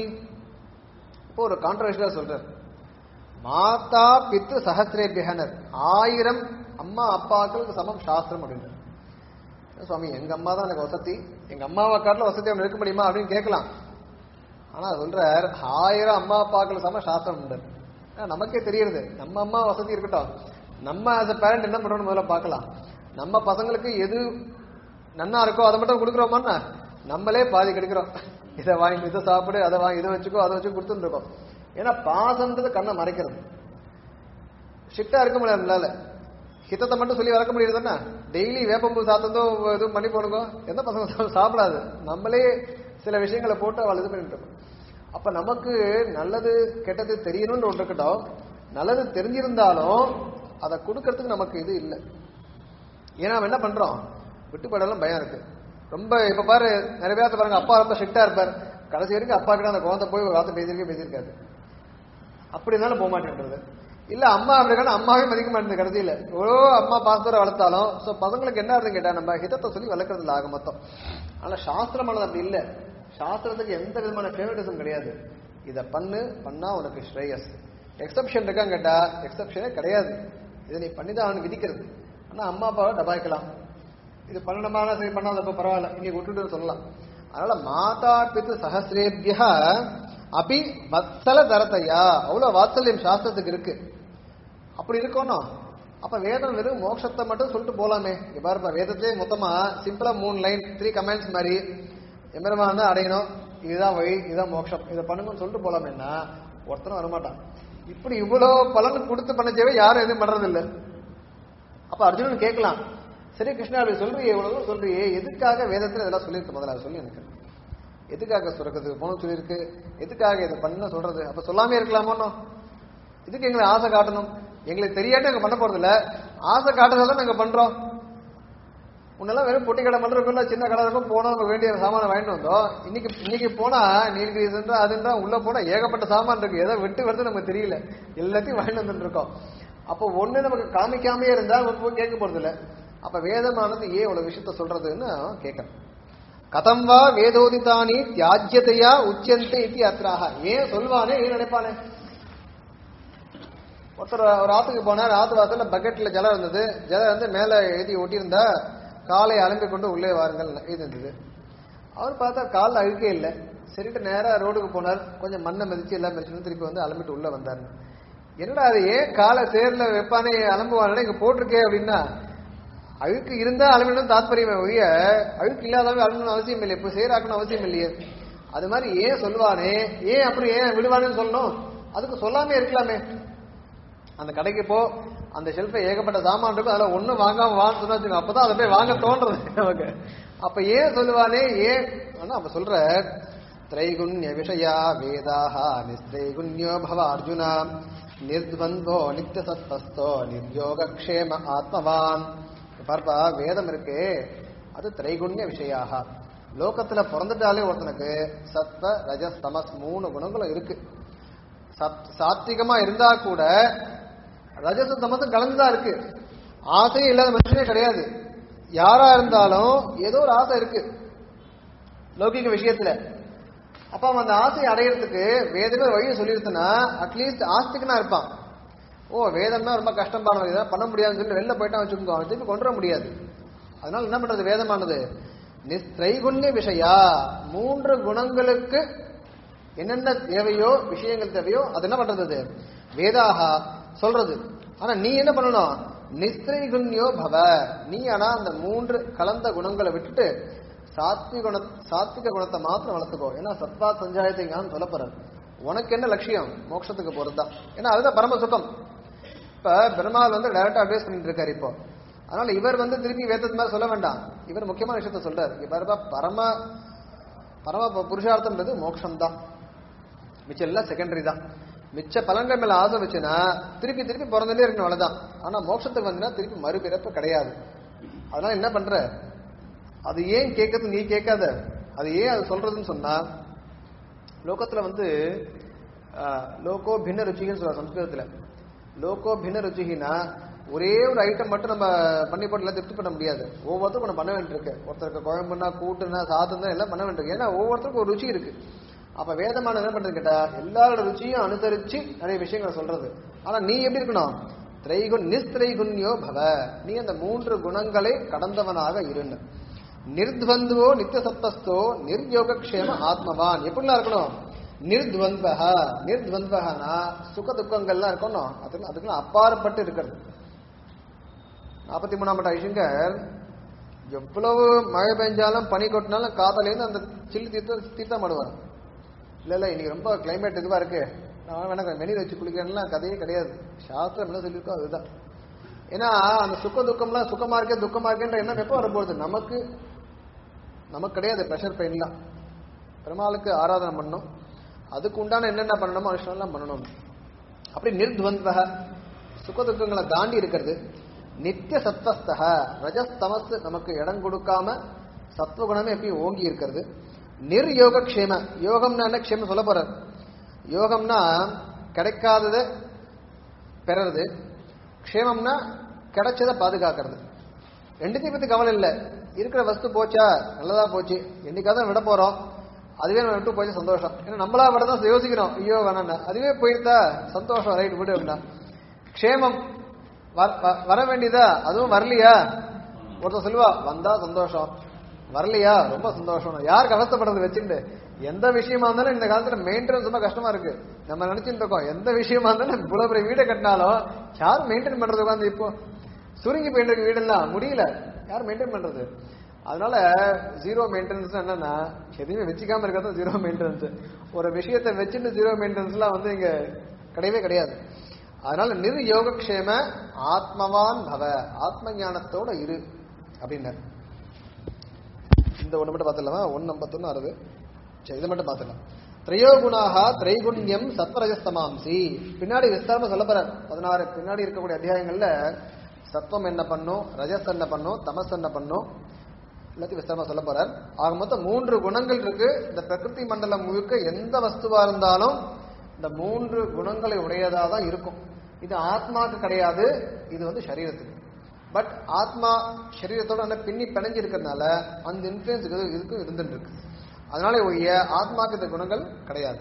இப்போ ஒரு கான்ட்ரவர்ஷியலா சொல்றார் மாதா பித்து சகசிரேபியனர் ஆயிரம் அம்மா அப்பாக்களுக்கு சமம் சாஸ்திரம் அப்படின்றார் சுவாமி எங்க அம்மா தான் எனக்கு வசதி எங்க அம்மாவை காட்டில வசதி அவன் இருக்க முடியுமா அப்படின்னு கேட்கலாம் ஆனா சொல்றார் ஆயிரம் அம்மா அப்பாக்கள் சம சாஸ்திரம் உண்டு ஆனா, நமக்கே தெரியுது நம்ம அம்மா வசதி இருக்கட்டும் நம்ம as a பேரண்ட் என்ன பண்றோம்னு முதல்ல பார்க்கலாம் நம்ம பசங்களுக்கு எது நன்னா இருக்கோ அதை மட்டும் கொடுக்குறோமான்னா நம்மளே பாதி கிடைக்கிறோம் இதை வாங்கி இதை சாப்பிடு அதை வாங்கி இதை வச்சுக்கோ அதை வச்சு கொடுத்துட்டு இருக்கோம் ஏன்னா பாசம்ன்றது கண்ணை மறைக்கிறது ஸ்ட்ரிக்டா இருக்க முடியாது நம்மளால ஹிதத்தை மட்டும் சொல்லி வளர்க்க முடியாது தானே டெய்லி வேப்பம்பூ சாத்தந்தோ இதுவும் பண்ணி போடுங்க எந்த பசங்க சா- சாப்பிடாது நம்மளே சில விஷயங்களை போட்டு அவள் இது பண்ணிட்டு இருக்கோம் அப்ப நமக்கு நல்லது கெட்டது தெரியணும்னு ஒன்று இருக்கட்டும் நல்லது தெரிஞ்சிருந்தாலும் அதை கொடுக்கறதுக்கு நமக்கு இது இல்லை ஏன்னா அவன் என்ன பண்றோம் விட்டுப்படலாம் பயம் இருக்கு ரொம்ப இப்ப பாரு நிறைய பேர்த்த பாருங்க அப்பா ரொம்ப ஸ்ட்ரிக்டா இருப்பார் கடைசி வரைக்கும் அப்பா கிட்ட அந்த குழந்தை போய் ஒரு வார்த்தை பேசியிருக்கே பேசியிருக்காரு அப்படி இருந்தாலும் போக மாட்டேன்றது இல்ல அம்மா அப்படி இருக்கா அம்மாவே மதிக்க மாட்டேங்குது கடைசியில எவ்வளோ அம்மா பாசத்தோட வளர்த்தாலும் சோ பசங்களுக்கு என்ன அர்த்தம் கேட்டா நம்ம ஹிதத்தை சொல்லி வளர்க்கறது இல்ல ஆக மொத்தம் ஆனா சாஸ்திரமானது அப்படி இல்ல சாஸ்திரத்துக்கு எந்த விதமான ஃபேவரட்டிசம் கிடையாது இத பண்ணு பண்ணா உனக்கு ஸ்ரேயஸ் எக்ஸப்ஷன் இருக்கான்னு கேட்டா எக்ஸப்ஷனே கிடையாது இதை நீ பண்ணிதான் அவனுக்கு விதிக்கிறது ஆனா அம்மா அப்பாவை டபாய்க்கலாம் இது பண்ணணுமான சரி பண்ணாதப்ப பரவாயில்ல இன்னைக்கு விட்டுட்டு சொல்லலாம் அதனால மாதா பித்து சகசிரேபியா அபி வத்சல தரத்தையா அவ்வளவு வாத்சல்யம் சாஸ்திரத்துக்கு இருக்கு அப்படி இருக்கணும் அப்ப வேதம் வெறும் மோட்சத்தை மட்டும் சொல்லிட்டு போலாமே இங்க பாருப்பா வேதத்திலே மொத்தமா சிம்பிளா மூணு லைன் த்ரீ கமெண்ட்ஸ் மாதிரி எம்பெருமான் தான் அடையணும் இதுதான் வழி இதுதான் மோட்சம் இதை பண்ணுங்கன்னு சொல்லிட்டு போலாமேன்னா ஒருத்தரும் வரமாட்டான் இப்படி இவ்வளவு பலன் கொடுத்து பண்ணச்சேவே யாரும் எதுவும் பண்றது இல்ல அப்ப அர்ஜுனன் கேட்கலாம் சரி கிருஷ்ணா அப்படி சொல்றியே இவ்வளவு சொல்றியே எதுக்காக வேதத்துல இதெல்லாம் சொல்லியிருக்கு முதல்ல அதை சொல்லி எனக்கு எதுக்காக சுரக்கிறதுக்கு போன சொல்லியிருக்கு எதுக்காக இதை பண்ண சொல்றது அப்ப சொல்லாமே இருக்கலாமோ இதுக்கு எங்களுக்கு ஆசை காட்டணும் எங்களுக்கு தெரியாட்டி நாங்க பண்ண போறது இல்ல ஆசை காட்டுறதால நாங்க பண்றோம் முன்னெல்லாம் வெறும் பொட்டி கடை மட்டும் இருக்கும்ல சின்ன கடை இருக்கும் போனா நமக்கு வேண்டிய சாமானை வாங்கிட்டு வந்தோம் இன்னைக்கு இன்னைக்கு போனா நீல்கிரீஸ்ன்றா அதுன்றா உள்ள போனா ஏகப்பட்ட சாமான் இருக்கு எதை விட்டு வருது நமக்கு தெரியல எல்லாத்தையும் வாங்கிட்டு வந்துட்டு இருக்கோம் அப்போ ஒண்ணு நமக்கு காமிக்காமே இருந்தா நம்ம போய் கேட்க போறது இல்ல அப்ப வேதமானது ஏன் இவ்வளவு விஷயத்த சொல்றதுன்னு கேட்கறேன் கதம் வா வேதோதிதானி தியாஜ்யதையா உச்சந்தே இத்தி அத்ராக ஏன் சொல்வானே ஏன் நினைப்பானே ஒருத்தர் ஒரு ஆத்துக்கு போனார் ஆத்து வாசல்ல பக்கெட்ல ஜலம் இருந்தது ஜலம் வந்து மேல எழுதி ஒட்டியிருந்தா காலை அலம்பி கொண்டு உள்ளே வாருங்கள் இது இருந்தது அவர் பார்த்தா காலில் அழுக்கே இல்லை சரிட்டு நேரா ரோடுக்கு போனார் கொஞ்சம் மண்ணை மிதிச்சு எல்லாம் மிதிச்சு திருப்பி வந்து அலம்பிட்டு உள்ள வந்தார் என்னடா அது ஏன் காலை சேர்ல வைப்பானே அலம்புவானே இங்க போட்டிருக்கே அப்படின்னா அழுக்கு இருந்தா அலம்பிடணும் தாத்பரியமே ஒழிய அழுக்கு இல்லாதவங்க அலம்பணும் அவசியம் இல்லை இப்போ சேராக்கணும் அவசியம் இல்லையே அது மாதிரி ஏன் சொல்லுவானே ஏன் அப்புறம் ஏன் விடுவானேன்னு சொல்லணும் அதுக்கு சொல்லாமே இருக்கலாமே அந்த கடைக்கு போ அந்த ஷெல்ஃபை ஏகப்பட்ட சாமான் இருக்கும் அதுல ஒண்ணு வாங்காம வான்னு சொன்னா வச்சுக்கோ. அப்பதான் அதை போய் வாங்க தோன்றது நமக்கு அப்ப ஏன் சொல்லுவானே ஏன் ஆனா அப்ப சொல்ற திரைகுண்ய விஷயா வேதாக நிஸ்திரைகுண்யோ பவ அர்ஜுனா நிர்த்வந்தோ நித்திய சத்வஸ்தோ நிர்யோகக்ஷேம ஆத்மவான் பார்ப்பா வேதம் இருக்கு அது திரைகுண்ய விஷயாக லோகத்துல பிறந்துட்டாலே ஒருத்தனுக்கு சத்வ ரஜஸ் தமஸ் மூணு குணங்களும் இருக்கு சத்- சாத்விகமா இருந்தா கூட ரஜச தமசும் கலந்துதான் இருக்கு ஆசையே இல்லாத மனுஷனே கிடையாது யாரா இருந்தாலும் ஏதோ ஒரு ஆசை இருக்கு லௌகிக விஷயத்துல அப்ப அவன் அந்த ஆசையை அடையிறதுக்கு வேதமே ஒரு வழியை சொல்லிடுத்துனா அட்லீஸ்ட் ஆஸ்திகனா இருப்பான் ஓ வேதம்னா ரொம்ப கஷ்டமானது இதெல்லாம் பண்ண முடியாதுன்னு சொல்லி வெளில போயிட்டான் வச்சுக்கோங்க அவன் திருப்பி கொண்டு வர முடியாது அதனால என்ன பண்றது வேதமானது நிஸ்திரைகுண்ய விஷயா மூன்று குணங்களுக்கு என்னென்ன தேவையோ விஷயங்கள் தேவையோ அது என்ன பண்றது அது? வேதாகா சொல்றது ஆனா நீ என்ன பண்ணணும் நிஸ்திரைகுண்யோ பவ நீ ஆனா அந்த மூன்று கலந்த குணங்களை விட்டுட்டு சாத்விக குண சாத்விக குணத்தை மாத்திரம் வளர்த்துக்கோ ஏன்னா சத்வா சஞ்சாயத்தை ஞானம் சொல்ல போறாரு உனக்கு என்ன லட்சியம் மோட்சத்துக்கு போறதுதான் ஏன்னா அதுதான் பரம சுகம் இப்ப பெருமாள் வந்து டைரக்டா அட்வைஸ் பண்ணிட்டு இருக்காரு இப்போ அதனால இவர் வந்து திருப்பி வேதத்து மாதிரி சொல்ல வேண்டாம் இவர் முக்கியமான விஷயத்த சொல்றாரு இங்க பாருப்பா பரம பரம புருஷார்த்தம்ன்றது மோட்சம் தான் மிச்சம் எல்லாம் செகண்டரி தான் மிச்ச பலன்கள் மேல ஆசை வச்சுன்னா திருப்பி திருப்பி பிறந்துட்டே இருக்கணும் அவ்வளவுதான் ஆனா மோட்சத்துக்கு வந்தீங்கன்னா திருப்பி மறுபிறப்பு கிடையாது அதனால என்ன பண்ற அது ஏன் கேட்கறது நீ கேட்காத அது ஏன் அது சொல்றதுன்னு சொன்னா லோகத்துல வந்து ஆஹ், லோகோ பின்ன ருச்சிகன்னு சொல்ற சம்ஸ்கிருதத்துல லோகோ பின்ன ருச்சிகினா ஒரே ஒரு ஐட்டம் மட்டும் நம்ம பண்ணி போட்டு எல்லாம் திருப்தி பண்ண முடியாது ஒவ்வொருத்தருக்கும் ஒன்று பண்ண வேண்டியிருக்கு ஒருத்தருக்கு குழம்புனா கூட்டுனா சாதம் எல்லாம் பண்ண வேண்டியிருக்கு ஏன்னா ஒவ்வொருத்தருக்கும் ஒரு ருச்சி இருக்கு அப்ப வேதமான என்ன பண்றது கேட்டா எல்லாரோட ருச்சியும் அனுசரிச்சு நிறைய விஷயங்களை சொல்றது ஆனா நீ எப்படி இருக்கணும் திரைகுண் நிஸ்திரைகுண்யோ பவ நீ அந்த மூன்று குணங்களை கடந்தவனாக இருன்னு நிர்த்வந்துவோ நித்திய சத்தஸ்தோ நிர்யோகக்ஷேம ஆத்மவான் எப்படிலாம் இருக்கணும் நிர்த்வந்தக நிர்த்வந்தகனா சுக துக்கங்கள்லாம் இருக்கணும் அதுக்கு அதுக்கெல்லாம் அப்பாற்பட்டு இருக்கிறது நாற்பத்தி மூணாம் பட்ட ஐஷங்கர் எவ்வளவு மழை பெஞ்சாலும் பனி கொட்டினாலும் காதலேருந்து அந்த சில்லு தீர்த்த தீர்த்தம் ஆடுவார் இல்ல இல்ல இன்னைக்கு ரொம்ப கிளைமேட் இதுவா இருக்கு நான் வேணா வெந்நீர் வச்சு குளிக்கிறேன்லாம் கதையே கிடையாது சாஸ்திரம் என்ன சொல்லியிருக்கோ அதுதான் ஏன்னா அந்த சுக துக்கம்லாம் சுகமா இருக்கே துக்கமா இருக்கேன்ற எண்ணம் எப்போ வரப்போகுது நமக்கு நமக்கு கிடையாது ப்ரெஷர் பெயின்லாம் பெருமாளுக்கு ஆராதனை பண்ணணும் அதுக்கு உண்டான என்னென்ன பண்ணணுமோ அனுஷ்டானம்லாம் பண்ணணும் அப்படி நிர்த்வந்தக சுக துக்கங்களை தாண்டி இருக்கிறது நித்திய சத்வஸ்தக ரஜஸ்தமஸ் நமக்கு இடம் கொடுக்காம சத்வகுணமே எப்பயும் ஓங்கி இருக்கிறது நிர்யோக க்ஷேம யோகம்னா என்ன க்ஷேமம் சொல்ல போறார் யோகம்னா கிடைக்காததை பெறது க்ஷேமம்னா கிடைச்சதை பாதுகாக்கிறது ரெண்டுத்தையும் பத்தி கவலை இல்லை இருக்கிற வஸ்து போச்சா நல்லதா போச்சு என்னைக்காவது விட போறோம் அதுவே நம்ம விட்டு போச்சு சந்தோஷம் ஏன்னா நம்மளா விட தான் யோசிக்கிறோம் ஐயோ வேணாம் அதுவே போயிருந்தா சந்தோஷம் ரைட் விடு அப்படின்னா க்ஷேமம் வர- வ- வர வேண்டியதா அதுவும் வரலையா ஒருத்தர் சொல்லுவா வந்தா சந்தோஷம் வரலையா ரொம்ப சந்தோஷம் யாருக்கு அவஸ்தப்படுறது வச்சுட்டு எந்த விஷயமா இருந்தாலும் இந்த காலத்துல மெயின்டெனன்ஸ் ரொம்ப கஷ்டமா இருக்கு நம்ம நினைச்சிட்டு இருக்கோம் எந்த விஷயமா இருந்தாலும் இவ்வளவு பெரிய வீடை கட்டினாலும் யார் மெயின்டைன் பண்றது உட்காந்து இப்போ சுருங்கி போயிட்டு இருக்கு வீடெல்லாம் முடியல யார் மெயின்டைன் பண்றது அதனால ஜீரோ மெயின்டெனன்ஸ் என்னன்னா எதையுமே வச்சுக்காம இருக்கிறது ஜீரோ மெயின்டெனன்ஸ் ஒரு விஷயத்தை வச்சுட்டு ஜீரோ மெயின்டெனன்ஸ்லாம் வந்து இங்க கிடையவே கிடையாது அதனால நிர் யோகக்ஷேம ஆத்மவான் பவ ஆத்ம ஞானத்தோட இரு அப்படின்னாரு இந்த ஒண்ணு மட்டும் பார்த்துடலாமா ஒன்னு ஐம்பத்தொன்னு அறுபது சரி இதை மட்டும் பார்த்துடலாம் திரையோ குணாக திரைகுண்யம் சத்வரஜஸ்தமாம்சி பின்னாடி விஸ்தாரமா சொல்ல போறார் பதினாறு பின்னாடி இருக்கக்கூடிய அத்தியாயங்கள்ல சத்வம் என்ன பண்ணும் ரஜஸ் என்ன பண்ணும் தமஸ் என்ன பண்ணும் எல்லாத்தையும் விஸ்தாரமா சொல்ல போறார் ஆக மொத்தம் மூன்று குணங்கள் இருக்கு இந்த பிரகிருதி மண்டலம் முழுக்க எந்த வஸ்துவா இருந்தாலும் இந்த மூன்று குணங்களை உடையதா தான் இருக்கும் இது ஆத்மாவுக்கு கிடையாது இது வந்து சரீரத்துக்கு பட் ஆத்மா சரீரத்தோட நல்லா பின்னி பிணைஞ்சு இருக்கிறதுனால அந்த இன்ஃபுளுன்ஸ் இதுக்கும் இருந்துட்டு இருக்கு அதனால ஒழிய ஆத்மாக்கு இந்த குணங்கள் கிடையாது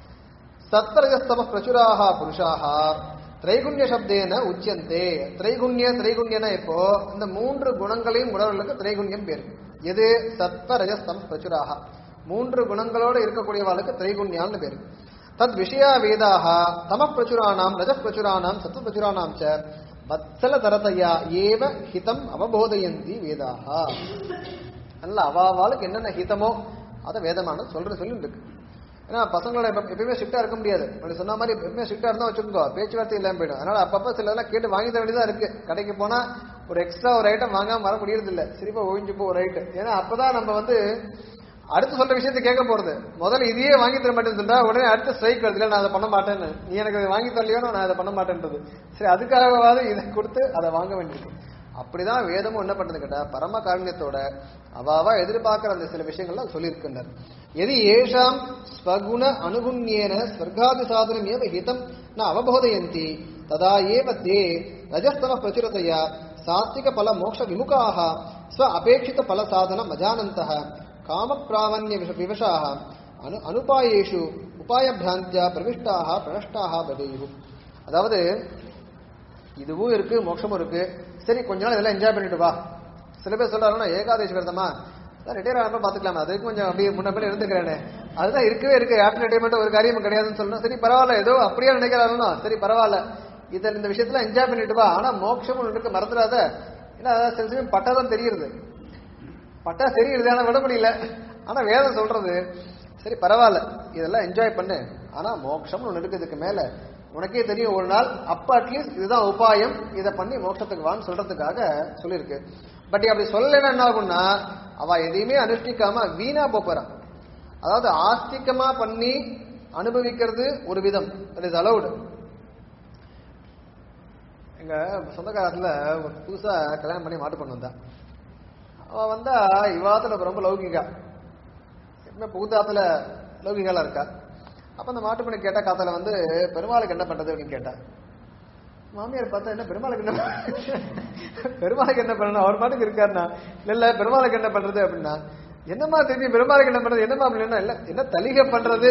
சத்வரஜஸ்தம பிரச்சுராக புருஷாக திரைகுண்ய சப்தேன உச்சந்தே திரைகுண்ய திரைகுண்யனா இப்போ இந்த மூன்று குணங்களையும் உடவர்களுக்கு திரைகுண்யம் பேரு எது சத்வ ரஜஸ்தம் பிரச்சுராக மூன்று குணங்களோட இருக்கக்கூடியவாளுக்கு திரைகுண்யான்னு பேரு தத் விஷயா வேதாக தம பிரச்சுராணாம் ரஜ பிரச்சுராணாம் சத்வ பிரச்சுராணாம் ச வத்சல தரதையா ஏவ ஹிதம் அவபோதயந்தி வேதாக நல்ல அவாவாளுக்கு என்னென்ன ஹிதமோ அதை வேதமான சொல்ற சொல்லி இருக்கு ஏன்னா பசங்களோட எப்ப- எப்பயுமே ஸ்ட்ரிக்டா இருக்க முடியாது அப்படி சொன்ன மாதிரி எப்பயுமே ஸ்ட்ரிக்டா இருந்தா வச்சுக்கோ பேச்சுவார்த்தை இல்லாம போயிடும் அதனால அப்பப்ப சில இதெல்லாம் கேட்டு வாங்கி தர வேண்டியதா இருக்கு கடைக்கு போனா ஒரு எக்ஸ்ட்ரா ஒரு ஐட்டம் வாங்காம வர முடியறது இல்ல சிரிப்பா ஒழிஞ்சு போ ஒரு ஐட்டம் ஏன்னா அப்பதான் நம்ம வந்து அடுத்து சொல்ற விஷயத்தை கேட்க போறது முதல்ல இதையே வாங்கி தர மாட்டேன்னு சொல்றா உடனே அடுத்த ஸ்ட்ரைக் வருது இல்ல நான் அதை பண்ண மாட்டேன்னு நீ எனக்கு அதை வாங்கி தரலையோ நான் அதை பண்ண மாட்டேன்றது சரி அதுக்காகவாவது இதை கொடுத்து அதை வாங்க வேண்டியிருக்கு அப்படிதான் வேதமும் என்ன பண்ணுது கேட்டா பரம காரண்யத்தோட அவாவா எதிர்பார்க்கிற அந்த சில விஷயங்கள்லாம் சொல்லியிருக்கின்றார் எது ஏஷாம் ஸ்வகுண அனுகுண்யேன ஸ்வர்காதி சாதனம் ஏவ ஹிதம் ந அவபோதயந்தி ததா ஏவ தே ரஜஸ்தம பிரச்சுரதையா சாத்விக பல மோக்ஷ விமுகாக ஸ்வ அபேட்சித பல சாதனம் அஜானந்தः காம பிராமணிய விவசாக அனு அனுபாயேஷு உபாய பிராந்தியா பிரவிஷ்டாக பிரணஷ்டாக பதேயு அதாவது இதுவும் இருக்கு மோட்சமும் இருக்கு சரி கொஞ்ச நாள் இதெல்லாம் என்ஜாய் பண்ணிட்டு வா சில பேர் சொல்றாங்கன்னா ஏகாதசி விரதமா ரிட்டையர் ஆனப்ப பாத்துக்கலாம் அதுக்கு கொஞ்சம் அப்படியே முன்ன இருந்துக்கிறேனே அதுதான் இருக்கவே இருக்கு ஆஃப்டர் ரிட்டையர்மெண்ட் ஒரு காரியம் கிடையாதுன்னு சொல்லணும் சரி பரவாயில்ல ஏதோ அப்படியே நினைக்கிறாருன்னா சரி பரவாயில்ல இதில் இந்த விஷயத்துல என்ஜாய் பண்ணிட்டு வா ஆனா மோட்சம் ஒன்று இருக்கு மறந்துடாத ஏன்னா சில சமயம் பட்டாதான் தெரியுது பட்டா தெரியுது ஆனா விட முடியல ஆனா வேதம் சொல்றது சரி பரவாயில்ல இதெல்லாம் என்ஜாய் பண்ணு ஆனா மோட்சம்னு ஒண்ணு இருக்கு இதுக்கு மேல உனக்கே தெரியும் ஒரு நாள் அப்ப அட்லீஸ்ட் இதுதான் உபாயம் இதை பண்ணி மோட்சத்துக்கு வான்னு சொல்றதுக்காக சொல்லியிருக்கு பட் அப்படி சொல்லலைன்னா என்ன ஆகும்னா அவ எதையுமே அனுஷ்டிக்காம வீணா போறான் அதாவது ஆஸ்திகமா பண்ணி அனுபவிக்கிறது ஒரு விதம் தட் இஸ் அலௌடு எங்க சொந்தக்காரத்துல ஒரு புதுசா கல்யாணம் பண்ணி மாட்டு கொண்டு வந்தா அவ வந்தா இவாத்துல ரொம்ப லௌகிகா எப்பவுமே புகுதாத்துல லௌகிகாலா இருக்கா அப்ப அந்த மாட்டு பண்ணி கேட்டா காத்தால வந்து பெருமாளுக்கு என்ன பண்றது அப்படின்னு கேட்டா மாமியார் பார்த்தா என்ன பெருமாளுக்கு என்ன பண்றது? பெருமாளுக்கு என்ன பண்ணணும் அவர் பாட்டுக்கு இருக்காருன்னா இல்ல இல்ல பெருமாளுக்கு என்ன பண்றது அப்படின்னா என்னம்மா தெரியும் பெருமாளுக்கு என்ன பண்றது என்னம்மா அப்படின்னா இல்ல என்ன தலிகை பண்றது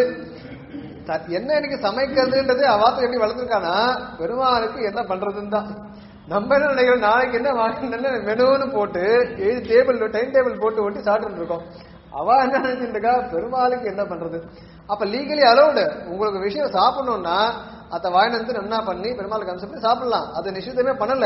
த- என்ன இன்னைக்கு சமைக்கிறதுன்றது அவாத்த எப்படி வளர்த்துருக்கானா பெருமாளுக்கு என்ன பண்றதுன்னு தான் நம்ம என்ன நினைக்கிறோம் நாளைக்கு என்ன வாங்கின மெனுன்னு போட்டு எழுதி டேபிள் டைம் டேபிள் போட்டு ஒட்டி சாப்பிட்டு இருக்கோம் அவ என்ன நினைச்சிட்டு இருக்கா பெருமாளுக்கு என்ன பண்றது அப்ப லீகலி அலௌடு உங்களுக்கு விஷயம் சாப்பிடணும்னா அதை வாங்கிட்டு வந்து நன்னா பண்ணி பெருமாளுக்கு அம்சம் பண்ணி சாப்பிடலாம் அது நிஷிதமே பண்ணல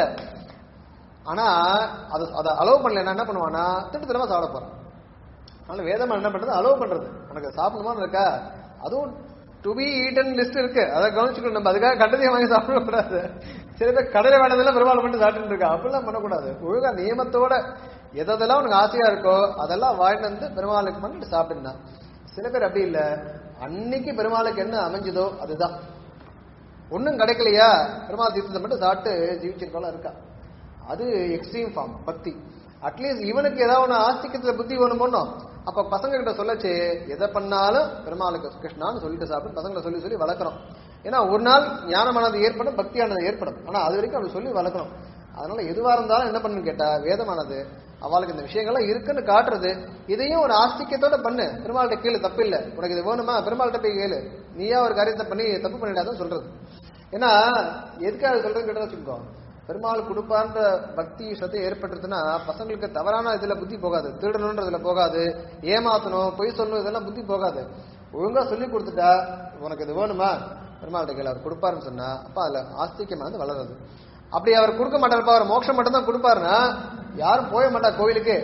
ஆனா அது அதை அலோவ் பண்ணல என்ன பண்ணுவானா திட்டத்தனமா சாப்பிட போறான் அதனால வேதம் என்ன பண்றது அலோவ் பண்றது உனக்கு சாப்பிடணுமான்னு இருக்கா அதுவும் டு பி ஈட்டன் லிஸ்ட் இருக்கு அதை கவனிச்சுக்கணும் நம்ம அதுக்காக கண்டதையும் வாங்கி சாப்பிடக்கூடாது சில பேர் கடையில வேணதெல்லாம் பெருமாள் மட்டும் சாப்பிட்டு இருக்கா அப்படிலாம் பண்ணக்கூடாது ஒழுங்கா நியமத்தோட எதெல்லாம் உனக்கு ஆசையா இருக்கோ அதெல்லாம் வாங்கிட்டு வந்து பெருமாளுக்கு பண்ணிட்டு சாப்பிடுனா சில பேர் அப்படி இல்ல அன்னைக்கு பெருமாளுக்கு என்ன அமைஞ்சதோ அதுதான் ஒண்ணும் கிடைக்கலையா பெருமாள் தீர்த்தத்தை மட்டும் சாப்பிட்டு ஜீவிச்சிருக்கோம் இருக்கா அது எக்ஸ்ட்ரீம் ஃபார்ம் பக்தி அட்லீஸ்ட் இவனுக்கு ஏதாவது ஒன்று ஆஸ்திகத்துல புத்தி வேணுமோனோ அப்ப பசங்க கிட்ட சொல்லச்சு எதை பண்ணாலும் பெருமாளுக்கு கிருஷ்ணான்னு சொல்லிட்டு சாப்பிட்டு பசங்களை சொல்லி சொல்லி வளர்க்குறோம் ஏன்னா ஒரு நாள் ஞானமானது ஏற்படும் பக்தியானது ஏற்படும் ஆனா அது வரைக்கும் அப்படி சொல்லி வளர்க்கணும் அதனால எதுவா இருந்தாலும் என்ன பண்ணுன்னு கேட்டா வேதமானது அவளுக்கு இந்த விஷயங்கள்லாம் இருக்குன்னு காட்டுறது இதையும் ஒரு ஆஸ்திகத்தோட பண்ணு பெருமாள்கிட்ட கேளு தப்பு இல்ல உனக்கு இது வேணுமா பெருமாள்கிட்ட போய் கேளு நீயா ஒரு காரியத்தை பண்ணி தப்பு பண்ணிடாதான் சொல்றது ஏன்னா எதுக்காக சொல்றது கேட்டா வச்சுக்கோ பெருமாள் கொடுப்பான்ற பக்தி சத்தை ஏற்பட்டுருச்சுன்னா பசங்களுக்கு தவறான இதுல புத்தி போகாது திருடணுன்றதுல போகாது ஏமாத்தணும் பொய் சொல்லணும் இதெல்லாம் புத்தி போகாது ஒழுங்கா சொல்லி கொடுத்துட்டா உனக்கு இது வேணுமா பெருமாள்கிட்ட கேளு அவர் கொடுப்பாருன்னு சொன்னா அப்ப அதுல ஆஸ்திகமானது வளருது அப்படி அவர் கொடுக்க மாட்டாருப்பா அவர் மோட்சம் மட்டும் தான் கொடுப்பாருன்னா யாரும் போய மாட்டா கோவிலுக்கு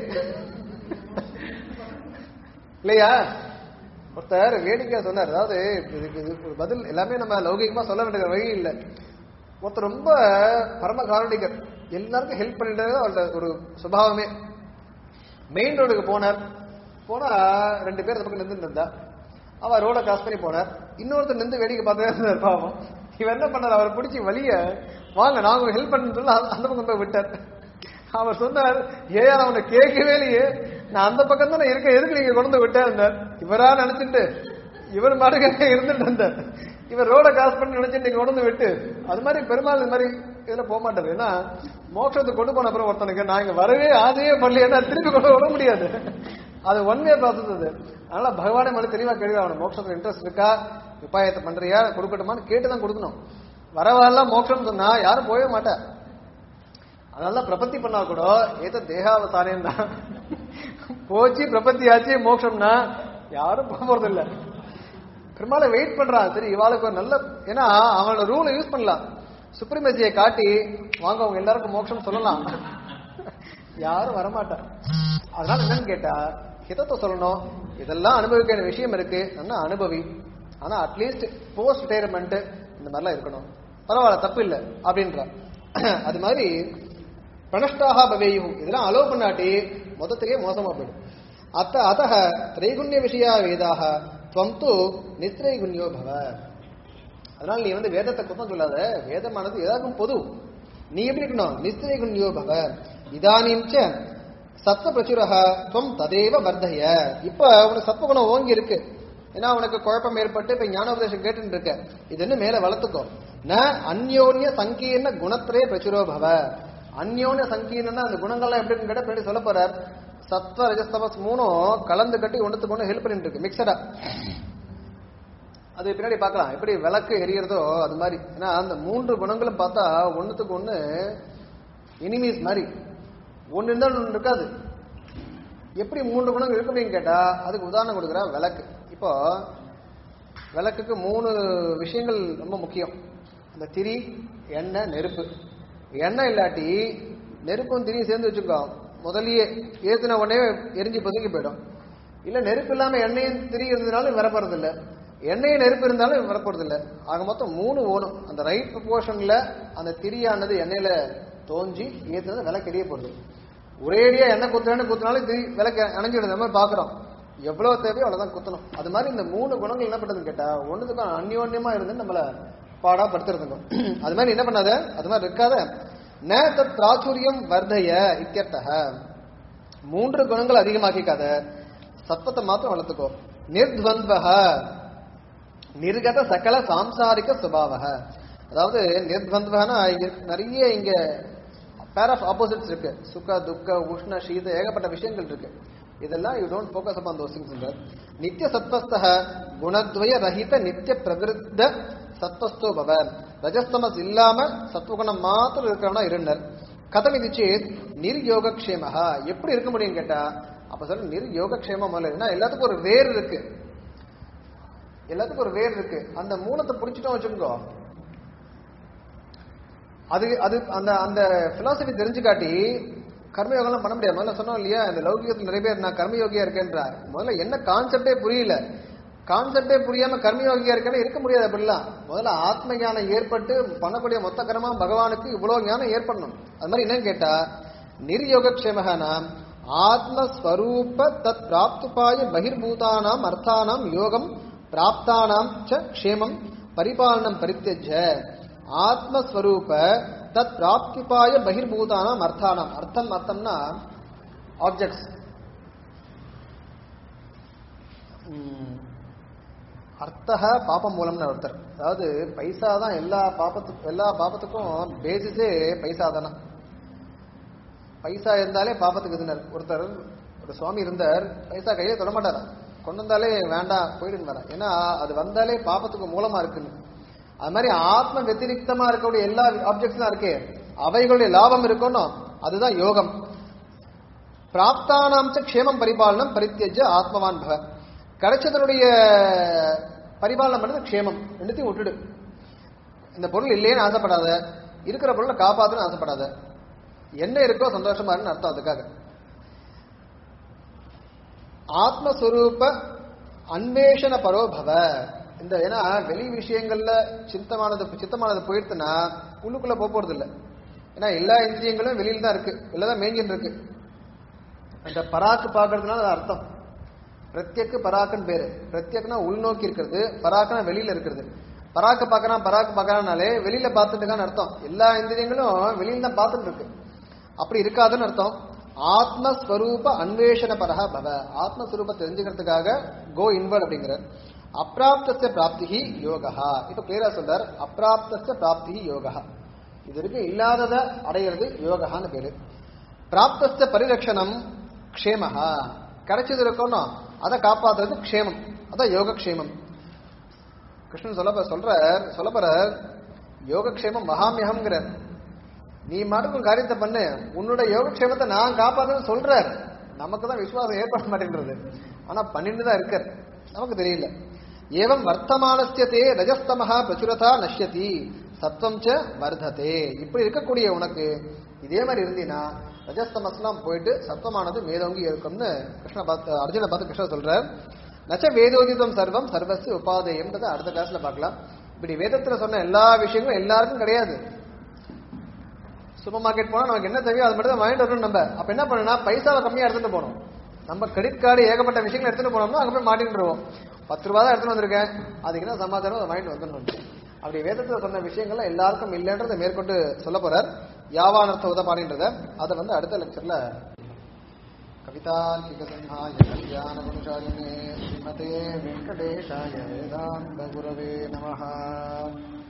இல்லையா ஒருத்தர் வேடிக்கையா சொன்னார் அதாவது இதுக்கு இதுக்கு ஒரு பதில் எல்லாமே நம்ம லௌகிகமா சொல்ல வேண்டிய வழி இல்லை ஒருத்தர் ரொம்ப பரம காரணிகர் எல்லாருக்கும் ஹெல்ப் பண்ணிட்டு அவரோட ஒரு சுபாவமே மெயின் ரோடுக்கு போனார் போனா ரெண்டு பேர் அந்த பக்கம் நின்று இருந்தா அவ ரோட கிராஸ் பண்ணி போனார் இன்னொருத்தர் நின்று வேடிக்கை பார்த்தே இருந்தார் பாவம் இவர் என்ன பண்ணார் அவரை பிடிச்சி வழிய வாங்க நான் உங்களுக்கு ஹெல்ப் பண்ணு சொல்லி அந்த அந்த பக்கம் போய் விட்டார் அவர் சொன்னார் ஏன் அவனை கேட்கவே இல்லையே நான் அந்த பக்கம் தான் இருக்க எதுக்கு நீங்க கொண்டு வந்து விட்டேன் இருந்தார் இவரா நினைச்சிட்டு இவர் மாட்டுக்க இருந்துட்டு இருந்தார் இவர் ரோட கிராஸ் பண்ணி நினைச்சிட்டு நீங்க கொண்டு வந்து விட்டு அது மாதிரி பெருமாள் இது மாதிரி இதுல போக மாட்டாரு ஏன்னா மோட்சத்துக்கு கொண்டு போன அப்புறம் ஒருத்தனுக்கு நான் இங்க வரவே ஆசையே பண்ணல ஏன்னா திருப்பி கொண்டு வர முடியாது அது ஒன் வே ப்ராசஸ் அது அதனால பகவானே மனு தெளிவா கேள்வி அவனுக்கு மோட்சத்துல இன்ட்ரெஸ்ட் இருக்கா உபாயத்தை பண்றியா கொடுக்கட்டுமான்னு கேட்டு தான் கொடுக்கணும் வரவாலாம் மோட்சம் சொன்னா யாரும் போகவே மாட்டா அதனால பிரபத்தி பண்ணா கூட ஏதோ தேகாவசானம் தான் போச்சு பிரபத்தி ஆச்சு மோட்சம்னா யாரும் போக போறது இல்ல பெருமாளை வெயிட் பண்றான் சரி இவாளுக்கு ஒரு நல்ல ஏன்னா அவனோட ரூலை யூஸ் பண்ணலாம் சுப்ரீமசியை காட்டி வாங்க அவங்க எல்லாருக்கும் மோட்சம் சொல்லலாம் யாரும் வரமாட்டார் அதனால என்னன்னு கேட்டா ஹிதத்தை சொல்லணும் இதெல்லாம் அனுபவிக்க வேண்டிய விஷயம் இருக்கு நல்லா அனுபவி ஆனா அட்லீஸ்ட் போஸ்ட் ரிட்டையர்மெண்ட் இந்த மாதிரிலாம் இருக்கணும் பரவாயில்ல தப்பு இல்லை அப்படின்ற அது மாதிரி பிரணஷ்டாக பவேயும் இதெல்லாம் அலோவ் பண்ணாட்டி மொத்தத்திலேயே மோசமா போயிடும் அத்த அத்த திரைகுண்ய விஷயா வேதாக துவம் து நித்ரைகுண்யோ பவ அதனால நீ வந்து வேதத்தை குத்தம் சொல்லாத வேதமானது ஏதாக்கும் பொது நீ எப்படி இருக்கணும் நிஸ்திரைகுண்யோ பவ இதானீம் ச சத்த பிரச்சுரக துவம் ததேவ வர்தய இப்ப உனக்கு சத்வகுணம் ஓங்கி இருக்கு ஏன்னா உனக்கு குழப்பம் ஏற்பட்டு இப்ப ஞானோபதேசம் கேட்டுட்டு இருக்க இது இன்னும் மேல வளர்த்துக்கோ ந அந்யோன்ய சங்கீர்ண குணத்திலே பிரச்சுரோ பவ அந்யோன்ய சங்கீர்ணன்னா அந்த குணங்கள்லாம் எப்படி கேட்ட பின்னாடி சொல்ல போறார் சத்வ ரஜஸ்தமஸ் மூணும் கலந்து கட்டி ஒன்றுத்துக்கு ஒன்று ஹெல்ப் பண்ணிட்டு இருக்கு மிக்சடா அது பின்னாடி பார்க்கலாம் எப்படி விளக்கு எரியறதோ அது மாதிரி ஏன்னா அந்த மூன்று குணங்களும் பார்த்தா ஒண்ணுத்துக்கு ஒண்ணு இனிமீஸ் மாதிரி ஒண்ணு இருந்தாலும் ஒண்ணு இருக்காது எப்படி மூன்று குணங்கள் இருக்கு அப்படின்னு கேட்டா அதுக்கு உதாரணம் கொடுக்குற விளக்கு இப்போ விளக்குக்கு மூணு விஷயங்கள் ரொம்ப முக்கியம் அந்த திரி எண்ணெய் நெருப்பு எண்ணெய் இல்லாட்டி நெருப்பும் திரியும் சேர்ந்து வச்சுக்கோ முதல்லயே ஏத்துன உடனே எரிஞ்சு பதுங்கி போயிடும் இல்ல நெருப்பு இல்லாம எண்ணெயும் திரி இருந்ததுனாலும் வரப்போறது இல்ல எண்ணெயும் நெருப்பு இருந்தாலும் வரப்போறது இல்ல ஆக மொத்தம் மூணு ஓடும் அந்த ரைட் ப்ரொபோர்ஷன்ல அந்த திரியானது எண்ணெயில தோஞ்சி ஏத்துனது விளக்கு எரிய போடுது ஒரேடியா எண்ணெய் குத்துறேன்னு குத்துனாலும் திரி விளக்கு அணைஞ்சிடுது நம்ம பாக்குறோம் எவ்வளவு தேவையோ அவ்வளவுதான் குத்தணும் அது மாதிரி இந்த மூணு குணங்கள் என்ன பண்ணுதுன்னு கேட்டா ஒண்ணுத்துக்கும் அந்யோன்யமா இருந்து நம்மள பாடா படுத்துறதுங்க அது மாதிரி என்ன பண்ணாத அது மாதிரி இருக்காத ந தத் பிராச்சுரியம் வர்தய இத்தியர்த்தக மூன்று குணங்கள் அதிகமாக்கிக்காத சத்தத்தை மாத்திரம் வளர்த்துக்கோ நிர்த்வந்தக நிர்கத சகல சாம்சாரிக சுபாவக அதாவது நிர்த்வந்தகனா இங்க நிறைய இங்க பேர் ஆஃப் ஆப்போசிட்ஸ் இருக்கு சுக துக்க உஷ்ண சீத ஏகப்பட்ட விஷயங்கள் இருக்கு இதெல்லாம் you don't focus upon those things நித்திய சத்வஸ்தக குணத்வய ரஹித நித்திய பிரவிருத்த சத்வஸ்தோ பவ ரஜஸ்தமஸ் இல்லாம சத்வகுணம் மாத்திரம் இருக்கிறவனா இருந்தர் கதம் இது சேத் நிர்யோகக்ஷேமஹா எப்படி இருக்க முடியும் கேட்டா அப்ப சொல்ல நிர்யோகக்ஷேமம் அல்ல ஏன்னா எல்லாத்துக்கும் ஒரு வேர் இருக்கு எல்லாத்துக்கும் ஒரு வேர் இருக்கு அந்த மூலத்தை பிடிச்சிட்டோம் வச்சுக்கோ அது அது அந்த அந்த பிலாசபி தெரிஞ்சு காட்டி கர்மயோகம்லாம் பண்ண முடியாது முதல்ல சொன்னோம் இல்லையா இந்த லௌகிகத்தில் நிறைய பேர் நான் கர்மயோகியா இருக்கேன்றார் முதல்ல என்ன கான்செப்டே புரியல கான்செப்டே புரியாம கர்மயோகியா இருக்கேன்னு இருக்க முடியாது அப்படிலாம் முதல்ல ஆத்ம ஞானம் ஏற்பட்டு பண்ணக்கூடிய மொத்த கர்மா பகவானுக்கு இவ்வளவு ஞானம் ஏற்படணும் அது மாதிரி என்னன்னு கேட்டா நிர்யோகக்ஷேமகனா ஆத்மஸ்வரூப தத் பிராப்துபாய பகிர்பூதானாம் அர்த்தானாம் யோகம் பிராப்தானாம் ச க்ஷேமம் பரிபாலனம் பரித்தஜ ஆத்மஸ்வரூப தத் பிராப்திபாய பகிர்பூதானாம் அர்த்தானாம் அர்த்தம் அர்த்தம்னா ஆப்ஜெக்ட்ஸ் அர்த்தக பாபம் மூலம்னு ஒருத்தர் அதாவது பைசா தான் எல்லா பாபத்துக்கும் எல்லா பாபத்துக்கும் பேசிஸே பைசா தானே பைசா இருந்தாலே பாபத்துக்கு இதுனார் ஒருத்தர் ஒரு சுவாமி இருந்தார் பைசா கையிலே தொட மாட்டாரா கொண்டு வந்தாலே வேண்டாம் போயிடுங்க ஏன்னா அது வந்தாலே பாபத்துக்கு மூலமா இருக்குன்னு அது மாதிரி ஆத்ம வெத்திரிக்தமா இருக்கக்கூடிய எல்லா ஆப்ஜெக்ட்ஸ் தான் இருக்கு அவைகளுடைய லாபம் இருக்கணும் அதுதான் யோகம் பிராப்தானாம் ச க்ஷேமம் பரிபாலனம் பரித்தியஜ ஆத்மவான் பவ கிடைச்சதனுடைய பரிபாலனம் பண்ணது க்ஷேமம் ரெண்டுத்தையும் விட்டுடு இந்த பொருள் இல்லையேன்னு ஆசைப்படாத இருக்கிற பொருளை காப்பாத்துன்னு ஆசைப்படாத என்ன இருக்கோ சந்தோஷமா இருக்குன்னு அர்த்தம் அதுக்காக ஆத்மஸ்வரூப அன்வேஷண பரோபவ இந்த ஏன்னா வெளி விஷயங்கள்ல சித்தமானது சித்தமானது போயிடுச்சுன்னா உள்ளுக்குள்ள போக போறது இல்ல ஏன்னா எல்லா இந்திரியங்களும் வெளியில தான் இருக்கு வெளில தான் மேஞ்சின்னு இருக்கு இந்த பராக்கு பார்க்கறதுனால அது அர்த்தம் பிரத்யக்கு பராக்குன்னு பேரு பிரத்யக்னா உள்நோக்கி இருக்கிறது பராக்குனா வெளியில இருக்கிறது பராக்கு பார்க்கறான் பராக்கு பார்க்கறானாலே வெளியில பார்த்துட்டு இருக்கான்னு அர்த்தம் எல்லா இந்திரியங்களும் வெளியில தான் பார்த்துட்டு இருக்கு அப்படி இருக்காதுன்னு அர்த்தம் ஆத்மஸ்வரூப அன்வேஷண பரஹ பவ ஆத்மஸ்வரூப தெரிஞ்சுக்கிறதுக்காக கோ இன்வர்ட் அப்படிங்கிறார் அப்பிராப்தஸ்ய பிராப்திகி யோகா இப்ப கிளியரா சொல்றார் அப்பிராப்தஸ்ய பிராப்திகி யோகா இது இருக்கு இல்லாதத அடையிறது யோகான்னு பேரு பிராப்தஸ்ய பரிரட்சணம் க்ஷேமஹா கிடைச்சது இருக்கணும் அதை காப்பாத்துறது க்ஷேமம் அதான் யோகக்ஷேமம் கிருஷ்ணன் சொல்ல சொல்றார் சொல்ல போறார் யோகக்ஷேமம் மகாமியகம்ங்கிறார் நீ மாட்டுக்கு ஒரு காரியத்தை பண்ணு உன்னோட யோகக்ஷேமத்தை நான் காப்பாத்துன்னு சொல்றார் நமக்கு தான் விசுவாசம் ஏற்பட மாட்டேன்றது ஆனா பண்ணிட்டு தான் இருக்கார் நமக்கு தெரியல ஏவம் வர்த்தமானஸ்யத்தே ரஜஸ்தமஹா பிரச்சுரதா நஷ்யதி சத்வம் ச வர்ததே இப்படி இருக்கக்கூடிய உனக்கு இதே மாதிரி இருந்தீன்னா ரஜஸ்தமஸ்லாம் போயிட்டு சத்வமானது மேலோங்கி இருக்கும்னு கிருஷ்ண பார்த்து அர்ஜுனை பார்த்து கிருஷ்ணர் சொல்றார் நச்ச வேதோதிதம் சர்வம் சர்வஸ்ய உபாதேயம்ன்றதை அடுத்த கிளாஸ்ல பார்க்கலாம் இப்படி வேதத்துல சொன்ன எல்லா விஷயங்களும் எல்லாருக்கும் கிடையாது சூப்பர் மார்க்கெட் போனா நமக்கு என்ன தேவையோ அது மட்டும் தான் வாங்கிட்டு வரணும் நம்ம அப்ப என்ன பண்ணணும்னா பைசாவை கம்மியா எடுத்துட்டு போகணும் நம்ம கிரெடிட் கார்டு ஏகப்பட்ட விஷயங்கள் எடுத்துட்டு போனோம்னா அங்க போய் மாட்டிட்டுருவோம் பத்து ரூபா தான் எடுத்துட்டு வந்திருக்கேன் அதுக்கு என்ன சமாச்சாரம் அதை வாங்கிட்டு வந்துடணும் அப்படி வேதத்துல சொன்ன விஷயங்கள்லாம் எல்லாருக்கும் இல்லைன்றதை மேற்கொண்டு சொல்ல போறார் யாவானர்த்த உதபாடின்றத அதை வந்து அடுத்த லெக்சர்ல कवितार्किकसिंहाय कल्याणगुणशालिने श्रीमते वेङ्कटेशाय वेदान्तगुरवे नमः